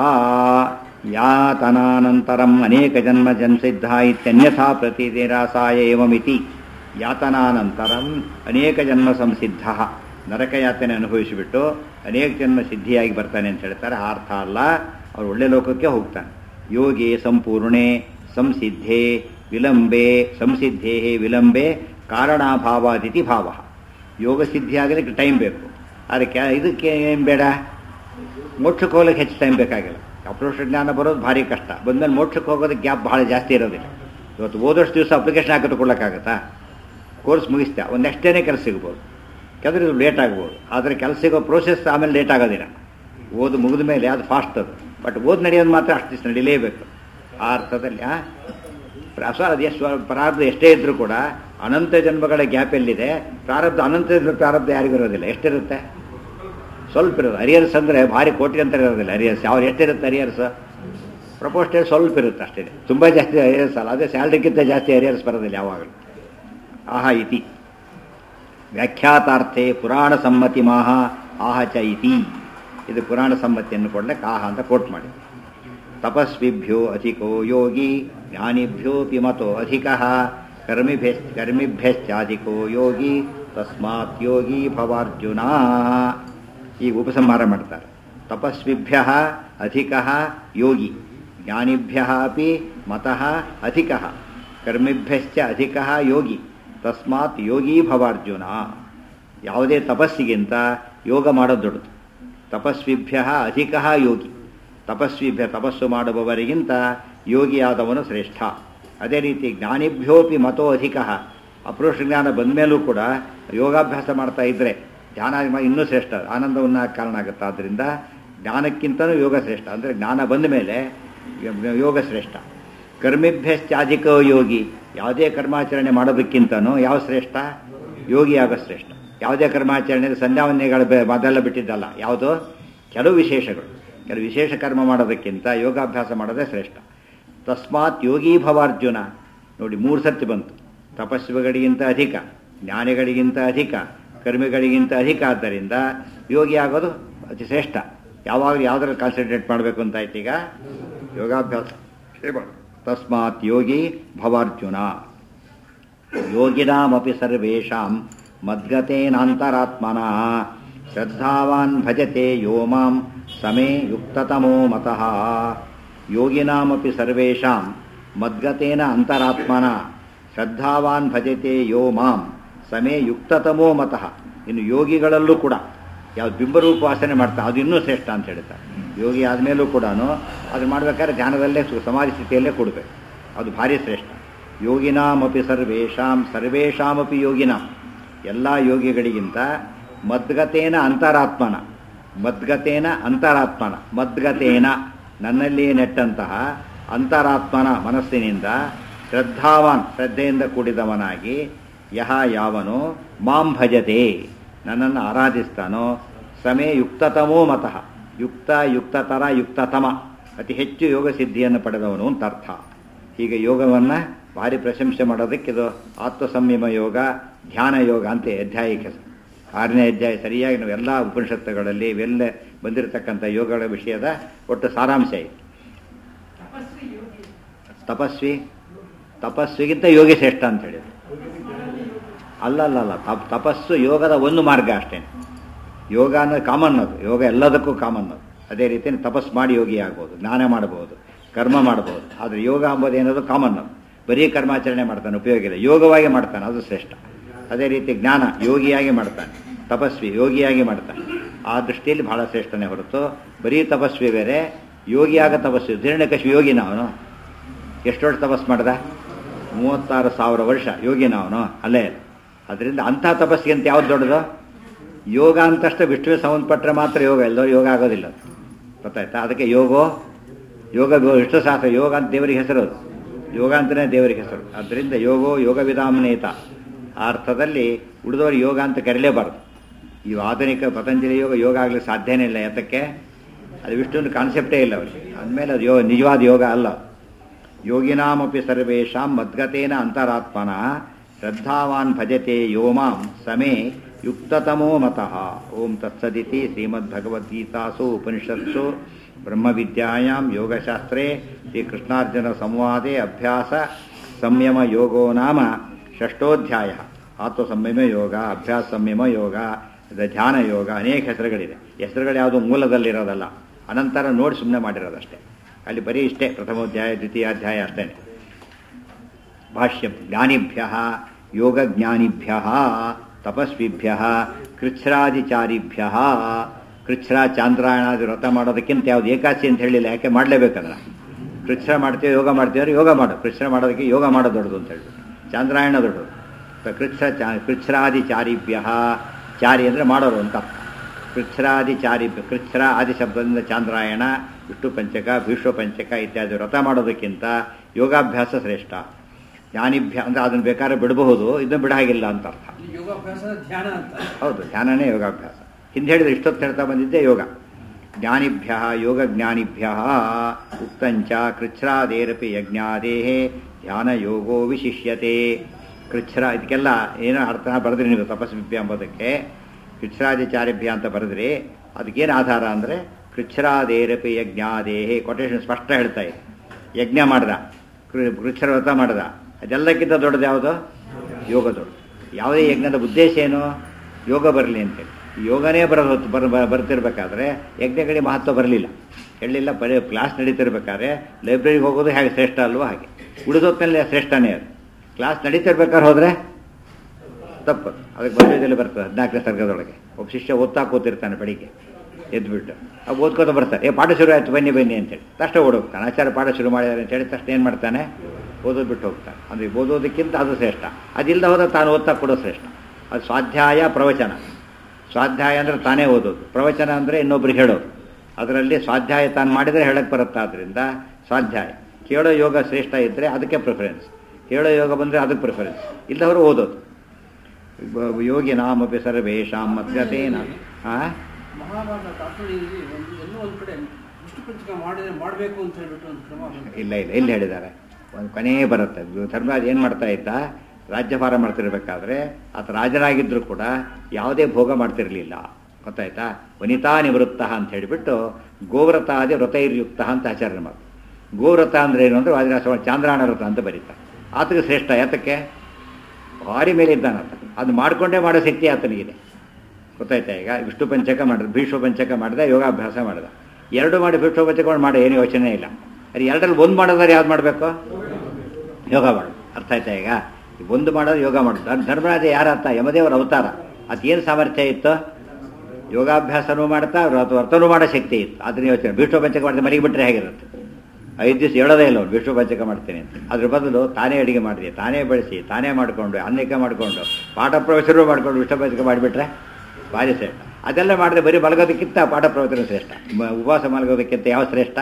ಯಾತನಾನಂತರಂ ಅನೇಕ ಜನ್ಮ ಜನ್ಸಿದ್ಧ ಇತ್ಯನ್ಯಥಾ ಪ್ರತಿನಿರಾಸಾಯ ಏವಮಿತಿ ಯಾತನಾನಂತರಂ ಅನೇಕ ಜನ್ಮ ಸಂಸಿದ್ಧ ನರಕಯಾತನೆ ಅನುಭವಿಸಿಬಿಟ್ಟು ಅನೇಕ ಜನ್ಮ ಸಿದ್ಧಿಯಾಗಿ ಬರ್ತಾನೆ ಅಂತ ಹೇಳ್ತಾರೆ ಆ ಅರ್ಥ ಅಲ್ಲ ಅವ್ರು ಒಳ್ಳೆ ಲೋಕಕ್ಕೆ ಹೋಗ್ತಾನೆ ಯೋಗಿ ಸಂಪೂರ್ಣೆ ಸಂಸಿದ್ಧೆ ವಿಲಂಬೆ ಸಂಸಿದ್ಧೇ ವಿಲಂಬೆ ಕಾರಣಾಭಾವಾದಿತಿ ಭಾವ ಯೋಗ ಸಿದ್ಧಿ ಆಗಲಿಕ್ಕೆ ಟೈಮ್ ಬೇಕು ಅದಕ್ಕೆ ಇದಕ್ಕೆ ಏನು ಬೇಡ ಮೋಕ್ಷಕ್ಕೆ ಹೋಗ್ಲಿಕ್ಕೆ ಹೆಚ್ಚು ಟೈಮ್ ಬೇಕಾಗಿಲ್ಲ ಅಪ್ರೋಷ ಜ್ಞಾನ ಬರೋದು ಭಾರಿ ಕಷ್ಟ ಬಂದ್ಮೇಲೆ ಮೋಕ್ಷಕ್ಕೆ ಹೋಗೋದಕ್ಕೆ ಗ್ಯಾಪ್ ಭಾಳ ಜಾಸ್ತಿ ಇರೋದಿಲ್ಲ ಇವತ್ತು ಓದೋಷ್ಟು ದಿವಸ ಅಪ್ಲಿಕೇಶನ್ ಹಾಕಿ ತಗೊಳ್ಳೋಕ್ಕಾಗತ್ತಾ ಕೋರ್ಸ್ ಮುಗಿಸ್ತಾ ಒಂದು ನೆಕ್ಸ್ಟ್ ಡೇನೇ ಕೆಲಸ ಸಿಗ್ಬೋದು ಕೆಲವರು ಇದು ಲೇಟ್ ಆಗ್ಬೋದು ಆದರೆ ಕೆಲಸ ಸಿಗೋ ಪ್ರೋಸೆಸ್ ಆಮೇಲೆ ಲೇಟ್ ಆಗೋದಿಲ್ಲ ಓದು ಮುಗಿದ ಮೇಲೆ ಅದು ಫಾಸ್ಟ್ ಅದು ಬಟ್ ಓದ್ ನಡೆಯೋದು ಮಾತ್ರ ಅಷ್ಟು ದಿವಸ ನಡೀಲೇಬೇಕು ಆ ಅರ್ಥದಲ್ಲಿ ಆ ಅಸ ಅದು ಎಷ್ಟು ಪ್ರಾರಬ್ಧ ಎಷ್ಟೇ ಇದ್ರೂ ಕೂಡ ಅನಂತ ಜನ್ಮಗಳ ಗ್ಯಾಪ್ ಎಲ್ಲಿದೆ ಪ್ರಾರಬ್ಧ ಅನಂತ ಜನ್ಮ ಪ್ರಾರಬ್ಧ ಯಾರಿಗೂ ಇರೋದಿಲ್ಲ ಎಷ್ಟಿರುತ್ತೆ ಸ್ವಲ್ಪ ಇರೋದು ಅರಿಯರ್ಸ್ ಅಂದರೆ ಭಾರಿ ಕೋಟಿ ಅಂತ ಇರೋದಿಲ್ಲ ಅರಿಯರ್ಸ್ ಯಾವ ಎಷ್ಟಿರುತ್ತೆ ಅರಿಯರ್ಸ್ ಪ್ರಪೋಸ್ಟೇಜ್ ಸ್ವಲ್ಪ ಇರುತ್ತೆ ಅಷ್ಟೇ ತುಂಬ ಜಾಸ್ತಿ ಅರಿಯರ್ಸ್ ಅಲ್ಲ ಅದೇ ಸ್ಯಾಲ್ರಿಗಿಂತ ಜಾಸ್ತಿ ಅರಿಯರ್ಸ್ ಬರೋದಿಲ್ಲ ಯಾವಾಗಲೂ ಆಹ ಇತಿ ವ್ಯಾಖ್ಯಾತಾರ್ಥೆ ಪುರಾಣ ಸಮ್ಮತಿ ಮಾಹ ಆಹ ಚ ಇತಿ ಇದು ಪುರಾಣ ಸಮ್ಮತಿಯನ್ನು ಕೊಡ್ಲಿಕ್ಕೆ ಆಹ ಅಂತ ಕೋಟ್ ಮಾಡಿ ತಪಸ್ವಿಭ್ಯೋ ಅಧಿಕೋ ಯೋಗಿ ಜ್ಞಾನಿಭ್ಯೋಪಿ ಮತೋ ಅಧಿಕ ಕರ್ಮಿಭ್ಯ ಕರ್ಮಿಭ್ಯಶ್ಚಾಧಿಕೋ ಯೋಗಿ ತಸ್ಮಾತ್ ಯೋಗಿ ಭವಾರ್ಜುನ ಈಗ ಉಪಸಂಹಾರ ಮಾಡ್ತಾರೆ ತಪಸ್ವಿಭ್ಯ ಅಧಿಕ ಯೋಗಿ ಜ್ಞಾನಿಭ್ಯ ಅಪಿ ಮತಃ ಅಧಿಕ ಕರ್ಮಿಭ್ಯಶ್ಚ ಅಧಿಕ ಯೋಗಿ ತಸ್ಮಾತ್ ಯೋಗಿ ಭವಾರ್ಜುನ ಯಾವುದೇ ತಪಸ್ಸಿಗಿಂತ ಯೋಗ ಮಾಡೋದು ದೊಡ್ಡದು ತಪಸ್ವಿಭ್ಯ ಅಧಿಕ ಯೋಗಿ ತಪಸ್ವಿಭ್ಯ ತಪಸ್ಸು ಮಾಡುವವರಿಗಿಂತ ಯೋಗಿಯಾದವನು ಶ್ರೇಷ್ಠ ಅದೇ ರೀತಿ ಜ್ಞಾನಿಭ್ಯೋಪಿ ಮತೋ ಅಧಿಕ ಅಪುರುಷ ಜ್ಞಾನ ಬಂದ ಮೇಲೂ ಕೂಡ ಯೋಗಾಭ್ಯಾಸ ಮಾಡ್ತಾ ಇದ್ದರೆ ಧ್ಯಾನ ಮಾ- ಇನ್ನೂ ಶ್ರೇಷ್ಠ ಆನಂದವನ್ನು ಕಾರಣ ಆಗುತ್ತೆ ಆದ್ದರಿಂದ ಜ್ಞಾನಕ್ಕಿಂತಲೂ ಯೋಗ ಶ್ರೇಷ್ಠ ಅಂದರೆ ಜ್ಞಾನ ಬಂದ ಮೇಲೆ ಯ- ಯೋಗ ಶ್ರೇಷ್ಠ ಕರ್ಮಿಭ್ಯಶ್ಚಾಧಿಕ ಯೋಗಿ ಯಾವುದೇ ಕರ್ಮಾಚರಣೆ ಮಾಡೋದಕ್ಕಿಂತನೂ ಯಾವ ಶ್ರೇಷ್ಠ ಯೋಗಿ ಆಗೋ ಶ್ರೇಷ್ಠ ಯಾವುದೇ ಕರ್ಮಾಚರಣೆ ಸಂಧ್ಯಾವಂದನೆಗಳು ಬೆ- ಅದೆಲ್ಲ ಬಿಟ್ಟಿದ್ದಲ್ಲ ಯಾವುದೋ ಕೆಲವು ವಿಶೇಷಗಳು ಕೆಲವು ವಿಶೇಷ ಕರ್ಮ ಮಾಡೋದಕ್ಕಿಂತ ಯೋಗಾಭ್ಯಾಸ ಮಾಡೋದೇ ಶ್ರೇಷ್ಠ ತಸ್ಮಾತ್ ಯೋಗೀ ಭವಾರ್ಜುನ ನೋಡಿ ಮೂರು ಸರ್ತಿ ಬಂತು ತಪಸ್ವಿಗಳಿಗಿಂತ ಅಧಿಕ ಜ್ಞಾನಿಗಳಿಗಿಂತ ಅಧಿಕ ಕರ್ಮಿಗಳಿಗಿಂತ ಅಧಿಕ ಆದ್ದರಿಂದ ಯೋಗಿ ಆಗೋದು ಅತಿ ಶ್ರೇಷ್ಠ ಯಾವಾಗ ಯಾವುದ್ರಲ್ಲಿ ಕಾನ್ಸಂಟ್ರೇಟ್ ಮಾಡಬೇಕು ಅಂತ ಆಯ್ತು ಈಗ ಯೋಗಾಭ್ಯಾಸ ತಸ್ಮಾತ್ ಯೋಗಿ ಭವಾರ್ಜುನ ಯೋಗಿನಾಮಪಿ ಸರ್ವೇಷಾಂ ಮದ್ಗತೇನಾಂತರಾತ್ಮನಃ ಶ್ರದ್ಧಾವಾನ್ ಭಜತೆ ಯೋ ಮಾಂ ಸಮೇ ಯುಕ್ತತಮೋ ಮತಃ ಯೋಗಿನಾಮಪಿ ಸರ್ವೇಷಾಂ ಮದ್ಗತೇನ ಅಂತರಾತ್ಮನ ಶ್ರದ್ಧಾವಾನ್ ಭಜತೆ ಯೋ ಮಾಂ ಸಮೇ ಯುಕ್ತತಮೋ ಮತಃ ಇನ್ನು ಯೋಗಿಗಳಲ್ಲೂ ಕೂಡ ಯಾವ್ದು ಬಿಂಬರೂಪ ವಾಸನೆ ಮಾಡ್ತಾ ಅದು ಇನ್ನೂ ಶ್ರೇಷ್ಠ ಅಂತ ಹೇಳ್ತಾರೆ ಯೋಗಿ ಆದಮೇಲೂ ಕೂಡ ಅದು ಮಾಡ್ಬೇಕಾದ್ರೆ ಧ್ಯಾನದಲ್ಲೇ ಸು- ಸಮಾಧಿ ಸ್ಥಿತಿಯಲ್ಲೇ ಕೊಡಬೇಕು ಅದು ಭಾರಿ ಶ್ರೇಷ್ಠ ಯೋಗಿನಾಮಪಿ ಸರ್ವೇಷಾಂ ಸರ್ವೇಷಾಮಪಿ ಯೋಗಿನಾಂ ಎಲ್ಲ ಯೋಗಿಗಳಿಗಿಂತ ಮದ್ಗತೇನ ಅಂತರಾತ್ಮನ ಮದ್ಗತೇನ ಅಂತರಾತ್ಮನ ಮದ್ಗತೇನ ನನ್ನಲ್ಲಿ ನೆಟ್ಟಂತಹ ಅಂತರಾತ್ಮನ ಮನಸ್ಸಿನಿಂದ ಶ್ರದ್ಧಾವಾನ್ ಶ್ರದ್ಧೆಯಿಂದ ಕೂಡಿದವನಾಗಿ ಯಹ ಯಾವನು ಮಾಂ ಭಜತೆ ನನ್ನನ್ನು ಆರಾಧಿಸ್ತಾನೋ ಸಮೇ ಯುಕ್ತತಮೋ ಮತಃ ಯುಕ್ತ ಯುಕ್ತತರ ಯುಕ್ತತಮ ಅತಿ ಹೆಚ್ಚು ಯೋಗ ಸಿದ್ಧಿಯನ್ನು ಪಡೆದವನು ಅಂತ ಅರ್ಥ ಹೀಗೆ ಯೋಗವನ್ನು ಭಾರಿ ಪ್ರಶಂಸೆ ಮಾಡೋದಕ್ಕೆ ಇದು ಆತ್ಮ ಸಂಯಮ ಯೋಗ ಧ್ಯಾನ ಯೋಗ ಅಂತ ಅಧ್ಯಾಯಕ್ಕೆ ಹೆಸರು. ಆರನೇ ಅಧ್ಯಾಯ ಸರಿಯಾಗಿ ನಾವು ಎಲ್ಲ ಉಪನಿಷತ್ತುಗಳಲ್ಲಿ ಇವೆಲ್ಲ ಬಂದಿರತಕ್ಕಂಥ ಯೋಗಗಳ ವಿಷಯದ ಒಟ್ಟು ಸಾರಾಂಶ ಇದೆ ತಪಸ್ವಿ ತಪಸ್ವಿಗಿಂತ ಯೋಗಿ ಶ್ರೇಷ್ಠ ಅಂತ ಹೇಳಿದ್ರು ಅಲ್ಲ ಅಲ್ಲ ಅಲ್ಲ ತಪ್ ತಪಸ್ಸು ಯೋಗದ ಒಂದು ಮಾರ್ಗ ಅಷ್ಟೇ ಯೋಗ ಅನ್ನೋದು ಕಾಮನ್ ಅದು ಯೋಗ ಎಲ್ಲದಕ್ಕೂ ಕಾಮನ್ ಅದು ಅದೇ ರೀತಿ ತಪಸ್ ಮಾಡಿ ಯೋಗಿ ಆಗ್ಬೋದು ಜ್ಞಾನ ಮಾಡ್ಬೋದು ಕರ್ಮ ಮಾಡ್ಬೋದು ಆದರೆ ಯೋಗ ಅಂಬೋದು ಏನದು ಕಾಮನ್ ಅದು ಬರೀ ಕರ್ಮಾಚರಣೆ ಮಾಡ್ತಾನೆ ಉಪಯೋಗ ಇಲ್ಲ ಯೋಗವಾಗಿ ಮಾಡ್ತಾನೆ ಅದು ಶ್ರೇಷ್ಠ ಅದೇ ರೀತಿ ಜ್ಞಾನ ಯೋಗಿಯಾಗಿ ಮಾಡ್ತಾನೆ ತಪಸ್ವಿ ಯೋಗಿಯಾಗಿ ಮಾಡ್ತಾನೆ ಆ ದೃಷ್ಟಿಯಲ್ಲಿ ಬಹಳ ಶ್ರೇಷ್ಠನೇ ಹೊರತು ಬರೀ ತಪಸ್ವಿ ಬೇರೆ ಯೋಗಿಯಾಗ ತಪಸ್ವಿ ಹಿರಣ್ಯಕಶಿ ಯೋಗಿನ ಅವನು ಎಷ್ಟು ವರ್ಷ ತಪಸ್ ಮಾಡ್ದ ಮೂವತ್ತಾರು ಸಾವಿರ ವರ್ಷ ಯೋಗಿನ ಅವನು ಅಲ್ಲೇ ಅದರಿಂದ ಅಂಥ ತಪಸ್ಸಿಗಿಂತ ಯಾವ್ದು ದೊಡ್ಡದು ಯೋಗ ಅಂತಷ್ಟೇ ವಿಷ್ಣುವಿಗೆ ಸಂಬಂಧಪಟ್ಟರೆ ಮಾತ್ರ ಯೋಗ ಎಲ್ಲರೂ ಯೋಗ ಆಗೋದಿಲ್ಲ ಅದು. ಗೊತ್ತಾಯ್ತಾ ಅದಕ್ಕೆ ಯೋಗೋ ಯೋಗ ವಿಷ್ಣು ಶಾಸ್ತ್ರ ಯೋಗ ಅಂತ ದೇವರಿಗೆ ಹೆಸರು ಅದು ಯೋಗ ಅಂತಲೇ ದೇವರಿಗೆ ಹೆಸರು ಅದರಿಂದ ಯೋಗೋ ಯೋಗ ವಿಧಾಮನೇತ ಆ ಅರ್ಥದಲ್ಲಿ ಉಳಿದವರು ಯೋಗ ಅಂತ ಕರೀಲೇಬಾರ್ದು ಈ ಆಧುನಿಕ ಪತಂಜಲಿ ಯೋಗ ಯೋಗ ಆಗಲಿಕ್ಕೆ ಸಾಧ್ಯನೇ ಇಲ್ಲ ಯಾತಕ್ಕೆ ಅದು ವಿಷ್ಣುವಿನ ಕಾನ್ಸೆಪ್ಟೇ ಇಲ್ಲ ಅವರಿಗೆ ಅಂದಮೇಲೆ ಅದು ಯೋಗ ನಿಜವಾದ ಯೋಗ ಅಲ್ಲ ಯೋಗಿನಾಮಪಿ ಸರ್ವೇಷಾಂ ಮದ್ಗತೇನ ಅಂತರಾತ್ಮನ ಶ್ರದ್ಧಾವಾನ್ ಭಜತೆ ಯೋಮಾಂ ಸಮೇ ಯುಕ್ತತಮೋ ಮತಃ ಓಂ ತತ್ಸದಿತಿ ಶ್ರೀಮದ್ಭಗವದ್ಗೀತಾಸು ಉಪನಿಷತ್ಸು ಬ್ರಹ್ಮವಿದ್ಯಾಯಾಂ ಯೋಗಶಾಸ್ತ್ರೇ ಶ್ರೀಕೃಷ್ಣಾರ್ಜುನ ಸಂವಾದೆ ಅಭ್ಯಾಸ ಸಂಯಮ ಯೋಗೋ ನಾಮ ಷಷ್ಠೋಧ್ಯಾಯ ಆತ್ಮ ಸಂಯಮ ಯೋಗ ಅಭ್ಯಾಸ ಸಂಯಮ ಯೋಗ ಇದು ಧ್ಯಾನ ಯೋಗ ಅನೇಕ ಹೆಸರುಗಳಿದೆ ಹೆಸರುಗಳು ಯಾವುದು ಮೂಲದಲ್ಲಿರೋದಲ್ಲ ಅನಂತರ ನೋಡಿ ಸುಮ್ಮನೆ ಮಾಡಿರೋದಷ್ಟೇ ಅಲ್ಲಿ ಬರೀ ಇಷ್ಟೇ ಪ್ರಥಮೋಧ್ಯಾಯ ದ್ವಿತೀಯಾಧ್ಯಾಯ ಅಷ್ಟೇ ಭಾಷ್ಯ ಜ್ಞಾನಿಭ್ಯ ಯೋಗ ಜ್ಞಾನಿಭ್ಯ ತಪಸ್ವಿಭ್ಯ ಕೃಚ್ಛ್ರಾದಿಚಾರಿಭ್ಯ ಕೃಚ್ಛ್ರ ಚಾಂದ್ರಾಯಣಾದಿ ವ್ರತ ಮಾಡೋದಕ್ಕಿಂತ ಯಾವ್ದು ಏಕಾಚಿ ಅಂತ ಹೇಳಿಲ್ಲ ಯಾಕೆ ಮಾಡಲೇಬೇಕಲ್ಲ ಕೃಚ್ಛ್ರ ಮಾಡ್ತೀವಿ ಯೋಗ ಮಾಡ್ತೀವ್ರೆ ಯೋಗ ಮಾಡು ಕೃಚ್ಛ್ರ ಮಾಡೋದಕ್ಕೆ ಯೋಗ ಮಾಡೋದು ದೊಡ್ಡದು ಅಂತ ಹೇಳ್ಬಿಟ್ಟು ಚಾಂದ್ರಾಯಣ ದೊಡ್ಡದು ತ- ಕೃಚ್ಛ್ರ ಚಾ ಕೃಚ್ಛ್ರಾದಿಚಾರಿಭ್ಯ ಚಾರಿ ಅಂದರೆ ಮಾಡೋರು ಅಂತ ಅರ್ಥ ಕೃಚ್ಛ್ರಾದಿಚಾರಿ ಕೃಚ್ಛ್ರ ಆದಿ ಶಬ್ದದಿಂದ ಚಾಂದ್ರಾಯಣ ವಿಷ್ಣು ಪಂಚಕ ಭೀಷ್ಮ ಪಂಚಕ ಇತ್ಯಾದಿ ವ್ರತ ಮಾಡೋದಕ್ಕಿಂತ ಯೋಗಾಭ್ಯಾಸ ಶ್ರೇಷ್ಠ ಜ್ಞಾನಿಭ್ಯ ಅಂದರೆ ಅದನ್ನು ಬೇಕಾದ್ರೆ ಬಿಡಬಹುದು ಇದನ್ನು ಬಿಡ ಹಾಗಿಲ್ಲ ಅಂತ ಅರ್ಥ ಇಲ್ಲಿ ಯೋಗಾಭ್ಯಾಸ ಧ್ಯಾನ ಅಂತ ಹೌದು ಧ್ಯಾನನೇ ಯೋಗಾಭ್ಯಾಸ ಹಿಂದೆ ಹೇಳಿದ್ರೆ ಇಷ್ಟೊತ್ತು ಹೇಳ್ತಾ ಬಂದಿದ್ದೆ ಯೋಗ ಜ್ಞಾನಿಭ್ಯ ಯೋಗ ಜ್ಞಾನಿಭ್ಯ ಉಕ್ತಂಚ ಕೃಚ್ಛ್ರಾದೇರಪಿ ಯಜ್ಞಾದೇಹೇ ಧ್ಯಾನ ಯೋಗೋ ವಿಶಿಷ್ಯತೆ ಕೃಚ್ಛ್ರ ಇದಕ್ಕೆಲ್ಲ ಏನೋ ಅರ್ಥ ಬರೆದ್ರಿ ನೀವು ತಪಸ್ವಿಭ್ಯ ಎಂಬುದಕ್ಕೆ ಕೃಚ್ಛ್ರಾದಿಚಾರಿಭ್ಯ ಅಂತ ಬರೆದ್ರಿ ಅದಕ್ಕೇನು ಆಧಾರ ಅಂದರೆ ಕೃಚ್ಛ್ರಾದೇರಪಿ ಯಜ್ಞಾದೇಹೇ ಕೊಟೇಶನ್ ಸ್ಪಷ್ಟ ಹೇಳ್ತಾ ಇದೆ ಯಜ್ಞ ಮಾಡ್ದ ಕೃ- ಕೃಚ್ಛ್ರ ವ್ರತ ಮಾಡ್ದ ಅದೆಲ್ಲಕ್ಕಿಂತ ದೊಡ್ಡದು ಯಾವುದು ಯೋಗ ದೊಡ್ಡದು ಯಾವುದೇ ಯಜ್ಞದ ಉದ್ದೇಶ ಏನು ಯೋಗ ಬರಲಿ ಅಂತೇಳಿ ಈ ಯೋಗನೇ ಬರೋದು ಹೊತ್ತು ಬರ್ ಬರ್- ಬರ್ತಿರ್ಬೇಕಾದ್ರೆ ಯಜ್ಞಗಳಿಗೆ ಮಹತ್ವ ಬರಲಿಲ್ಲ ಹೇಳಲಿಲ್ಲ ಬರೀ ಕ್ಲಾಸ್ ನಡೀತಿರ್ಬೇಕಾದ್ರೆ ಲೈಬ್ರರಿಗೆ ಹೋಗೋದು ಹೇಗೆ ಶ್ರೇಷ್ಠ ಅಲ್ವೋ ಹಾಗೆ ಉಳಿದೊತ್ತಲ್ಲಿ ಶ್ರೇಷ್ಠನೇ ಅದು ಕ್ಲಾಸ್ ನಡೀತಿರ್ಬೇಕಾದ್ರೆ ಹೋದರೆ ತಪ್ಪು ಅದಕ್ಕೆ ಭವಿಷ್ಯದಲ್ಲಿ ಬರ್ತದೆ ಹದಿನಾಲ್ಕನೇ ಸರ್ಗದೊಳಗೆ ಒಬ್ಬ ಶಿಷ್ಯ ಓದ್ತಾ ಕೂತಿರ್ತಾನೆ ಬೆಳಿಗ್ಗೆ ಎದ್ಬಿಟ್ಟು ಅವು ಓದ್ಕೋತ ಬರ್ತಾರೆ ಏ ಪಾಠ ಶುರು ಆಯ್ತು ಬನ್ನಿ ಬನ್ನಿ ಅಂತೇಳಿ ತಕ್ಷಣ ಓಡೋಗ್ತಾನೆ ಆಚಾರ್ಯ ಪಾಠ ಶುರು ಮಾಡಿದ್ದಾರೆ ಅಂತೇಳಿ ತಕ್ಷಣ ಏನು ಮಾಡ್ತಾನೆ ಓದೋದು ಬಿಟ್ಟು ಹೋಗ್ತಾನೆ ಅಂದರೆ ಓದೋದಕ್ಕಿಂತ ಅದು ಶ್ರೇಷ್ಠ ಅದಿಲ್ಲದ ಹೋದ ತಾನು ಓದ್ತಾ ಕೊಡೋ ಶ್ರೇಷ್ಠ ಅದು ಸ್ವಾಧ್ಯಾಯ ಪ್ರವಚನ ಸ್ವಾಧ್ಯಾಯ ಅಂದರೆ ತಾನೇ ಓದೋದು ಪ್ರವಚನ ಅಂದರೆ ಇನ್ನೊಬ್ರಿಗೆ ಹೇಳೋದು ಅದರಲ್ಲಿ ಸ್ವಾಧ್ಯಾಯ ತಾನು ಮಾಡಿದರೆ ಹೇಳಕ್ಕೆ ಬರುತ್ತೆ ಆದ್ದರಿಂದ ಸ್ವಾಧ್ಯಾಯ ಕೇಳೋ ಯೋಗ ಶ್ರೇಷ್ಠ ಇದ್ದರೆ ಅದಕ್ಕೆ ಪ್ರಿಫರೆನ್ಸ್ ಕೇಳೋ ಯೋಗ ಬಂದರೆ ಅದಕ್ಕೆ ಪ್ರಿಫರೆನ್ಸ್ ಇಲ್ಲದವರು ಓದೋದು ಬ- ಯೋಗಿ ನಾಮಪಿ ಸರ್ವೇಶಾಂ ಮದ್ಗತೇನ ಆ? ಮಹಾಭಾರತ ತಾತ್ಪರ್ಯದಲ್ಲಿ ಒಂದು ಎಲ್ಲೋ ಒಂದು ಕಡೆ ವಿಷ್ಣು ಪಂಚಕ ಮಾಡಿದ್ರೆ ಮಾಡಬೇಕು ಅಂತ ಹೇಳ್ಬಿಟ್ಟು ಒಂದು ಕ್ರಮ ಬಂತು. ಇಲ್ಲ ಇಲ್ಲ ಎಲ್ಲಿ ಹೇಳಿದ್ದಾರೆ ಒಂದು ಕೊನೆ ಬರುತ್ತೆ ಧರ್ಮರಾಜ್ ಏನು ಮಾಡ್ತಾ ಇದ್ದ ರಾಜ್ಯಭಾರ ಮಾಡ್ತಿರ್ಬೇಕಾದ್ರೆ ಆತ ರಾಜನಾಗಿದ್ದರೂ ಕೂಡ ಯಾವುದೇ ಭೋಗ ಮಾಡ್ತಿರಲಿಲ್ಲ ಗೊತ್ತಾಯ್ತಾ ವನಿತಾ ನಿವೃತ್ತ ಅಂತ ಹೇಳಿಬಿಟ್ಟು ಗೋವ್ರತಾದಿ ವ್ರತೈರ್ಯುಕ್ತ ಅಂತ ಆಚರಣೆ ಮಾತು ಗೋವ್ರತ ಅಂದ್ರೆ ಏನು ಅಂದ್ರೆ ವಾದಿರಾಸ ಚಾಂದ್ರಾಯಣ ವ್ರತ ಅಂತ ಬರೀತಾರೆ ಆತಗೆ ಶ್ರೇಷ್ಠ ಯಾತಕ್ಕೆ ಭಾರಿ ಮೇಲೆ ಇದ್ದಾನಂತ ಅದು ಮಾಡಿಕೊಂಡೇ ಮಾಡೋ ಶಕ್ತಿ ಆತನಿಗಿದೆ ಗೊತ್ತಾಯ್ತಾ ಈಗ ವಿಷ್ಣು ಪಂಚಕ ಮಾಡಿದ ಭೀಷ್ಮ ಪಂಚಕ ಮಾಡಿದ ಯೋಗಾಭ್ಯಾಸ ಮಾಡಿದ ಎರಡು ಮಾಡಿ ಭೀಷ್ಮ ಪಂಚಕ ಮಾಡಿ ಏನು ಯೋಚನೆ ಇಲ್ಲ ಅದು ಎರಡರಲ್ಲಿ ಒಂದು ಮಾಡೋದಾದ್ರೆ ಯಾವ್ದು ಮಾಡಬೇಕು ಯೋಗ ಮಾಡು ಅರ್ಥ ಆಯ್ತಾ ಈಗ ಈ ಒಂದು ಮಾಡೋದು ಯೋಗ ಮಾಡೋದು ಧರ್- ಧರ್ಮರಾಜ ಯಾರತ್ತ ಯಮದೇವರ ಅವತಾರ ಅದೇನು ಸಾಮರ್ಥ್ಯ ಇತ್ತು ಯೋಗಾಭ್ಯಾಸನೂ ಮಾಡ್ತಾ ವ್ರತ ವರ್ತನೂ ಮಾಡೋ ಶಕ್ತಿ ಇತ್ತು ಅದನ್ನ ಯೋಚನೆ ಭೀಷ್ಮ ಪಂಚಕ ಮಾಡಿದ್ರೆ ಮನೆಗೆ ಬಿಟ್ಟರೆ ಹೇಗಿರುತ್ತೆ ಐದು ದಿವಸ ಹೇಳೋದೇ ಇಲ್ಲ ಅವ್ರು ವಿಷ್ಣು ಪಂಚಕ ಮಾಡ್ತೇನೆ ಅಂತ ಅದ್ರ ಬದಲು ತಾನೇ ಅಡಿಗೆ ಮಾಡಿದೆ ತಾನೇ ಬೆಳೆಸಿ ತಾನೇ ಮಾಡಿಕೊಂಡು ಅನ್ನಕ್ಕೆ ಮಾಡಿಕೊಂಡು ಪಾಠ ಪ್ರವಚನ ಮಾಡಿಕೊಂಡು ವಿಷ್ಣು ಪಂಚಕ ಮಾಡಿಬಿಟ್ರೆ ಭಾರಿ ಶ್ರೇಷ್ಠ ಅದೆಲ್ಲ ಮಾಡಿದ್ರೆ ಬರೀ ಮಲಗೋದಕ್ಕಿಂತ ಪಾಠ ಪ್ರವಚನ ಶ್ರೇಷ್ಠ ಮ- ಉಪವಾಸ ಮಲಗೋದಕ್ಕಿಂತ ಯಾವ ಶ್ರೇಷ್ಠ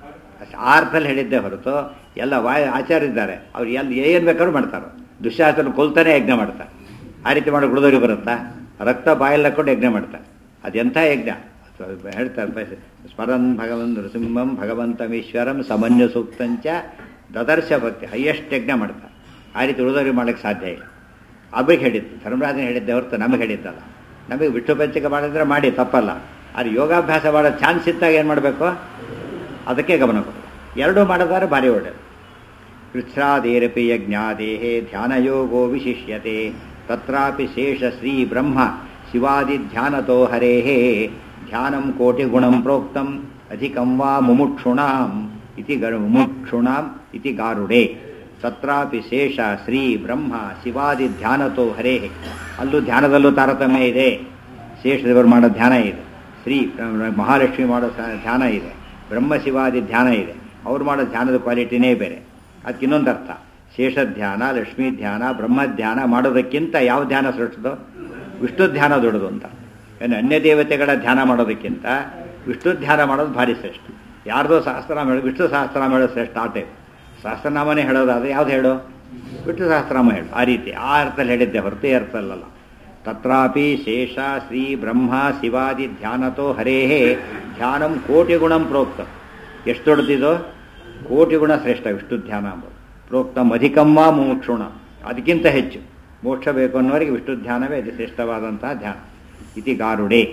ಆ ಅರ್ಥದಲ್ಲಿ ಹೇಳಿದ್ದೆ ಹೊರತು ಎಲ್ಲ ವಾಯ ಆಚಾರ ಇದ್ದಾರೆ ಅವ್ರು ಎಲ್ಲಿ ಏನು ಬೇಕಾದ್ರೂ ಮಾಡ್ತಾರೆ ದುಶ್ಯಾಸನ ಕೊಲ್ತಾನೆ ಯಜ್ಞ ಮಾಡ್ತಾರೆ ಆ ರೀತಿ ಮಾಡಿ ಗುಡದವ್ರಿಗೆ ಬರುತ್ತಾ ರಕ್ತ ಬಾಯಲ್ಲಿ ಹಾಕೊಂಡು ಯಜ್ಞ ಮಾಡ್ತಾರೆ ಅದೆಂಥ ಯಜ್ಞ ಅದು ಹೇಳ್ತಾರೆ ಪ- ಸ್ಮರನ್ ಭಗವಂತ ನೃಸಿಂಹಂ ಭಗವಂತಮೀಶ್ವರಂ ಸಮನ್ಯ ಸೂಕ್ತಂಚ ದದರ್ಶ ಭಕ್ತಿ ಹೈಯೆಸ್ಟ್ ಯಜ್ಞ ಮಾಡ್ತಾರೆ ಆ ರೀತಿ ಉಳಿದವ್ರಿಗೆ ಮಾಡೋಕ್ಕೆ ಸಾಧ್ಯ ಇಲ್ಲ ಅವ್ರಿಗೆ ಹೇಳಿದ್ದು ಧರ್ಮರಾಜನ ಹೇಳಿದ್ದೆ ಹೊರತು ನಮಗೆ ಹೇಳಿದ್ದಲ್ಲ ನಮಗೆ ವಿಷ್ಣು ಪಂಚಕ ಮಾಡಿದ್ರೆ ಮಾಡಿ ತಪ್ಪಲ್ಲ ಆದರೆ ಯೋಗಾಭ್ಯಾಸ ಮಾಡೋ ಚಾನ್ಸ್ ಇದ್ದಾಗ ಏನು ಮಾಡಬೇಕು ಅದಕ್ಕೆ ಗಮನ ಕೊಡಬೇಕು ಎರಡೂ ಮಾಡಿದ್ರೆ ಭಾರಿ ಒಳ್ಳೆಯದು ಕೃಚ್ಛ್ರಾದೇರಪಿ ಯಜ್ಞಾದೇಹೇ ಧ್ಯಾನಯೋಗೋ ವಿಶಿಷ್ಯತೆ ತತ್ರಾಪಿ ಶೇಷ ಶ್ರೀ ಬ್ರಹ್ಮ ಶಿವಾದಿ ಧ್ಯಾನತೋ ಹರೇಃ ಧ್ಯಾನಂ ಕೋಟಿಗುಣಂ ಪ್ರೋಕ್ತಂ ಅಧಿಕಂ ವಾ ಮುಮುಕ್ಷುಣಾಂ ಇತಿ ಗರು ಮುಮುಕ್ಷುಣಾಂ ಇತಿ ಗಾರುಡೆ ತತ್ರಾಪಿ ಶೇಷ ಶ್ರೀ ಬ್ರಹ್ಮ ಶಿವಾದಿ ಧ್ಯಾನತೋ ಹರೇಃ ಅಲ್ಲೂ ಧ್ಯಾನದಲ್ಲೂ ತಾರತಮ್ಯ ಇದೆ ಶೇಷದೇವರು ಮಾಡೋ ಧ್ಯಾನ ಇದೆ ಶ್ರೀ ಬ್ರಹ್ಮ- ಮಹಾಲಕ್ಷ್ಮಿ ಮಾಡೋ ಸ- ಧ್ಯಾನ ಇದೆ ಬ್ರಹ್ಮ ಶಿವಾದಿ ಧ್ಯಾನ ಇದೆ ಅವ್ರು ಮಾಡೋ ಧ್ಯಾನದ ಕ್ವಾಲಿಟಿನೇ ಬೇರೆ ಅದಕ್ಕೆ ಇನ್ನೊಂದು ಅರ್ಥ ಶೇಷ ಧ್ಯಾನ ಲಕ್ಷ್ಮೀ ಧ್ಯಾನ ಬ್ರಹ್ಮ ಧ್ಯಾನ ಮಾಡೋದಕ್ಕಿಂತ ಯಾವ ಧ್ಯಾನ ಶ್ರೇಷ್ಠದೋ ವಿಷ್ಣು ಧ್ಯಾನ ದೊಡ್ಡದು ಅಂತ ಏನು ಅನ್ಯ ದೇವತೆಗಳ ಧ್ಯಾನ ಮಾಡೋದಕ್ಕಿಂತ ವಿಷ್ಣು ಧ್ಯಾನ ಮಾಡೋದು ಭಾರಿ ಶ್ರೇಷ್ಠ ಯಾರ್ದೋ ಸಹಸ್ರನಾಮ ಹೇಳೋ ವಿಷ್ಣು ಸಹಸ್ರನಾಮ ಹೇಳೋದು ಶ್ರೇಷ್ಠ ಆಟೆ ಸಹಸ್ರನಾಮನೇ ಹೇಳೋದಾದ್ರೆ ಯಾವ್ದು ಹೇಳು ವಿಷ್ಣು ಸಹಸ್ರನಾಮ ಹೇಳು ಆ ರೀತಿ ಆ ಅರ್ಥದಲ್ಲಿ ಹೇಳಿದ್ದೆ ಹೊರತು ಈ ಅರ್ಥದಲ್ಲ ತತ್ರಾಪಿ ಶೇಷ ಶ್ರೀ ಬ್ರಹ್ಮ ಶಿವಾದಿ ಧ್ಯಾನತೋ ಹರೇಹೇ ಧ್ಯಾನಂ ಕೋಟಿ ಗುಣಂ ಪ್ರೋಕ್ತ ಎಷ್ಟು ದೊಡ್ಡದಿದು ಕೋಟಿ ಗುಣ ಶ್ರೇಷ್ಠ ವಿಷ್ಣು ಧ್ಯಾನ ಅಂಬೋದು ಪ್ರೋಕ್ತಂ ಅಧಿಕಮ್ಮ ಮುಮುಕ್ಷುಣ ಅದಕ್ಕಿಂತ ಹೆಚ್ಚು ಮೋಕ್ಷ ಬೇಕು ಅನ್ನೋರಿಗೆ ವಿಷ್ಣು ಧ್ಯಾನವೇ ಅತಿ ಶ್ರೇಷ್ಠವಾದಂತಹ ಧ್ಯಾನ ಇತಿ ಗಾರುಡೆ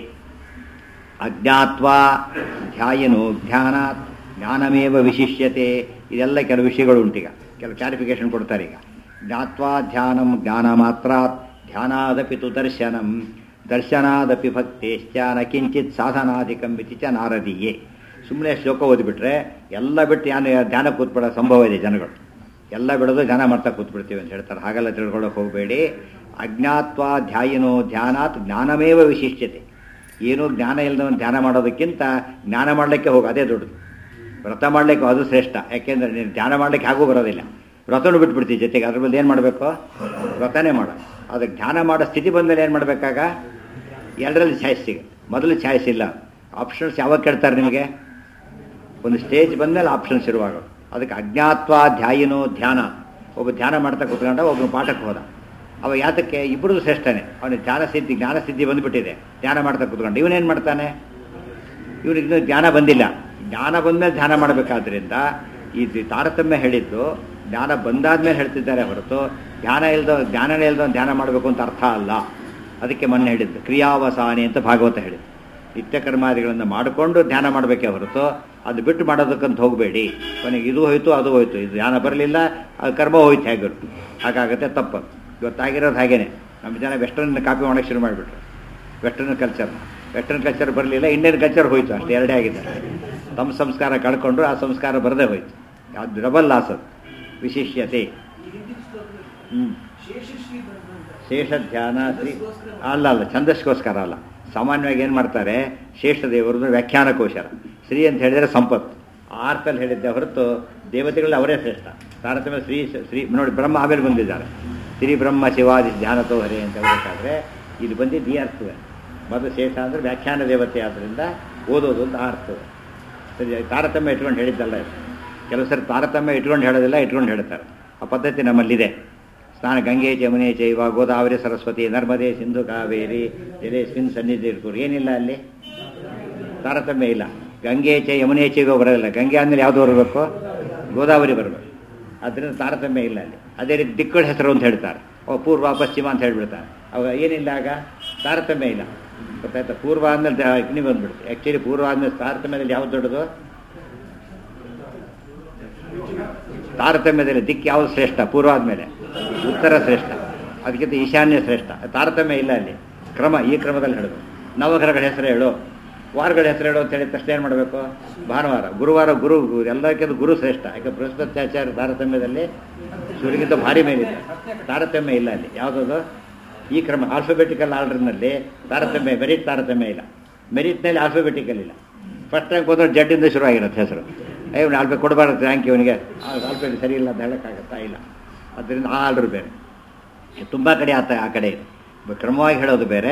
ಅಜ್ಞಾತ್ವಾ ಧ್ಯಾಯನೋ ಧ್ಯಾನಾತ್ ಜ್ಞಾನಮೇವ ವಿಶಿಷ್ಯತೆ ಇದೆಲ್ಲ ಕೆಲವು ವಿಷಯಗಳು ಉಂಟೀಗ ಕೆಲವು ಕ್ಲಾರಿಫಿಕೇಶನ್ ಕೊಡ್ತಾರೆ ಈಗ ಜ್ಞಾತ್ವಾ ಧ್ಯಾನಂ ಜ್ಞಾನ ಮಾತ್ರಾತ್ ಧ್ಯಾನಾದಪಿ ತು ದರ್ಶನಂ ದರ್ಶನಾದಪಿ ಭಕ್ತೇಶ್ಚ ನ ಕಿಂಚಿತ್ ಸಾಧನಾಧಿಕಂ ಇತಿ ಚ ನಾರದೀಯೇ ಸುಮ್ಮನೆ ಶ್ಲೋಕ ಓದಿಬಿಟ್ರೆ ಎಲ್ಲ ಬಿಟ್ಟು ಯಾನು ಧ್ಯಾನ ಕೂತ್ಬಿಡೋ ಸಂಭವ ಇದೆ ಜನಗಳು ಎಲ್ಲ ಬಿಡೋದು ಧ್ಯಾನ ಮಾಡ್ತಾ ಕೂತ್ಬಿಡ್ತೀವಿ ಅಂತ ಹೇಳ್ತಾರೆ ಹಾಗೆಲ್ಲ ತಿಳ್ಕೊಳ್ಳೋಕೆ ಹೋಗಬೇಡಿ ಅಜ್ಞಾತ್ವ ಧ್ಯಾಯನೋ ಧ್ಯಾನಾತ್ ಜ್ಞಾನಮೇವ ವಿಶಿಷ್ಯತೆ ಏನೂ ಜ್ಞಾನ ಇಲ್ಲದವನು ಧ್ಯಾನ ಮಾಡೋದಕ್ಕಿಂತ ಜ್ಞಾನ ಮಾಡಲಿಕ್ಕೆ ಹೋಗಿ ಅದೇ ದೊಡ್ಡದು ವ್ರತ ಮಾಡಲಿಕ್ಕೆ ಅದು ಶ್ರೇಷ್ಠ ಯಾಕೆಂದರೆ ನೀನು ಧ್ಯಾನ ಮಾಡಲಿಕ್ಕೆ ಹಾಗೂ ಬರೋದಿಲ್ಲ ವ್ರತನೂ ಬಿಟ್ಬಿಡ್ತೀವಿ ಜೊತೆಗೆ ಅದ್ರ ಮೇಲೆ ಏನು ಮಾಡಬೇಕು ವ್ರತನೇ ಮಾಡೋ ಅದಕ್ಕೆ ಧ್ಯಾನ ಮಾಡೋ ಸ್ಥಿತಿ ಬಂದಮೇಲೆ ಏನು ಮಾಡಬೇಕಾಗ ಎರಡರಲ್ಲಿ ಚಾಯ್ಸ್ ಸಿಗುತ್ತೆ ಮೊದಲು ಚಾಯ್ಸ್ ಇಲ್ಲ ಆಪ್ಷನ್ಸ್ ಯಾವಾಗ ಕೇಳ್ತಾರೆ ನಿಮಗೆ ಒಂದು ಸ್ಟೇಜ್ ಬಂದಮೇಲೆ ಆಪ್ಷನ್ ಶುರುವಾಗೋದು ಅದಕ್ಕೆ ಅಜ್ಞಾತ್ವ ಧ್ಯಾಯನೋ ಧ್ಯಾನ ಒಬ್ಬ ಧ್ಯಾನ ಮಾಡ್ತಾ ಕೂತ್ಕೊಂಡ ಒಬ್ಬ ಪಾಠಕ್ಕೆ ಹೋದ ಅವ ಯಾತಕ್ಕೆ ಇಬ್ಬರದು ಶ್ರೇಷ್ಠನೇ ಅವನಿಗೆ ಧ್ಯಾನ ಸಿದ್ಧಿ ಜ್ಞಾನ ಸಿದ್ಧಿ ಬಂದುಬಿಟ್ಟಿದೆ ಧ್ಯಾನ ಮಾಡ್ತಾ ಕೂತ್ಕೊಂಡು ಇವನೇನು ಮಾಡ್ತಾನೆ ಇವನಿಗೆ ಇನ್ನೂ ಜ್ಞಾನ ಬಂದಿಲ್ಲ ಜ್ಞಾನ ಬಂದಮೇಲೆ ಧ್ಯಾನ ಮಾಡಬೇಕಾದ್ರಿಂದ ಈ ದಿ- ತಾರತಮ್ಯ ಹೇಳಿದ್ದು ಜ್ಞಾನ ಬಂದಾದ್ಮೇಲೆ ಹೇಳ್ತಿದ್ದಾರೆ ಹೊರತು ಧ್ಯಾನ ಇಲ್ದೋ ಜ್ಞಾನನೇ ಇಲ್ದೋ ಧ್ಯಾನ ಮಾಡಬೇಕು ಅಂತ ಅರ್ಥ ಅಲ್ಲ ಅದಕ್ಕೆ ಮೊನ್ನೆ ಹೇಳಿದ್ದು ಕ್ರಿಯಾವಸಾನಿ ಅಂತ ಭಾಗವತ ಹೇಳಿದ್ದು ನಿತ್ಯ ಕರ್ಮಾದಿಗಳನ್ನು ಮಾಡಿಕೊಂಡು ಧ್ಯಾನ ಮಾಡಬೇಕೇ ಹೊರತು ಅದು ಬಿಟ್ಟು ಮಾಡೋದಕ್ಕಂತ ಹೋಗಬೇಡಿ ಕೊನೆಗೆ ಇದು ಹೋಯ್ತು ಅದು ಹೋಯ್ತು ಇದು ಧ್ಯಾನ ಬರಲಿಲ್ಲ ಅದು ಕರ್ಮ ಹೋಯ್ತು ಹೇಗೆ ಹಾಗಾಗತ್ತೆ ತಪ್ಪು ಇವತ್ತಾಗಿರೋದು ಹಾಗೇನೆ ನಮ್ಮ ಜನ ವೆಸ್ಟರ್ನ್ ಕಾಪಿ ಮಾಡೋಕ್ಕೆ ಶುರು ಮಾಡಿಬಿಟ್ರು ವೆಸ್ಟರ್ನ್ ಕಲ್ಚರ್ ವೆಸ್ಟರ್ನ್ ಕಲ್ಚರ್ ಬರಲಿಲ್ಲ ಇಂಡಿಯನ್ ಕಲ್ಚರ್ ಹೋಯ್ತು ಅಷ್ಟೇ ಎರಡೇ ಆಗಿದೆ ತಮ್ಮ ಸಂಸ್ಕಾರ ಕಳ್ಕೊಂಡ್ರು ಆ ಸಂಸ್ಕಾರ ಬರದೇ ಹೋಯ್ತು ಅದು ಡಬಲ್ ಲಾಸ್ ಅದು ವಿಶಿಷ್ಯತೆ ಹ್ಞೂ ಶೇಷ ಧ್ಯಾನ ಶ್ರೀ ಅಲ್ಲ ಅಲ್ಲ ಛಂದಸ್ಗೋಸ್ಕರ ಅಲ್ಲ ಸಾಮಾನ್ಯವಾಗಿ ಏನು ಮಾಡ್ತಾರೆ ಶೇಷದೇವರದ್ದು ವ್ಯಾಖ್ಯಾನಕೋಶರ ಶ್ರೀ ಅಂತ ಹೇಳಿದರೆ ಸಂಪತ್ತು ಆ ಅರ್ಥದಲ್ಲಿ ಹೇಳಿದ್ದೆ ಹೊರತು ದೇವತೆಗಳು ಅವರೇ ಶ್ರೇಷ್ಠ ತಾರತಮ್ಯ ಶ್ರೀ ಶ್ರೀ ನೋಡಿ ಬ್ರಹ್ಮ ಆಮೇಲೆ ಬಂದಿದ್ದಾರೆ ಶ್ರೀ ಬ್ರಹ್ಮ ಶಿವಾದಿ ಧ್ಯಾನತೋ ಹರೆ ಅಂತ ಹೇಳಬೇಕಾದ್ರೆ ಇಲ್ಲಿ ಬಂದಿದ್ದು ಈ ಅರ್ಥವೇ ಮೊದಲು ಶೇಷ ಅಂದರೆ ವ್ಯಾಖ್ಯಾನ ದೇವತೆ ಆದ್ದರಿಂದ ಓದೋದು ಅಂತ ಆ ಅರ್ಥವೇ ಸರಿ ತಾರತಮ್ಯ ಇಟ್ಕೊಂಡು ಹೇಳಿದ್ದಲ್ಲ ಇದು. ಕೆಲವು ಸರಿ ತಾರತಮ್ಯ ಇಟ್ಕೊಂಡು ಹೇಳೋದಿಲ್ಲ ಇಟ್ಕೊಂಡು ಹೇಳ್ತಾರೆ ಆ ಪದ್ಧತಿ ನಮ್ಮಲ್ಲಿದೆ ಸ್ನಾನ ಗಂಗೆ ಜಮುನೆ ಚೈವ ಗೋದಾವರಿ ಸರಸ್ವತಿ ನರ್ಮದೆ ಸಿಂಧು ಕಾವೇರಿ ಜಲೇಸ್ಮಿನ್ ಸನ್ನಿಧಿ ಇರ್ಕೂರು ಏನಿಲ್ಲ ಅಲ್ಲಿ ತಾರತಮ್ಯ ಇಲ್ಲ ಗಂಗೆ ಚೈ ಯಮುನೆ ಚೈಗೋ ಬರೋದಿಲ್ಲ ಗಂಗೆ ಆದಮೇಲೆ ಯಾವುದು ಬರಬೇಕು ಗೋದಾವರಿ ಬರಬೇಕು ಅದರಿಂದ ತಾರತಮ್ಯ ಇಲ್ಲ ಅಲ್ಲಿ ಅದೇ ರೀತಿ ದಿಕ್ಕುಗಳ ಹೆಸರು ಅಂತ ಹೇಳ್ತಾರೆ ಅವ ಪೂರ್ವ ಪಶ್ಚಿಮ ಅಂತ ಹೇಳ್ಬಿಡ್ತಾರೆ ಅವಾಗ ಏನಿಲ್ಲ ಆಗ ತಾರತಮ್ಯ ಇಲ್ಲ ಗೊತ್ತಾಯ್ತಾ ಪೂರ್ವ ಆದ್ಮೇಲೆ ಅಗ್ನಿ ಬಂದ್ಬಿಡುತ್ತೆ ಆ್ಯಕ್ಚುಲಿ ಪೂರ್ವ ಆದ್ಮೇಲೆ ತಾರತಮ್ಯದಲ್ಲಿ ಯಾವ್ದು ದೊಡ್ಡದು ತಾರತಮ್ಯದಲ್ಲಿ ದಿಕ್ಕು ಯಾವುದು ಶ್ರೇಷ್ಠ ಪೂರ್ವ ಆದಮೇಲೆ ಉತ್ತರ ಶ್ರೇಷ್ಠ ಅದಕ್ಕಿಂತ ಈಶಾನ್ಯ ಶ್ರೇಷ್ಠ ತಾರತಮ್ಯ ಇಲ್ಲ ಅಲ್ಲಿ ಕ್ರಮ ಈ ಕ್ರಮದಲ್ಲಿ ಹೇಳೋದು ನವಗ್ರಹಗಳ ಹೆಸರು ಹೇಳು ವಾರಗಳ ಹೆಸರು ಹೇಳು ಅಂತ ಹೇಳಿದ ತಕ್ಷಣ ಏನು ಮಾಡಬೇಕು ಭಾನುವಾರ ಗುರುವಾರ ಗುರು ಎಲ್ಲಕ್ಕಿಂತ ಗುರು ಶ್ರೇಷ್ಠ ಯಾಕೆ ಬೃಹಸ್ಪತ್ಯಾಚಾರ್ಯ ತಾರತಮ್ಯದಲ್ಲಿ ಸೂರ್ಯಗಿಂತ ಭಾರಿ ಮೇಲಿದೆ ತಾರತಮ್ಯ ಇಲ್ಲ ಅಲ್ಲಿ ಯಾವುದದು ಈ ಕ್ರಮ ಆಲ್ಫಾಬೆಟಿಕಲ್ ಆರ್ಡರ್ನಲ್ಲಿ ತಾರತಮ್ಯ ಮೆರಿಟ್ ತಾರತಮ್ಯ ಇಲ್ಲ ಮೆರಿಟ್ನಲ್ಲಿ ಆಲ್ಫಾಬೆಟಿಕಲ್ ಇಲ್ಲ ಫಸ್ಟ್ ರ್ಯಾಂಕ್ ಹೋದ್ರೆ ಜಡ್ಡಿಂದ ಶುರುವಾಗಿರುತ್ತೆ ಹೆಸರು ಇವನು ಆಲ್ಫೆ ಕೊಡಬಾರ್ದು ರ್ಯಾಂಕ್ ಇವನಿಗೆ ಆಲ್ಫಾಬೆಟ್ ಸರಿ ಇಲ್ಲ ಅಂತ ಹೇಳೋಕ್ಕಾಗತ್ತಾ ಇಲ್ಲ ಅದರಿಂದ ಆ ಆರ್ಡರ್ ಬೇರೆ ತುಂಬ ಕಡೆ ಆತ ಆ ಕಡೆ ಇದೆ ಬ- ಕ್ರಮವಾಗಿ ಹೇಳೋದು ಬೇರೆ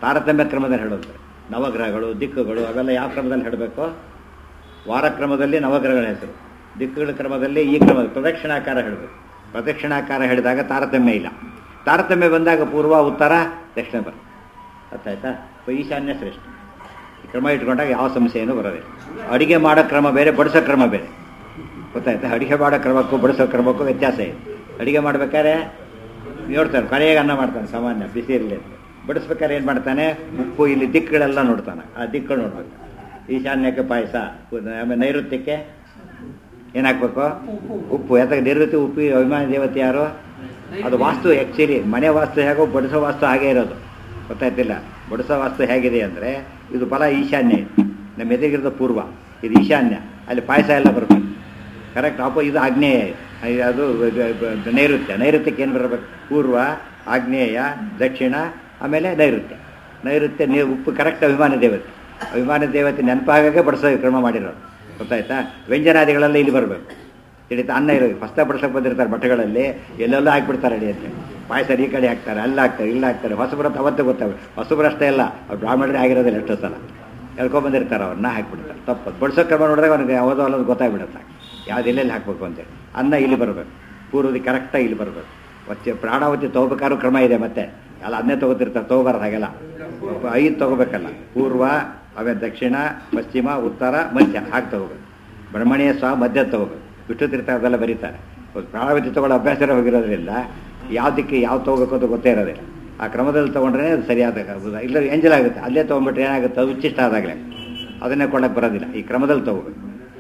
ತಾರತಮ್ಯ ಕ್ರಮದಲ್ಲಿ ಹೇಳೋದು ನವಗ್ರಹಗಳು ದಿಕ್ಕುಗಳು ಅವೆಲ್ಲ ಯಾವ ಕ್ರಮದಲ್ಲಿ ಹೇಳಬೇಕು ವಾರ ಕ್ರಮದಲ್ಲಿ ನವಗ್ರಹಗಳ ಹೆಸರು ದಿಕ್ಕುಗಳ ಕ್ರಮದಲ್ಲಿ ಈ ಕ್ರಮ ಪ್ರದಕ್ಷಿಣಾಕಾರ ಹೇಳಬೇಕು ಪ್ರದಕ್ಷಿಣಾಕಾರ ಹೇಳಿದಾಗ ತಾರತಮ್ಯ ಇಲ್ಲ ತಾರತಮ್ಯ ಬಂದಾಗ ಪೂರ್ವ ಉತ್ತರ ದಕ್ಷಿಣ ಬರುತ್ತೆ ಗೊತ್ತಾಯ್ತಾ ಈಶಾನ್ಯ ಶ್ರೇಷ್ಠ ಈ ಕ್ರಮ ಇಟ್ಕೊಂಡಾಗ ಯಾವ ಸಮಸ್ಯೆಯನ್ನು ಬರೋದಿಲ್ಲ ಅಡಿಗೆ ಮಾಡೋ ಕ್ರಮ ಬೇರೆ ಬಡಿಸೋ ಕ್ರಮ ಬೇರೆ ಗೊತ್ತಾಯ್ತಾ ಅಡಿಗೆ ಮಾಡೋ ಕ್ರಮಕ್ಕೂ ಬಡಿಸೋ ಕ್ರಮಕ್ಕೂ ವ್ಯತ್ಯಾಸ ಇದೆ ಅಡಿಗೆ ಮಾಡ್ಬೇಕಾದ್ರೆ ನೋಡ್ತಾನೆ ಕೊನೆಗೆ ಅನ್ನ ಮಾಡ್ತಾನೆ ಸಾಮಾನ್ಯ ಬಿಸಿ ಇರಲಿ ಅಂತ ಬಡಿಸ್ಬೇಕಾದ್ರೆ ಏನು ಮಾಡ್ತಾನೆ ಉಪ್ಪು ಇಲ್ಲಿ ದಿಕ್ಕುಗಳೆಲ್ಲ ನೋಡ್ತಾನೆ ಆ ದಿಕ್ಕುಗಳು ನೋಡ್ಬೇಕು ಈಶಾನ್ಯಕ್ಕೆ ಪಾಯಸ ಆಮೇಲೆ ನೈಋತ್ಯಕ್ಕೆ ಏನು ಹಾಕ್ಬೇಕು ಉಪ್ಪು ಯಾತಕ್ಕೆ ನೈಋತ್ಯ ಉಪ್ಪು ಅಭಿಮಾನಿ ದೇವತೆ ಯಾರು ಅದು ವಾಸ್ತು ಆ್ಯಕ್ಚುಲಿ ಮನೆ ವಾಸ್ತು ಹೇಗೋ ಬಡಿಸೋ ವಾಸ್ತು ಹಾಗೇ ಇರೋದು ಗೊತ್ತಾಯ್ತಿಲ್ಲ ಬಡಿಸೋ ವಾಸ್ತು ಹೇಗಿದೆ ಅಂದರೆ ಇದು ಬಲ ಈಶಾನ್ಯ ಇದು. ನಮ್ಮ ಎದುರಿಗಿರೋದು ಪೂರ್ವ ಇದು ಈಶಾನ್ಯ ಅಲ್ಲಿ ಪಾಯಸ ಎಲ್ಲ ಬರಬೇಕು ಕರೆಕ್ಟ್ ಅಪ್ಪ ಇದು ಆಗ್ನೇಯ ಇದು- ಅದು ಇದು ನೈಋತ್ಯ ನೈಋತ್ಯಕ್ಕೆ ಏನು ಬರಬೇಕು ಪೂರ್ವ ಆಗ್ನೇಯ ದಕ್ಷಿಣ ಆಮೇಲೆ ನೈಋತ್ಯ ನೈಋತ್ಯ ನೀವು ಉಪ್ಪು ಕರೆಕ್ಟ್ ಅಭಿಮಾನ ದೇವತೆ ಅಭಿಮಾನ ದೇವತೆ ನೆನಪಾಗಕ್ಕೆ ಬಡಿಸೋ ಕ್ರಮ ಮಾಡಿರೋದು ಗೊತ್ತಾಯ್ತಾ ವ್ಯಂಜನಾದಿಗಳೆಲ್ಲ ಇಲ್ಲಿ ಬರಬೇಕು ತಿಳಿತಾ ಅನ್ನ ಇರೋದು ಫಸ್ಟ್ ಬಡಿಸೋಕೆ ಬಂದಿರ್ತಾರೆ ಬಟ್ಟೆಗಳಲ್ಲಿ ಎಲ್ಲೆಲ್ಲೋ ಹಾಕ್ಬಿಡ್ತಾರೆ ಅಡಿ ಅಂತ ಪಾಯಸ ಈ ಕಡೆ ಹಾಕ್ತಾರೆ ಅಲ್ಲಿ ಹಾಕ್ತಾರೆ ಇಲ್ಲಿ ಹಾಕ್ತಾರೆ ಹೊಸಬ್ರತ್ತು ಅವತ್ತೇ ಗೊತ್ತಾಗ ಹೊಸಬ್ರು ಅಷ್ಟೇ ಇಲ್ಲ ಅವ್ರು ಬ್ರಾಹ್ಮಣರೇ ಆಗಿರೋದಿಲ್ಲ ಎಷ್ಟೋ ಸಲ ಎಳ್ಕೊಂಬಂದಿರ್ತಾರೆ ಅವ್ರನ್ನ ಹಾಕ್ಬಿಡ್ತಾರೆ ತಪ್ಪು ಬಡಿಸೋ ಕ್ರಮ ನೋಡಿದಾಗ ಅವ್ನಿಗೆ ಯಾವುದೋ ಅಲ್ಲದು ಗೊತ್ತಾಗ್ಬಿಡುತ್ತೆ ಯಾವ್ದು ಎಲ್ಲೆಲ್ಲಿ ಹಾಕ್ಬೇಕು ಅಂತೇಳಿ ಅನ್ನ ಇಲ್ಲಿ ಬರಬೇಕು ಪೂರ್ವದಿ ಕರೆಕ್ಟಾಗಿ ಇಲ್ಲಿ ಬರಬೇಕು ವಚ್ಚೆ ಪ್ರಾಣಾವತಿ ತಗೋಬೇಕಾದ್ರೂ ಕ್ರಮ ಇದೆ ಮತ್ತೆ ಎಲ್ಲ ಅದನ್ನೇ ತಗೋತಿರ್ತಾರೆ ತಗೋಬಾರ್ದು ಹಾಗೆಲ್ಲ ಐದು ತಗೋಬೇಕಲ್ಲ ಪೂರ್ವ ಆಮೇಲೆ ದಕ್ಷಿಣ ಪಶ್ಚಿಮ ಉತ್ತರ ಮಧ್ಯ ಹಾಗೆ ತಗೋಬೇಕು ಬ್ರಹ್ಮಣಿಯ ಸ್ವ ಮಧ್ಯ ತಗೋಬೇಕು ವಿಷ್ಣು ತೀರ್ಥ ಅದೆಲ್ಲ ಬರೀತಾರೆ ಪ್ರಾಣಾವತಿ ತಗೊಳ್ಳೋ ಅಭ್ಯಾಸ ಇರೋ ಹೋಗಿರೋದ್ರಿಂದ ಯಾವ ದಿಕ್ಕೆ ಯಾವ ತಗೋಬೇಕು ಅಂತ ಗೊತ್ತೇ ಇರೋದಿಲ್ಲ ಆ ಕ್ರಮದಲ್ಲಿ ತೊಗೊಂಡ್ರೆ ಅದು ಸರಿಯಾದ ಇಲ್ಲ ಎಂಜಲ್ ಆಗುತ್ತೆ ಅಲ್ಲೇ ತೊಗೊಂಡ್ಬಿಟ್ರೆ ಏನಾಗುತ್ತೆ ಅದು ಉಚ್ಚಿಷ್ಟ ಆದಾಗಲೇ ಅದನ್ನೇ ಕೊಡಕ್ಕೆ ಬರೋದಿಲ್ಲ ಈ ಕ್ರಮದಲ್ಲಿ ತಗೋಬೇಕು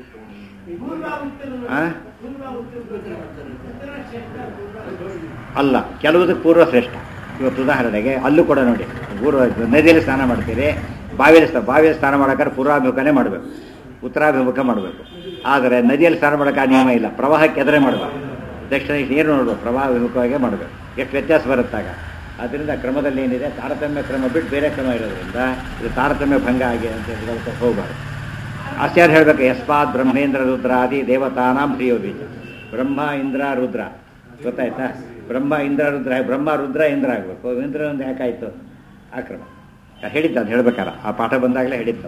ಆ? ಅಲ್ಲ ಕೆಲವುದಕ್ಕೆ ಪೂರ್ವ ಶ್ರೇಷ್ಠ ಇವತ್ತು ಉದಾಹರಣೆಗೆ ಅಲ್ಲೂ ಕೂಡ ನೋಡಿ ಪೂರ್ವ ನದಿಯಲ್ಲಿ ಸ್ನಾನ ಮಾಡ್ತೀರಿ ಬಾವಿಯಲ್ಲಿ ಸ್ನಾನ ಬಾವಿಯಲ್ಲಿ ಸ್ನಾನ ಮಾಡೋಕ್ಕಾದ್ರೆ ಪೂರ್ವಾಭಿಮುಖನೇ ಮಾಡಬೇಕು ಉತ್ತರಾಭಿಮುಖ ಮಾಡಬೇಕು ಆದರೆ ನದಿಯಲ್ಲಿ ಸ್ನಾನ ಮಾಡೋಕೆ ಆ ನಿಯಮ ಇಲ್ಲ ಪ್ರವಾಹಕ್ಕೆ ಎದುರೇ ಮಾಡಬೇಕು ದಕ್ಷಿಣ ನೀರು ನೋಡಬೇಕು ಪ್ರವಾಹ ವಿಮುಖವಾಗೇ ಮಾಡಬೇಕು ಎಷ್ಟು ವ್ಯತ್ಯಾಸ ಬರುತ್ತಾಗ ಅದರಿಂದ ಕ್ರಮದಲ್ಲಿ ಏನಿದೆ ತಾರತಮ್ಯ ಕ್ರಮ ಬಿಟ್ಟು ಬೇರೆ ಕ್ರಮ ಇರೋದ್ರಿಂದ ಇದು ತಾರತಮ್ಯ ಭಂಗ ಆಗಿ ಅಂತ ಹೇಳೋಕೆ ಹೋಗಬಾರ್ದು ಆಚಾರ್ಯ ಹೇಳ್ಬೇಕು ಯಸ್ಮಾತ್ ಬ್ರಹ್ಮೇಂದ್ರ ರುದ್ರಾದಿ ದೇವತಾನಾಂ ಪ್ರಿಯೋ ಬೀಜ ಬ್ರಹ್ಮ ಇಂದ್ರ ರುದ್ರ ಗೊತ್ತಾಯ್ತಾ ಬ್ರಹ್ಮ ಇಂದ್ರ ರುದ್ರ ಬ್ರಹ್ಮ ರುದ್ರ ಇಂದ್ರ ಆಗಬೇಕು ಇಂದ್ರ ಒಂದು ಯಾಕಾಯ್ತು ಆ ಕ್ರಮ ಹೇಳಿದ್ದ ಅದು ಹೇಳ್ಬೇಕಾರ ಆ ಪಾಠ ಬಂದಾಗಲೇ ಹೇಳಿದ್ದು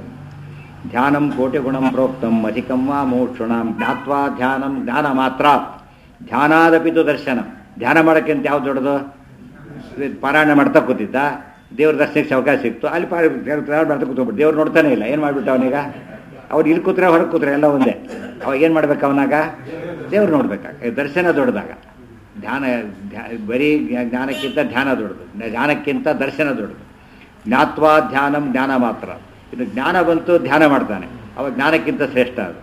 ಧ್ಯಾನಂ ಕೋಟಿ ಗುಣಂ ಪ್ರೋಕ್ತಂ ಅಧಿಕಂ ವಾ ಮೋಕ್ಷುಣಂ ಜ್ಞಾತ್ವಾ ಧ್ಯಾನಂ ಜ್ಞಾನ ಮಾತ್ರ ಧ್ಯಾನಾದಪಿತು ದರ್ಶನ ಧ್ಯಾನ ಮಾಡೋಕ್ಕಿಂತ ಯಾವ್ದು ದೊಡ್ಡದು ಇದು ಪಾರಾಯಣ ಮಾಡ್ತಾ ಕೂತಿದ್ದ ದೇವ್ರ ದರ್ಶನಕ್ಕೆ ಅವಕಾಶ ಸಿಕ್ತು ಅಲ್ಲಿ ಪಾರ ಪಾರಾಯಣ ಮಾಡ್ತಾ ಕೂತ್ಬಿಟ್ಟು ದೇವ್ರು ನೋಡ್ತಾನೆ ಇಲ್ಲ ಏನು ಮಾಡ್ಬಿಟ್ಟು ಅವನೀಗ ಅವ್ರು ಇಲ್ಲಿ ಕೂತ್ರೆ ಹೊರಗೆ ಕೂತ್ರೆ ಎಲ್ಲ ಒಂದೇ ಅವಾಗ ಏನು ಮಾಡ್ಬೇಕು ಅವನಾಗ ದೇವ್ರು ನೋಡ್ಬೇಕಾಗ ದರ್ಶನ ದೊಡ್ಡದಾಗ ಧ್ಯಾನ ಧ್ಯ- ಬರೀ ಜ್ಞಾ- ಜ್ಞಾನಕ್ಕಿಂತ ಧ್ಯಾನ ದೊಡ್ಡದು ಜ್ಞಾನಕ್ಕಿಂತ ದರ್ಶನ ದೊಡ್ಡದು ಜ್ಞಾತ್ವಾ ಧ್ಯಾನಂ ಜ್ಞಾನ ಮಾತ್ರ ಇದು ಜ್ಞಾನ ಬಂತು ಧ್ಯಾನ ಮಾಡ್ತಾನೆ ಅವಾಗ ಜ್ಞಾನಕ್ಕಿಂತ ಶ್ರೇಷ್ಠ ಅದು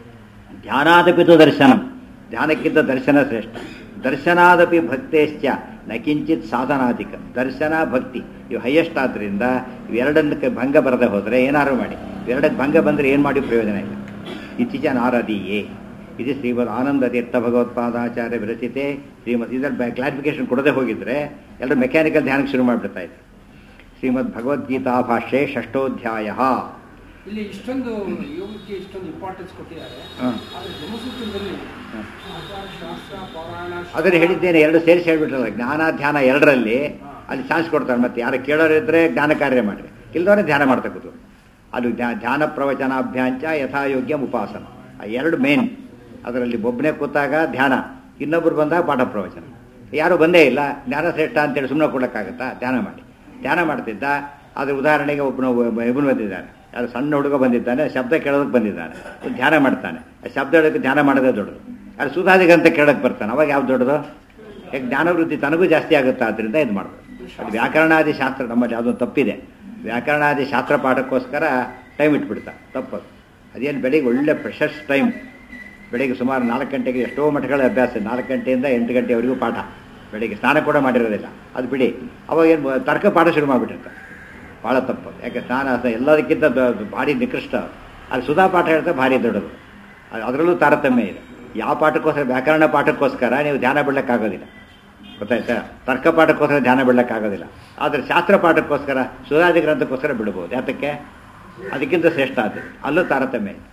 ಧ್ಯಾನಾದಪಿತು ದರ್ಶನಂ ಧ್ಯಾನಕ್ಕಿಂತ ದರ್ಶನ ಶ್ರೇಷ್ಠ ದರ್ಶನಾದಪಿ ಭಕ್ತೇಶ್ಚ ನ ಕಿಂಚಿತ್ ಸಾಧನಾಧಿಕ ದರ್ಶನ ಭಕ್ತಿ ಇವು ಹೈಯೆಸ್ಟ್ ಆದ್ದರಿಂದ ಇವೆರಡಕ್ಕೆ ಭಂಗ ಬರದೆ ಹೋದರೆ ಏನಾರು ಮಾಡಿ ಇವೆರಡಕ್ಕೆ ಭಂಗ ಬಂದರೆ ಏನು ಮಾಡಿ ಪ್ರಯೋಜನ ಇಲ್ಲ ಇತ್ತೀಚ ನಾರದೀಯೇ ಇದು ಶ್ರೀಮದ್ ಆನಂದ ತೀರ್ಥ ಭಗವತ್ಪಾದಾಚಾರ್ಯ ವಿರಚಿತೆ ಶ್ರೀಮದ್ ಇದರ ಕ್ಲಾರಿಫಿಕೇಶನ್ ಕೊಡದೆ ಹೋಗಿದ್ರೆ ಎಲ್ಲರೂ ಮೆಕ್ಯಾನಿಕಲ್ ಧ್ಯಾನಕ್ಕೆ ಶುರು ಮಾಡಿಬಿಡ್ತಾ ಇದ್ರು ಶ್ರೀಮದ್ ಭಗವದ್ಗೀತಾ ಭಾಷ್ಯೆ ಷಷ್ಠೋಧ್ಯಾಯ ಇಲ್ಲಿ ಇಷ್ಟೊಂದು ಯೋಗಕ್ಕೆ ಇಷ್ಟೊಂದು ಇಂಪಾರ್ಟೆನ್ಸ್ ಕೊಟ್ಟಿದ್ದಾರೆ ಹಾಂ ಆದರೆ ಬ್ರಹ್ಮಸೂತ್ರದಲ್ಲಿ ಆಚಾರ ಶಾಸ್ತ್ರ ಪಾರಾಯಣ ಅದನ್ನು ಹೇಳಿದ್ದೇನೆ ಎರಡು ಸೇರಿಸಿ ಹೇಳ್ಬಿಟ್ರಲ್ಲ ಜ್ಞಾನ ಧ್ಯಾನ ಎರಡರಲ್ಲಿ ಅಲ್ಲಿ ಚಾನ್ಸ್ ಕೊಡ್ತಾರೆ ಮತ್ತೆ ಯಾರು ಕೇಳೋರಿದ್ರೆ ಜ್ಞಾನ ಕಾರ್ಯ ಮಾಡಿರಿ ಇಲ್ದವರೆ ಧ್ಯಾನ ಮಾಡ್ತಾ ಕೂತು ಅದು ಧ್ಯ- ಧ್ಯಾನ ಪ್ರವಚನಾಭ್ಯಾಂಚ ಯಥಾಯೋಗ್ಯ ಉಪಾಸನ ಆ ಎರಡು ಮೇನ್ ಅದರಲ್ಲಿ ಒಬ್ಬನೇ ಕೂತಾಗ ಧ್ಯಾನ ಇನ್ನೊಬ್ಬರು ಬಂದಾಗ ಪಾಠ ಪ್ರವಚನ ಯಾರು ಬಂದೇ ಇಲ್ಲ ಜ್ಞಾನ ಶ್ರೇಷ್ಠ ಅಂತೇಳಿ ಸುಮ್ಮನೆ ಕೊಡೋಕ್ಕಾಗತ್ತಾ ಧ್ಯಾನ ಮಾಡಿ ಧ್ಯಾನ ಮಾಡ್ತಿದ್ದ ಅದ್ರ ಉದಾಹರಣೆಗೆ ಒಬ್ಬನು ಇವನು ಬಂದಿದ್ದಾನೆ ಯಾರು ಸಣ್ಣ ಹುಡುಗ ಬಂದಿದ್ದಾನೆ ಶಬ್ದ ಕೇಳೋದಕ್ಕೆ ಬಂದಿದ್ದಾನೆ ಅವ್ನು ಧ್ಯಾನ ಮಾಡ್ತಾನೆ ಆ ಶಬ್ದ ಹೇಳೋಕ್ಕೆ ಧ್ಯಾನ ಮಾಡೋದೇ ದೊಡ್ಡದು ಅದು ಸುಧಾದಿಗಂತ ಕೇಳಕ್ಕೆ ಬರ್ತಾನೆ ಅವಾಗ ಯಾವ್ದು ದೊಡ್ಡದು ಯಾಕೆ ಜ್ಞಾನವೃದ್ಧಿ ತನಗೂ ಜಾಸ್ತಿ ಆಗುತ್ತೆ ಆದ್ದರಿಂದ ಇದು ಮಾಡ್ಬೋದು ಅದು ವ್ಯಾಕರಣಾದಿ ಶಾಸ್ತ್ರ ನಮ್ಮಲ್ಲಿ ಯಾವುದೋ ತಪ್ಪಿದೆ ವ್ಯಾಕರಣಾದಿ ಶಾಸ್ತ್ರ ಪಾಠಕ್ಕೋಸ್ಕರ ಟೈಮ್ ಇಟ್ಬಿಡ್ತಾರೆ ತಪ್ಪದು ಅದೇನು ಬೆಳಿಗ್ಗೆ ಒಳ್ಳೆ ಫ್ರೆಶಸ್ ಟೈಮ್ ಬೆಳಿಗ್ಗೆ ಸುಮಾರು ನಾಲ್ಕು ಗಂಟೆಗೆ ಎಷ್ಟೋ ಮಠಗಳ ಅಭ್ಯಾಸ ನಾಲ್ಕು ಗಂಟೆಯಿಂದ ಎಂಟು ಗಂಟೆವರೆಗೂ ಪಾಠ ಬೆಳಿಗ್ಗೆ ಸ್ನಾನ ಕೂಡ ಮಾಡಿರೋದಿಲ್ಲ ಅದು ಬಿಡಿ ಅವಾಗ ಏನು ತರ್ಕ ಪಾಠ ಶುರು ಮಾಡಿಬಿಟ್ಟಿರ್ತಾರೆ ಭಾಳ ತಪ್ಪು ಯಾಕೆ ಸ್ನಾನ ಸ- ಎಲ್ಲದಕ್ಕಿಂತ ದ- ದ- ಭಾರಿ ನಿಕೃಷ್ಟ ಅದು. ಅಲ್ಲಿ ಸುಧಾ ಪಾಠ ಹೇಳ್ತಾ ಭಾರಿ ದೊಡ್ಡದು ಅದು- ಅದರಲ್ಲೂ ತಾರತಮ್ಯ ಇದೆ ಯಾವ ಪಾಠಕ್ಕೋಸ್ಕರ ವ್ಯಾಕರಣ ಪಾಠಕ್ಕೋಸ್ಕರ ನೀವು ಧ್ಯಾನ ಬಿಡಲಿಕ್ಕಾಗೋದಿಲ್ಲ ಗೊತ್ತಾಯ್ತಾ ತರ್ಕ ಪಾಠಕ್ಕೋಸ್ಕರ ಧ್ಯಾನ ಬಿಡಲಿಕ್ಕಾಗೋದಿಲ್ಲ ಆದರೆ ಶಾಸ್ತ್ರ ಪಾಠಕ್ಕೋಸ್ಕರ ಸುಧಾದಿ ಗ್ರಂಥಕ್ಕೋಸ್ಕರ ಬಿಡ್ಬೋದು ಯಾತಕ್ಕೆ ಅದಕ್ಕಿಂತ ಶ್ರೇಷ್ಠ ಅದು ಅಲ್ಲೂ ತಾರತಮ್ಯ ಇದೆ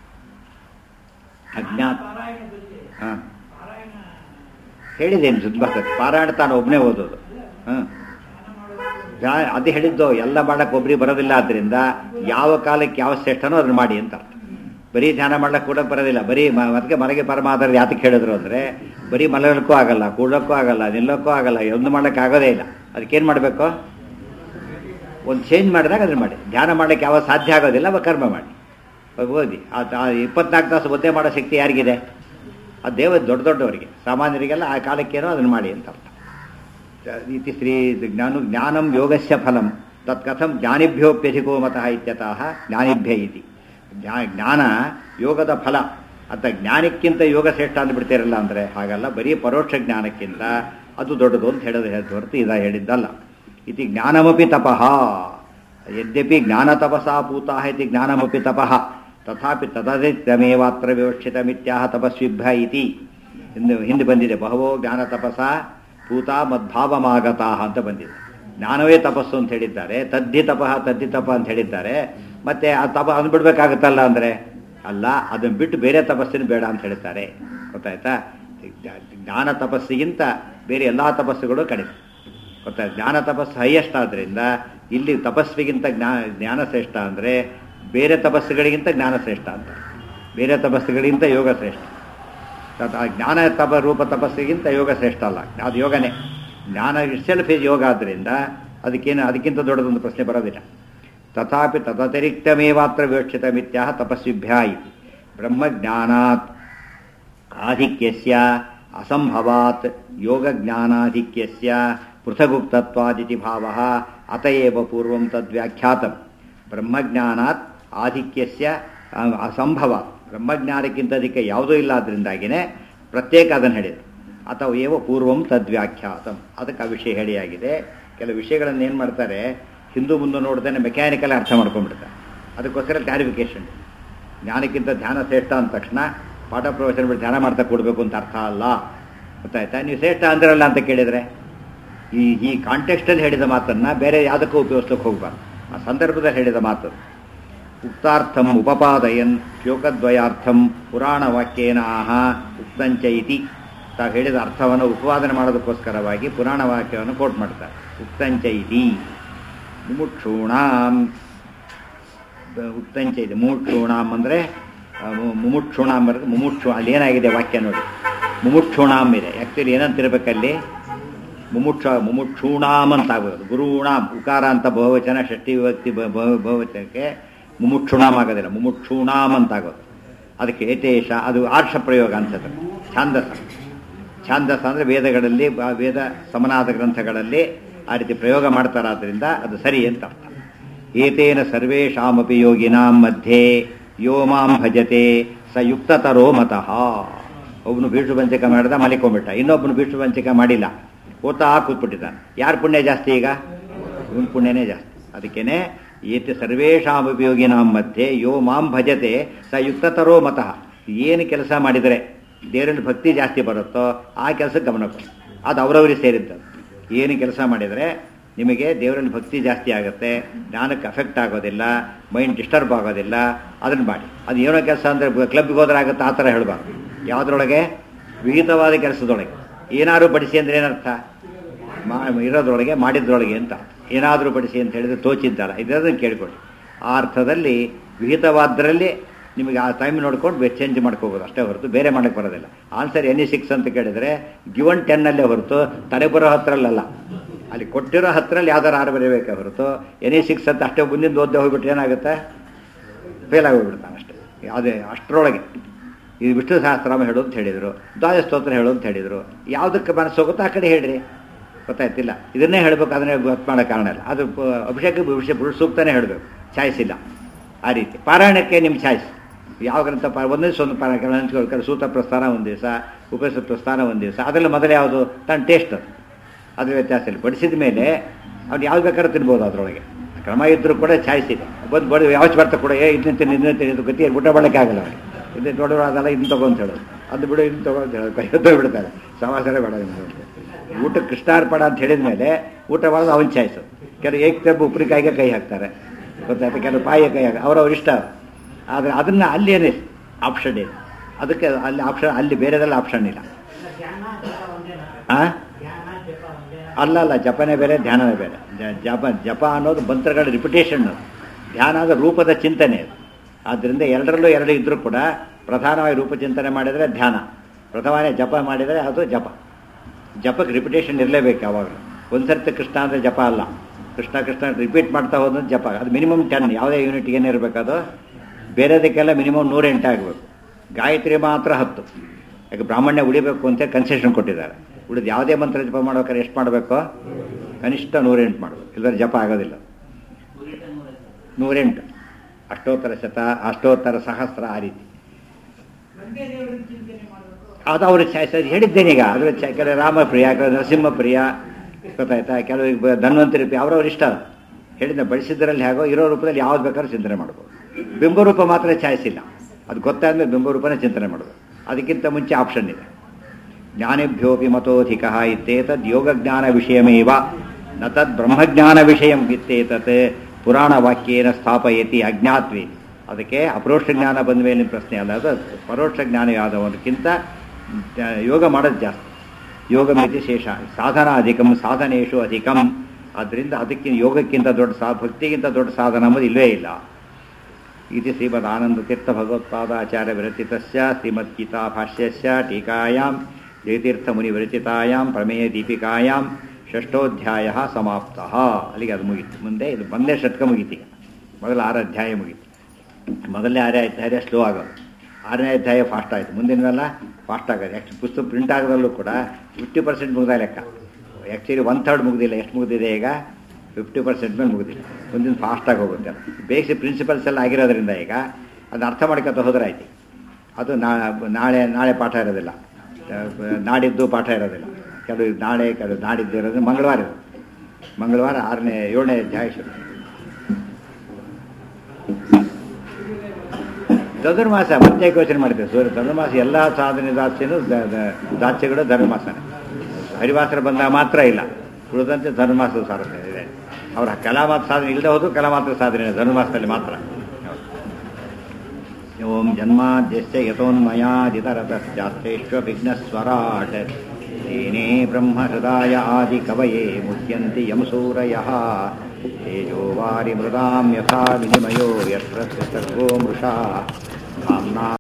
ಅಜ್ಞಾತ ಹಾಂ ಹೇಳಿದ್ದೇನೆ ಸುದ್ಭಾಸ ಪಾರಾಯಣ ತಾನು ಒಬ್ಬನೇ ಓದೋದು ಹಾಂ ಜ್ಞಾ- ಅದು ಹೇಳಿದ್ದು ಎಲ್ಲ ಮಾಡಕ್ಕೆ ಒಬ್ರಿಗೆ ಬರೋದಿಲ್ಲ ಆದ್ರಿಂದ ಯಾವ ಕಾಲಕ್ಕೆ ಯಾವ ಶ್ರೇಷ್ಠನೋ ಅದನ್ನ ಮಾಡಿ ಅಂತ ಅರ್ಥ ಬರೀ ಧ್ಯಾನ ಮಾಡ್ಲಿಕ್ಕೆ ಕೂಡ ಬರೋದಿಲ್ಲ ಬರೀ ಮ- ಅದಕ್ಕೆ ಮನೆಗೆ ಪರಮಾಧಾರ ಯಾತಕ್ಕೆ ಹೇಳಿದ್ರು ಅಂದರೆ ಬರೀ ಮಲಗಲಿಕ್ಕೂ ಆಗಲ್ಲ ಕೂಡಕ್ಕೂ ಆಗಲ್ಲ ನಿಲ್ಲಕ್ಕೂ ಆಗಲ್ಲ ಒಂದು ಮಾಡ್ಲಿಕ್ಕೆ ಆಗೋದೇ ಇಲ್ಲ ಅದಕ್ಕೇನು ಮಾಡಬೇಕು ಒಂದು ಚೇಂಜ್ ಮಾಡಿದಾಗ ಅದನ್ನ ಮಾಡಿ ಧ್ಯಾನ ಮಾಡ್ಲಿಕ್ಕೆ ಯಾವ ಸಾಧ್ಯ ಆಗೋದಿಲ್ಲ ಅವಾಗ ಕರ್ಮ ಮಾಡಿ ಅವಾಗ ಓದಿ ಆ ಇಪ್ಪತ್ನಾಲ್ಕು ತಾಸು ಒದ್ದೆ ಮಾಡೋ ಶಕ್ತಿ ಯಾರಿಗಿದೆ ಆ ದೇವ ದೊಡ್ಡ ದೊಡ್ಡವರಿಗೆ ಸಾಮಾನ್ಯರಿಗೆಲ್ಲ ಆ ಕಾಲಕ್ಕೇನೋ ಅದನ್ನು ಮಾಡಿ ಅಂತ ಅರ್ಥ ಇತಿ ಶ್ರೀ ಜ್ಞಾನ ಜ್ಞಾನಂ ಯೋಗಸ್ಯ ಫಲಂ ತತ್ ಕಥಂ ಜ್ಞಾನಿಭ್ಯೋಪ್ಯಧಿಕೋ ಮತಃ ಇತ್ಯತಃ ಜ್ಞಾನಿಭ್ಯ ಇತಿ ಜ್ಞಾ- ಜ್ಞಾನ ಯೋಗದ ಫಲ ಅಂತ ಜ್ಞಾನಕ್ಕಿಂತ ಯೋಗ ಶ್ರೇಷ್ಠ ಅಂದ್ಬಿಡ್ತೀರಲ್ಲ ಅಂದರೆ ಹಾಗಲ್ಲ ಬರೀ ಪರೋಕ್ಷ ಜ್ಞಾನಕ್ಕಿಂತ ಅದು ದೊಡ್ಡದು ಅಂತ ಹೇಳೋದು ಹೇಳ್ತು ಹೊರತು ಇದ ಹೇಳಿದ್ದಲ್ಲ ಇತಿ ಜ್ಞಾನಮಪಿ ತಪಃ ಯದ್ಯಪಿ ಜ್ಞಾನ ತಪಸಾ ಪೂತಾ ಇತಿ ಜ್ಞಾನಮಪಿ ತಪಃ ತಥಾಪಿ ತದದಿತ್ಯಮೇವಾತ್ರ ವಿವಕ್ಷಿತಮಿತ್ಯಾಹ ತಪಸ್ವಿಭ್ಯ ಇತಿ ಹಿಂದೆ ಹಿಂದೆ ಬಂದಿದೆ ಬಹವೋ ಜ್ಞಾನ ತಪಸ ಪೂತ ಮದ್ಭಾವಮಾಗತಾ ಅಂತ ಬಂದಿದೆ ಜ್ಞಾನವೇ ತಪಸ್ಸು ಅಂತ ಹೇಳಿದ್ದಾರೆ ತದ್ದಿ ತಪಃ ತದ್ದಿ ತಪ ಅಂತ ಹೇಳಿದ್ದಾರೆ ಮತ್ತೆ ಆ ತಪ ಅದನ್ನ ಬಿಡ್ಬೇಕಾಗುತ್ತಲ್ಲ ಅಂದರೆ ಅಲ್ಲ ಅದನ್ನ ಬಿಟ್ಟು ಬೇರೆ ತಪಸ್ಸಿನ ಬೇಡ ಅಂತ ಹೇಳ್ತಾರೆ ಗೊತ್ತಾಯ್ತಾ ಜ್ಞಾನ ತಪಸ್ಸಿಗಿಂತ ಬೇರೆ ಎಲ್ಲ ತಪಸ್ಸುಗಳು ಕಡಿಮೆ ಗೊತ್ತಾ ಜ್ಞಾನ ತಪಸ್ಸು ಹೈಯೆಸ್ಟ್ ಆದ್ರಿಂದ ಇಲ್ಲಿ ತಪಸ್ವಿಗಿಂತ ಜ್ಞಾ ಜ್ಞಾನ ಶ್ರೇಷ್ಠ ಅಂದರೆ ಬೇರೆ ತಪಸ್ಸುಗಳಿಗಿಂತ ಜ್ಞಾನ ಶ್ರೇಷ್ಠ ಅಂತ ಬೇರೆ ತಪಸ್ಸುಗಳಿಗಿಂತ ಯೋಗ ಶ್ರೇಷ್ಠ ತತ್- ಆ ಜ್ಞಾನ ತಪ ರೂಪ ತಪಸ್ಸಿಗಿಂತ ಯೋಗ ಶ್ರೇಷ್ಠ ಅಲ್ಲ ಅದು ಯೋಗನೇ ಜ್ಞಾನ ಇಟ್ಸೆಲ್ಫ್ ಇಸ್ ಯೋಗ ಆದ್ದರಿಂದ ಅದಕ್ಕೇನು ಅದಕ್ಕಿಂತ ದೊಡ್ಡದೊಂದು ಪ್ರಶ್ನೆ ಬರೋದಿಲ್ಲ ತಥಾಪಿ ತದತಿರಿಕ್ತಮೇವಾತ್ರ ವಿವಕ್ಷಿತ ಮಿತ್ಯಾಹ ತಪಸ್ವಿಭ್ಯ ಇತಿ ಬ್ರಹ್ಮಜ್ಞಾನಾತ್ ಆಧಿಕ್ಯಸ್ಯ ಅಸಂಭವಾತ್ ಯೋಗಜ್ಞಾನಾಧಿಕ್ಯಸ್ಯ ಪೃಥಗುಕ್ತತ್ವಾದಿತಿ ಭಾವ ಅತಯೇವ ಪೂರ್ವಂ ತದ್ವ್ಯಾಖ್ಯಾತಂ ಬ್ರಹ್ಮಜ್ಞಾನಾತ್ ಆಧಿಕ್ಯಸ್ಯ ಆ, ಅಸಂಭವಾತ್ ಬ್ರಹ್ಮಜ್ಞಾನಕ್ಕಿಂತ ಅದಕ್ಕೆ ಯಾವುದೂ ಇಲ್ಲ ಅದರಿಂದಾಗಿನೇ ಪ್ರತ್ಯೇಕ ಅದನ್ನು ಹೇಳಿದೆ ಅಥವಾ ಏವ ಪೂರ್ವಂ ತದ್ವ್ಯಾಖ್ಯಾತಂ ಅದಕ್ಕೆ ಆ ವಿಷಯ ಹೇಳಿಯಾಗಿದೆ ಕೆಲವು ವಿಷಯಗಳನ್ನು ಏನು ಮಾಡ್ತಾರೆ ಹಿಂದೂ ಮುಂದೆ ನೋಡ್ದೇನೆ ಮೆಕ್ಯಾನಿಕಲ್ ಅರ್ಥ ಮಾಡ್ಕೊಂಡ್ಬಿಡ್ತಾರೆ ಅದಕ್ಕೋಸ್ಕರ ಕ್ಲಾರಿಫಿಕೇಶನ್ ಜ್ಞಾನಕ್ಕಿಂತ ಧ್ಯಾನ ಶ್ರೇಷ್ಠ ಅಂದ ತಕ್ಷಣ ಪಾಠ ಪ್ರವಚನ ಬಿಟ್ಟು ಧ್ಯಾನ ಮಾಡ್ತಾ ಕೊಡಬೇಕು ಅಂತ ಅರ್ಥ ಅಲ್ಲ ಗೊತ್ತಾಯ್ತಾ ನೀವು ಶ್ರೇಷ್ಠ ಅಂದಿರಲ್ಲ ಅಂತ ಕೇಳಿದರೆ ಈ ಈ ಕಾಂಟೆಕ್ಸ್ಟಲ್ಲಿ ಹೇಳಿದ ಮಾತನ್ನು ಬೇರೆ ಯಾವುದಕ್ಕೂ ಉಪಯೋಗಿಸೋಕೆ ಹೋಗಬಾರ್ದು ಆ ಸಂದರ್ಭದಲ್ಲಿ ಹೇಳಿದ ಮಾತು ಉಕ್ತಾರ್ಥಂ ಉಪಪಾದಯನ್ ಶ್ಲೋಕದ್ವಯಾರ್ಥಂ ಪುರಾಣ ವಾಕ್ಯೇನ ಆಹ ಉಕ್ತಂಚ ಇತಿ ತಾವು ಹೇಳಿದ ಅರ್ಥವನ್ನು ಉಪವಾದನೆ ಮಾಡೋದಕ್ಕೋಸ್ಕರವಾಗಿ ಪುರಾಣ ವಾಕ್ಯವನ್ನು ಕೋಟ್ ಮಾಡ್ತಾರೆ ಉಕ್ತಂಚ ಇತಿ ಮುಮುಕ್ಷೂಣಾಂ ಬ- ಉಕ್ತಂಚ ಇದೆ ಮುಮುಕ್ಷೂಣಾಂ ಅಂದರೆ ಮುಮುಕ್ಷುಣಾಂ ಬರೆದು ಮುಮುಕ್ಷು ಅಲ್ಲಿ ಏನಾಗಿದೆ ವಾಕ್ಯ ನೋಡಿ ಮುಮುಕ್ಷುಣಾಂ ಇದೆ ಆ್ಯಕ್ಚುಲಿ ಏನಂತಿರ್ಬೇಕಲ್ಲಿ ಮುಮುಕ್ಷ ಮುಮುಕ್ಷೂಣಾಂ ಅಂತ ಆಗೋದು ಗುರುಣಾಂ ಉಕಾರ ಅಂತ ಬಹುವಚನ ಷಷ್ಠಿ ವಿಭಕ್ತಿ ಬ- ಬ- ಬಹುವಚನಕ್ಕೆ ಮುಮುಕ್ಷುಣಾಂ ಆಗೋದಿಲ್ಲ ಮುಮುಕ್ಷೂಣಾಂ ಅಂತ ಆಗೋದು ಅದಕ್ಕೆ ಏತೇಶ ಅದು ಆರ್ಷ ಪ್ರಯೋಗ ಅನ್ಸುತ್ತೆ ಛಾಂದಸ ಛಾಂದಸ ಅಂದರೆ ವೇದಗಳಲ್ಲಿ ಬ- ವೇದ ಸಮನಾದ ಗ್ರಂಥಗಳಲ್ಲಿ ಆ ರೀತಿ ಪ್ರಯೋಗ ಮಾಡ್ತಾರಾದ್ರಿಂದ ಅದು ಸರಿ ಅಂತ ಅರ್ಥ ಏತೇನ ಸರ್ವೇಷಾಮಪಿ ಯೋಗಿನಾಂ ಮಧ್ಯೆ ಯೋ ಮಾಂ ಭಜತೆ ಸ ಯುಕ್ತತರೋ ಮತಃ ಒಬ್ಬನು ಭೀಷು ಪಂಚಕ ಮಾಡಿದ ಮಲಿಕೊಂಡ್ಬಿಟ್ಟ ಇನ್ನೊಬ್ಬನು ಭೀಷು ಪಂಚಕ ಮಾಡಿಲ್ಲ ಓದ್ತಾ ಕೂತ್ಬಿಟ್ಟಿದ್ದಾನೆ ಯಾರ ಪುಣ್ಯ ಜಾಸ್ತಿ ಈಗ ಇವನ್ ಪುಣ್ಯನೇ ಜಾಸ್ತಿ ಅದಕ್ಕೇನೆ ಏತ ಸರ್ವೇಷಾಂ ಉಪಯೋಗಿನಾಂ ಮಧ್ಯೆ ಯೋ ಮಾಂ ಭಜತೆ ಸ ಯುಕ್ತತರೋ ಮತಃ ಏನು ಕೆಲಸ ಮಾಡಿದರೆ ದೇವರಲ್ಲಿ ಭಕ್ತಿ ಜಾಸ್ತಿ ಬರುತ್ತೋ ಆ ಕೆಲಸಕ್ಕೆ ಗಮನ ಕೊಡಿ ಅದು ಅವರವರಿಗೆ ಸೇರಿದ್ದು ಏನು ಕೆಲಸ ಮಾಡಿದರೆ ನಿಮಗೆ ದೇವರಲ್ಲಿ ಭಕ್ತಿ ಜಾಸ್ತಿ ಆಗುತ್ತೆ ಜ್ಞಾನಕ್ಕೆ ಅಫೆಕ್ಟ್ ಆಗೋದಿಲ್ಲ ಮೈಂಡ್ ಡಿಸ್ಟರ್ಬ್ ಆಗೋದಿಲ್ಲ ಅದನ್ನು ಮಾಡಿ ಅದು ಏನೋ ಕೆಲಸ ಅಂದರೆ ಕ್ಲಬ್ಗೆ ಹೋದ್ರೆ ಆಗುತ್ತೆ ಆ ಥರ ಹೇಳಬಾರ್ದು ಯಾವುದ್ರೊಳಗೆ ವಿಹಿತವಾದ ಕೆಲಸದೊಳಗೆ ಏನಾದ್ರು ಬಡಿಸಿ ಅಂದರೆ ಏನರ್ಥ ಮಾ ಇರೋದ್ರೊಳಗೆ ಮಾಡಿದ್ರೊಳಗೆ ಅಂತ ಏನಾದರೂ ಬಡಿಸಿ ಅಂತ ಹೇಳಿದ್ರೆ ತೋಚಿದ್ದಲ್ಲ ಇದನ್ನು ಕೇಳಿಕೊಳ್ಳಿ ಆ ಅರ್ಥದಲ್ಲಿ ವಿಹಿತವಾದ್ರಲ್ಲಿ ನಿಮಗೆ ಆ ಟೈಮ್ ನೋಡ್ಕೊಂಡು ಚೇಂಜ್ ಮಾಡ್ಕೋಬೋದು ಅಷ್ಟೇ ಹೊರತು ಬೇರೆ ಮಾಡೋಕ್ಕೆ ಬರೋದಿಲ್ಲ ಆನ್ಸರ್ ಎನಿ ಸಿಕ್ಸ್ ಅಂತ ಕೇಳಿದರೆ ಗಿವನ್ ಟೆನ್ನಲ್ಲೇ ಹೊರತು ತಲೆ ಬರೋ ಹತ್ರಲ್ಲಲ್ಲ ಅಲ್ಲಿ ಕೊಟ್ಟಿರೋ ಹತ್ರಲ್ಲಿ ಯಾವ್ದಾರು ಆರು ಬರೀಬೇಕೆ ಹೊರತು ಎನಿ ಸಿಕ್ಸ್ ಅಂತ ಅಷ್ಟೇ ಮುಂದಿನ ಓದ್ದೆ ಹೋಗ್ಬಿಟ್ರೆ ಏನಾಗುತ್ತೆ ಫೇಲ್ ಆಗೋಗ್ಬಿಡ್ತಾನೆ ಅಷ್ಟೇ ಅದೇ ಅಷ್ಟರೊಳಗೆ ಇದು ವಿಷ್ಣು ಸಹಸ್ರಾಮ ಹೇಳು ಅಂತ ಹೇಳಿದರು ದ್ವಾದ ಸ್ತೋತ್ರ ಹೇಳು ಅಂತ ಹೇಳಿದರು ಯಾವುದಕ್ಕೆ ಮನಸ್ಸು ಹೋಗುತ್ತೋ ಆ ಕಡೆ ಹೇಳ್ರಿ ಗೊತ್ತಾಯ್ತಿಲ್ಲ ಇದನ್ನೇ ಹೇಳಬೇಕು ಅದನ್ನೇ ಗೊತ್ತು ಮಾಡೋ ಕಾರಣ ಇಲ್ಲ ಅದು ಪ- ಅಭಿಷೇಕ ವಿಷಯ ಪುರುಷ ಸೂಕ್ತನೇ ಹೇಳಬೇಕು ಚಾಯ್ಸ್ ಇಲ್ಲ ಆ ರೀತಿ ಪಾರಾಯಣಕ್ಕೆ ನಿಮ್ಮ ಚಾಯ್ಸ್ ಯಾವ ಗ್ರಂಥ ಪಾ ಒಂದೇ ಒಂದು ಪಾರಾಯಣ ಹಂಚ್ಕೊಳ್ತಾರೆ ಸೂತ ಪ್ರಸ್ಥಾನ ಒಂದು ದಿವಸ ಉಪನಿಷತ್ ಪ್ರಸ್ಥಾನ ಒಂದು ದಿವಸ ಅದರಲ್ಲಿ ಮೊದಲು ಯಾವುದು ತನ್ನ ಟೇಸ್ಟ್ ಅದು ಅದ್ರ ವ್ಯತ್ಯಾಸ ಇಲ್ಲ ಬಡಿಸಿದ ಮೇಲೆ ಅವ್ನು ಯಾವ್ದು ಬೇಕಾದ್ರೂ ತಿನ್ಬೋದು ಅದರೊಳಗೆ ಕ್ರಮ ಇದ್ದರೂ ಕೂಡ ಚಾಯ್ಸ್ ಇದೆ ಬಂದು ಬಡಿ ಯಾವತ್ತು ಬರ್ತಾ ಕೂಡ ಏ ಇದನ್ನ ತಿನ್ನು ಇದನ್ನ ತಿನ್ನು ಇದು ಗತಿ ಊಟ ಮಾಡೋಕ್ಕೆ ಆಗಲ್ಲ ಅವ್ರಿಗೆ ಇದು ದೊಡ್ಡವರು ಅದಲ್ಲ ಇದನ್ನ ತಗೋ ಅಂತ ಹೇಳೋದು ಅದು ಬಿಡು ಇದನ್ನ ತಗೋ ಅಂತ ಹೇಳೋದು ಕೈ ಹೊತ್ತು ಬಿಡ್ತಾರೆ ಸಮಾಚಾರ ಬೇಡ ಇವ್ನು. ಊಟ ಕೃಷ್ಣಾರ್ಪಣ ಅಂತ ಹೇಳಿದ ಮೇಲೆ ಊಟ ಮಾಡೋದು ಅವನ ಚಾಯ್ಸು ಕೆಲವು ಏಕ್ ತೆಬ್ಬು ಉಪ್ಪಿನಕಾಯಿಗೆ ಕೈ ಹಾಕ್ತಾರೆ ಗೊತ್ತಾಯ್ತು ಕೆಲವು ಪಾಯಿಗೆ ಕೈ ಹಾಕಿ ಅವ್ರವ್ರ ಇಷ್ಟ ಆದರೆ ಅದನ್ನು ಅಲ್ಲಿ ಏನೇ ಆಪ್ಷನ್ ಇದೆ ಅದಕ್ಕೆ ಅಲ್ಲಿ ಆಪ್ಷನ್ ಅಲ್ಲಿ ಬೇರೆದೆಲ್ಲ ಆಪ್ಷನ್ ಇಲ್ಲ ಆ ಅಲ್ಲ ಅಲ್ಲ ಜಪನೇ ಬೇರೆ ಧ್ಯಾನನೇ ಬೇರೆ ಜ- ಜಪ ಜಪ ಅನ್ನೋದು ಮಂತ್ರಗಳ ರಿಪಿಟೇಷನ್ ಧ್ಯಾನ ಅದು ರೂಪದ ಚಿಂತನೆ ಅದು ಆದ್ದರಿಂದ ಎರಡರಲ್ಲೂ ಎರಡು ಇದ್ರೂ ಕೂಡ ಪ್ರಧಾನವಾಗಿ ರೂಪ ಚಿಂತನೆ ಮಾಡಿದರೆ ಧ್ಯಾನ ಪ್ರಥಮನೇ ಜಪ ಮಾಡಿದರೆ ಅದು ಜಪ ಜಪಕ್ಕೆ ರಿಪಿಟೇಷನ್ ಇರಲೇಬೇಕು ಯಾವಾಗಲೂ ಒಂದು ಸರ್ತಿ ಕೃಷ್ಣ ಅಂದರೆ ಜಪ ಅಲ್ಲ ಕೃಷ್ಣ ಕೃಷ್ಣ ರಿಪೀಟ್ ಮಾಡ್ತಾ ಹೋದ್ರೆ ಜಪ ಅದು ಮಿನಿಮಮ್ ಟೆನ್ ಯಾವುದೇ ಯೂನಿಟ್ಗೆ ಏನಿರಬೇಕು ಅದು ಬೇರೆದಕ್ಕೆಲ್ಲ ಮಿನಿಮಮ್ ನೂರೆಂಟು ಆಗಬೇಕು ಗಾಯತ್ರಿ ಮಾತ್ರ ಹತ್ತು ಯಾಕೆ ಬ್ರಾಹ್ಮಣ್ಯ ಉಳಿಬೇಕು ಅಂತ ಕನ್ಸೆಷನ್ ಕೊಟ್ಟಿದ್ದಾರೆ ಉಳಿದು ಯಾವುದೇ ಮಂತ್ರ ಜಪ ಮಾಡ್ಬೇಕಾದ್ರೆ ಎಷ್ಟು ಮಾಡಬೇಕು ಕನಿಷ್ಠ ನೂರೆಂಟು ಮಾಡಬೇಕು ಇಲ್ಲದ್ರೆ ಜಪ ಆಗೋದಿಲ್ಲ ನೂರೆಂಟು ಅಷ್ಟೋತ್ತರ ಶತ ಅಷ್ಟೋತ್ತರ ಸಹಸ್ರ ಆ ರೀತಿ ಅದು ಅವ್ರ ಚಾಯ್ಸ್ ಅದು ಹೇಳಿದ್ದೇನೆ ಈಗ ಅದ್ರ ಚ ಕೆಲವು ರಾಮಪ್ರಿಯ ಕೆಲವು ನರಸಿಂಹಪ್ರಿಯ ಗೊತ್ತಾಯ್ತಾ ಕೆಲವರಿಗೆ ಬ- ಧನ್ವಂತರಿ ಪ್ರಿಯ ಅವ್ರವ್ರ ಇಷ್ಟ ಅದು. ಹೇಳಿದ ಬಳಸಿದ್ರಲ್ಲಿ ಹೇಗೋ ಇರೋ ರೂಪದಲ್ಲಿ ಯಾವ್ದು ಬೇಕಾದ್ರೂ ಚಿಂತನೆ ಮಾಡ್ಬೋದು ಬಿಂಬರೂಪ ಮಾತ್ರ ಚಾಯ್ಸ್ ಇಲ್ಲ ಅದು ಗೊತ್ತಾದ್ಮೇಲೆ ಬಿಂಬರೂಪನೇ ಚಿಂತನೆ ಮಾಡೋದು ಅದಕ್ಕಿಂತ ಮುಂಚೆ ಆಪ್ಷನ್ ಇದೆ ಜ್ಞಾನಿಭ್ಯೋಪಿ ಮತೋಧಿಕ ಇತ್ತೇತದ್ ಯೋಗಜ್ಞಾನ ವಿಷಯಮೇವ ನ ತದ್ ಬ್ರಹ್ಮಜ್ಞಾನ ವಿಷಯಂ ಇತ್ತೇತತ್ ಪುರಾಣ ವಾಕ್ಯೇನ ಸ್ಥಾಪಯತಿ ಅಜ್ಞಾತ್ವಿ ಅದಕ್ಕೆ ಅಪರೋಕ್ಷ ಜ್ಞಾನ ಬಂದ ಮೇಲಿನ ಪ್ರಶ್ನೆ ಅಲ್ಲ ಅದು ಪರೋಕ್ಷ ಜ್ಞಾನ ಯಾವುದಕ್ಕಿಂತ ಯೋಗ ಮಾಡೋದು ಜಾಸ್ತಿ ಯೋಗ ಮಿತಿ ಶೇಷ ಸಾಧನ ಅಧಿಕಂ ಸಾಧನೇಶು ಅಧಿಕಂ ಆದ್ದರಿಂದ ಅದಕ್ಕೆ ಯೋಗಕ್ಕಿಂತ ದೊಡ್ಡ ಸಾ ಭಕ್ತಿಗಿಂತ ದೊಡ್ಡ ಸಾಧನ ಅನ್ನೋದು ಇಲ್ಲವೇ ಇಲ್ಲ इति श्रीमदानन्दतीर्थभगवत्पादाचार्य विरचितस्य श्रीमद्गीता भाष्यस्य टीकायां जयतीर्थमुनिविरचितायां प्रमेयदीपिकायां ಷಷ್ಠೋಧ್ಯಾಯ ಸಮಾಪ್ತಃ ಅಲ್ಲಿಗೆ ಅದು ಮುಗೀತು ಮುಂದೆ ಇದು ಒಂದೇ ಷಟ್ಕ ಮುಗೀತು ಈಗ ಮೊದಲ ಆರು ಅಧ್ಯಾಯ ಮುಗೀತು ಮೊದಲನೇ ಆರನೇ ಅಧ್ಯಾಯ ಸ್ಲೋ ಆಗೋದು ಆರನೇ ಅಧ್ಯಾಯ ಫಾಸ್ಟ್ ಆಯಿತು ಮುಂದಿನವೆಲ್ಲ ಫಾಸ್ಟ್ ಆಗೋದು ಆ್ಯಕ್ಚುಲಿ ಪುಸ್ತಕ ಪ್ರಿಂಟ್ ಆಗೋದ್ರಲ್ಲೂ ಕೂಡ ಫಿಫ್ಟಿ ಪರ್ಸೆಂಟ್ ಮುಗ್ದ ಲೆಕ್ಕ ಆ್ಯಕ್ಚುಲಿ ಒನ್ ಥರ್ಡ್ ಮುಗ್ದಿಲ್ಲ ಎಷ್ಟು ಮುಗ್ದಿದೆ ಈಗ ಫಿಫ್ಟಿ ಪರ್ಸೆಂಟ್ ಮೇಲೆ ಮುಗಿದಿಲ್ಲ ಮುಂದಿನ ಫಾಸ್ಟಾಗಿ ಹೋಗುತ್ತೆ ಬೇಸಿಕ್ ಪ್ರಿನ್ಸಿಪಲ್ಸ್ ಎಲ್ಲ ಆಗಿರೋದ್ರಿಂದ ಈಗ ಅದನ್ನ ಅರ್ಥ ಮಾಡ್ಕೊತ ಹೋದ್ರೆ ಆಯ್ತು ಅದು ನಾ- ನಾಳೆ ನಾಳೆ ಪಾಠ ಇರೋದಿಲ್ಲ ಅಹ್, ನಾಡಿದ್ದು ಪಾಠ ಇರೋದಿಲ್ಲ ಕೆಲವು ನಾಳೆ ಕೆಲವು ನಾಡಿದ್ದು ಇರೋದು ಮಂಗಳವಾರ ಇದು ಮಂಗಳವಾರ ಆರನೇ ಏಳನೇ ಅಧ್ಯಾಯ ಶುರು ಧನುರ್ಮಾಸ ಮತ್ತೆ ಯೋಚನೆ ಮಾಡ್ತೇವೆ ಸೂರ್ಯ ಧನುರ್ಮಾಸ ಎಲ್ಲ ಸಾಧನೆ ದಾಸ್ಯನೂ ದ- ದ- ದಾಸ್ಯಗಳು ಧನುರ್ಮಾಸನೇ ಹರಿವಾಸರ ಬಂದಾಗ ಮಾತ್ರ ಇಲ್ಲ ಉಳಿದಂತೆ ಧನುರ್ಮಾಸದ ಸಾಧನೆ ಇದೆ ಅವರ ಕಲಾಮಾತ್ರ ಸಾಧನೆ ಇಲ್ಲದೆ ಹೋದ್ರು ಕಲಾಮಾತ್ರ ಸಾಧನೆ ಇದೆ ಧನುರ್ಮಾಸದಲ್ಲಿ ಮಾತ್ರ ಓಂ ಜನ್ಮಾದ್ಯಸ್ಯ ಯತೋನ್ಮಯಾದಿತರತಶ್ಚಾಸ್ತ್ರೇಶ್ವ ವಿಘ್ನಸ್ವರಾಟ್ तेने ब्रह्महृदाय आदिकवये मुह्यन्ति यमसूरयः तेजो वारिमृदां यथा विनिमयो यत्र सर्गो मृषा धाम्ना